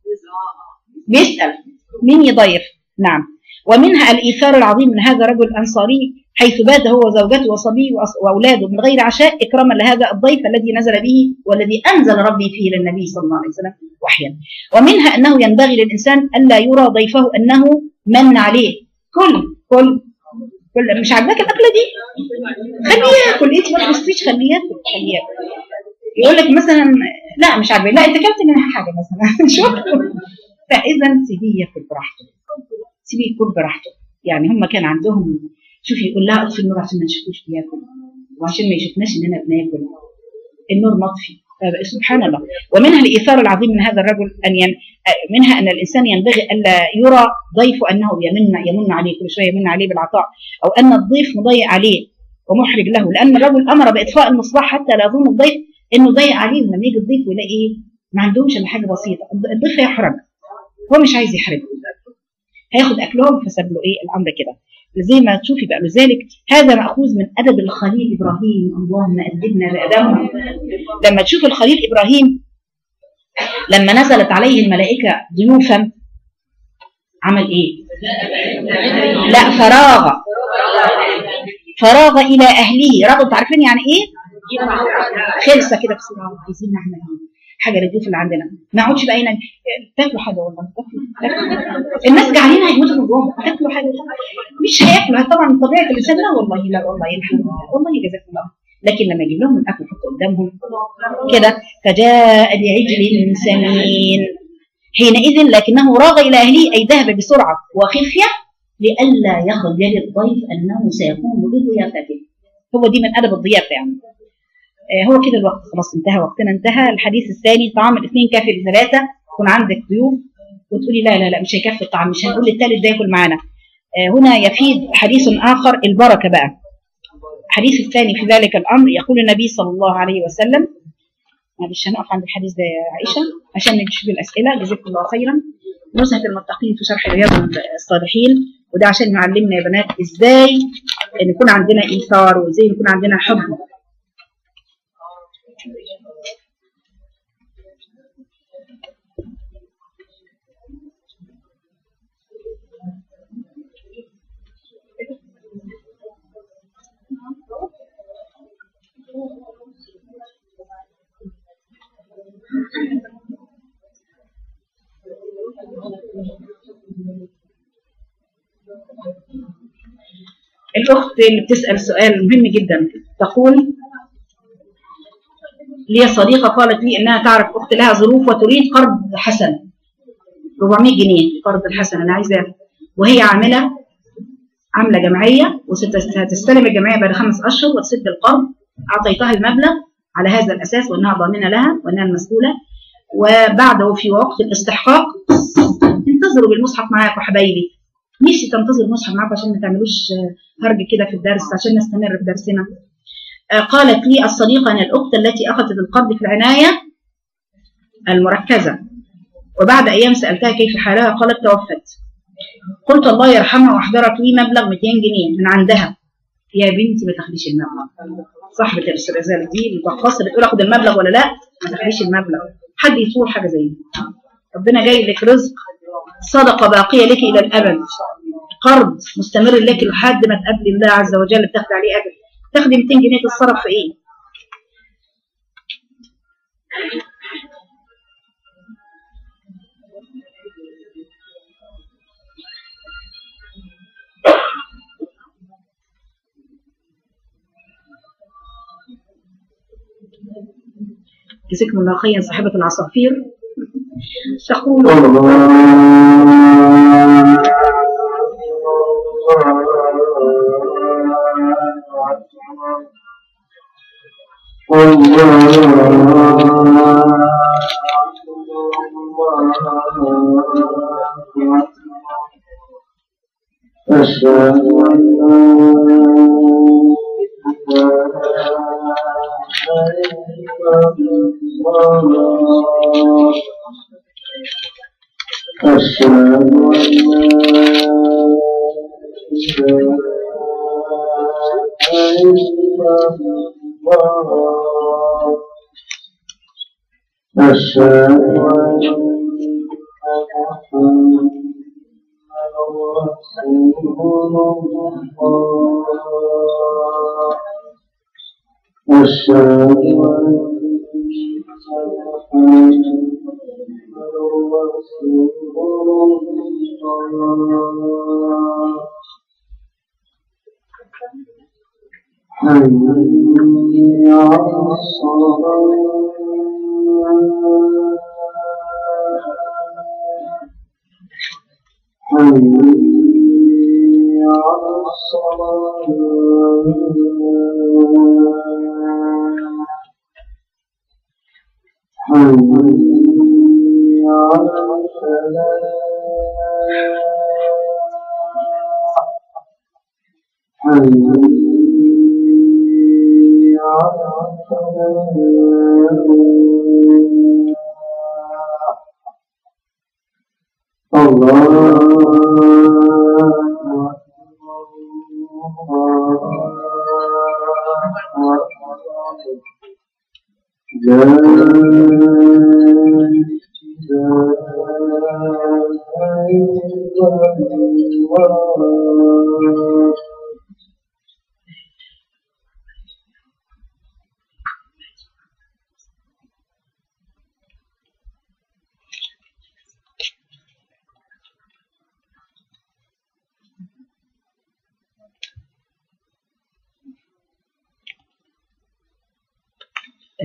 بيسال مين يضيف نعم ومنها الايثار العظيم من هذا الرجل الانصاري حيث بات هو وزوجته وصبيه واولاده من غير عشاء اكراما لهذا الضيف الذي نزل به والذي انزل ربي فيه للنبي صلى الله عليه وسلم وحيا ومنها انه ينبغي للانسان الا يرى ضيفه انه من عليه كل كل كل مش عاجباك الاكله دي خليه ياكل انت ما تبصيش خليه ياكل خليه ياكل يقول لك مثلا لا مش عاجبني لا انت كلت منها حاجه مثلا شكرا فاذا سيبيه ياكل براحته سيبيه ياكل براحته يعني هم كان عندهم شوفي يقول لها اطفي النور عشان ما نشوفوش بياكل وعشان ما يشوفناش اننا بناكل النور مطفي سبحان الله ومنها الايثار العظيم من هذا الرجل ان ين... منها ان الانسان ينبغي الا يرى ضيفه انه يمن يمن عليه كل شويه يمن عليه بالعطاء او ان الضيف مضيع عليه ومحرج له لان الرجل امر باطفاء المصباح حتى لا يظن الضيف انه ضيع عليه لما يجي الضيف ويلاقي ايه ما عندهمش الا حاجه بسيطه الضيف هيحرج هو مش عايز يحرجه هياخد اكلهم فساب له ايه الامر كده زي ما تشوفي بقى لذلك هذا ماخوذ من ادب الخليل ابراهيم اللهم ادبنا بادبه لما تشوف الخليل ابراهيم لما نزلت عليه الملائكه ضيوفا عمل ايه لا فراغ فراغ الى اهله رغب عارفين يعني ايه خلصه كده بسرعه عايزين نعمل ايه حاجه للضيوف اللي عندنا ما اقعدش بقى هنا تاكلوا حاجه والله تاكلوا الناس جعانين هيموتوا من جوع تاكلوا حاجه مش هياكلوا طبعا طبيعه الانسان لا والله لا والله الحمد لله والله جزاك الله لكن لما يجيب لهم الاكل يحطه قدامهم كده فجاء بعجل سمين حينئذ لكنه راغ الى اهله اي ذهب بسرعه وخفيه لئلا يخجل الضيف انه سيقوم بضيافته هو دي من ادب الضيافه يعني آه، هو كده الوقت خلاص انتهى وقتنا انتهى الحديث الثاني طعام الاثنين كافي لثلاثه يكون عندك ضيوف وتقولي لا لا لا مش هيكفي الطعام مش هنقول للثالث ده ياكل معانا آه، هنا يفيد حديث اخر البركه بقى الحديث الثاني في ذلك الامر يقول النبي صلى الله عليه وسلم معلش هنقف عند الحديث ده يا عائشه عشان نشوف الاسئله جزاكم الله خيرا نزهه المتقين في شرح رياض الصالحين وده عشان يعلمنا يا بنات ازاي ان يكون عندنا ايثار وازاي يكون عندنا حب الأخت اللي بتسأل سؤال مهم جدا تقول لي صديقة قالت لي إنها تعرف أخت لها ظروف وتريد قرض حسن 400 جنيه قرض الحسن أنا عايزة وهي عاملة عاملة جمعية وهتستلم الجمعية بعد خمس أشهر وتسد القرض أعطيتها المبلغ على هذا الأساس وأنها ضامنة لها وأنها المسؤولة وبعده في وقت الاستحقاق انتظروا بالمصحف معاكم حبايبي نفسي تنتظر المصحف معاكم عشان ما تعملوش آه، هرج كده في الدرس عشان نستمر في درسنا آه، قالت لي الصديقة أن الأخت التي أخذت القرض في العناية المركزة وبعد أيام سألتها كيف حالها قالت توفت قلت الله يرحمها وأحضرت لي مبلغ 200 جنيه من عندها يا بنتي ما تاخديش المبلغ صاحبة الرسالة دي المتخصصة بتقول اخد المبلغ ولا لا ما تاخديش المبلغ حد يصور حاجة زي دي ربنا جاي لك رزق صدقة باقية لك إلى الأبد قرض مستمر لك لحد ما تقابلي الله عز وجل بتاخدي عليه أجر تاخدي 200 جنيه تتصرف في إيه؟ جزاكم الله خيرا صاحبة العصافير تقول أشهد أن لا إله إلا الله أشهد أن لا إله إلا الله أشهد أن محمدا رسول الله أشهد أن محمدا رسول الله حي على الصلاة حي على الصلاة حي على الفلاح حي على الفلاح الله أكبر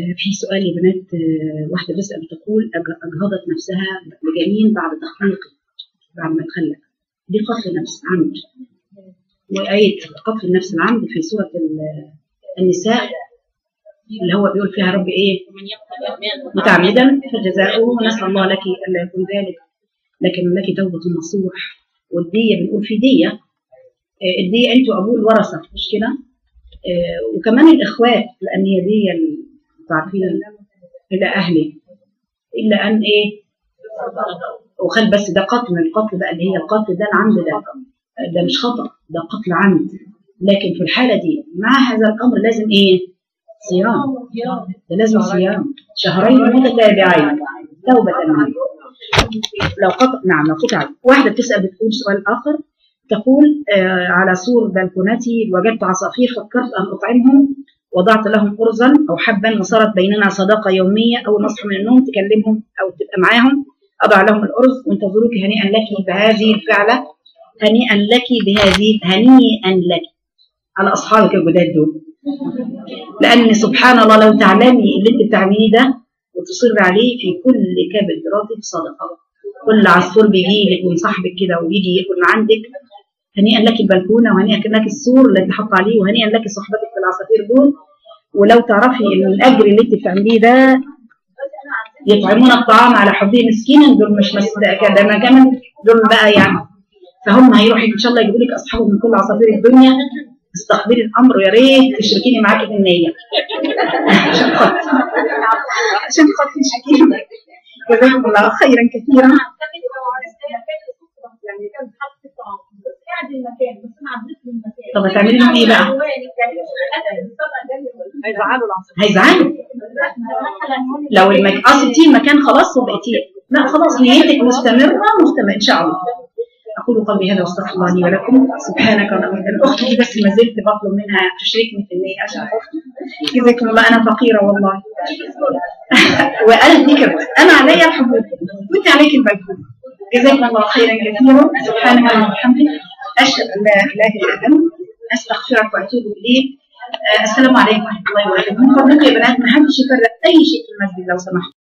آه، في سؤال يا بنات آه، واحدة بتسأل بتقول أج- أجهضت نفسها بجنين بعد تخليقه بعد ما تخلق دي قتل نفس عمد وآية قتل النفس العمد في سورة ال- النساء اللي هو بيقول فيها رب إيه متعمدا فجزاؤه نسأل الله لك ألا يكون ذلك لكن لك توبة نصوح والدية بنقول في دية آه، الدية أنتوا أبوه الورثة مش كده آه، وكمان الإخوات لأن هي دي ال- انتوا عارفين إلى أهله إلا أن إيه وخل بس ده قتل القتل بقى اللي هي القتل ده العمد ده ده مش خطأ ده قتل عمد لكن في الحالة دي مع هذا الأمر لازم إيه صيام ده لازم صيام شهرين متتابعين توبة منه لو قطع نعم لو قطع واحدة بتسأل بتقول سؤال آخر تقول آه على سور بلكونتي وجدت عصافير فكرت أن أطعمهم وضعت لهم أرزا أو حبا وصارت بيننا صداقة يومية أول ما أصحى من النوم تكلمهم أو تبقى معاهم أضع لهم الأرز وانتظروك هنيئا لك بهذه الفعلة هنيئا لك بهذه هنيئا لك على أصحابك الجداد دول لأن سبحان الله لو تعلمي اللي أنت بتعمليه ده وتصر عليه في كل كبد رطب صدقة كل عصفور بيجي لك ومصاحبك كده ويجي ياكل من عندك هنيئا لك البلكونه وهنيئا لك السور اللي تحط عليه وهنيئا لك صحبتك في العصافير دول ولو تعرفي ان الاجر اللي انت بتعمليه ده يطعمون الطعام على حبه مسكينا دول مش بس ده كده ما كمان دول بقى يعني فهم هيروحوا ان شاء الله يجيبوا لك اصحابهم من كل عصافير الدنيا استقبلي الامر ويا ريت تشركيني معاكي في النيه عشان خاطر عشان خاطر شكينا جزاكم الله خيرا كثيرا يعني كان حاطط في الطعام بس قاعد المكان بس انا عديت من المكان طب هتعملي لهم ايه بقى؟ هيزعلوا العصر هيزعلوا لو المك... قصدتي المكان خلاص وبقيتي لا خلاص نيتك مستمرة مستمرة إن شاء الله أقول قولي هذا واستغفر الله لي ولكم سبحانك اللهم الأخت دي بس ما زلت بطلب منها تشركني في النية عشان أخت جزاكم الله أنا فقيرة والله وأنا دي كده أنا عليا الحبوب وأنت عليك البلكون جزاكم الله خيرا كثيرا سبحانك اللهم وبحمدك أشهد أن لا إله إلا أنت أستغفرك وأتوب إليك آه، السلام عليكم ورحمة الله وبركاته من فضلكم يا بنات ما حدش يفرق أي شيء في المسجد لو سمحت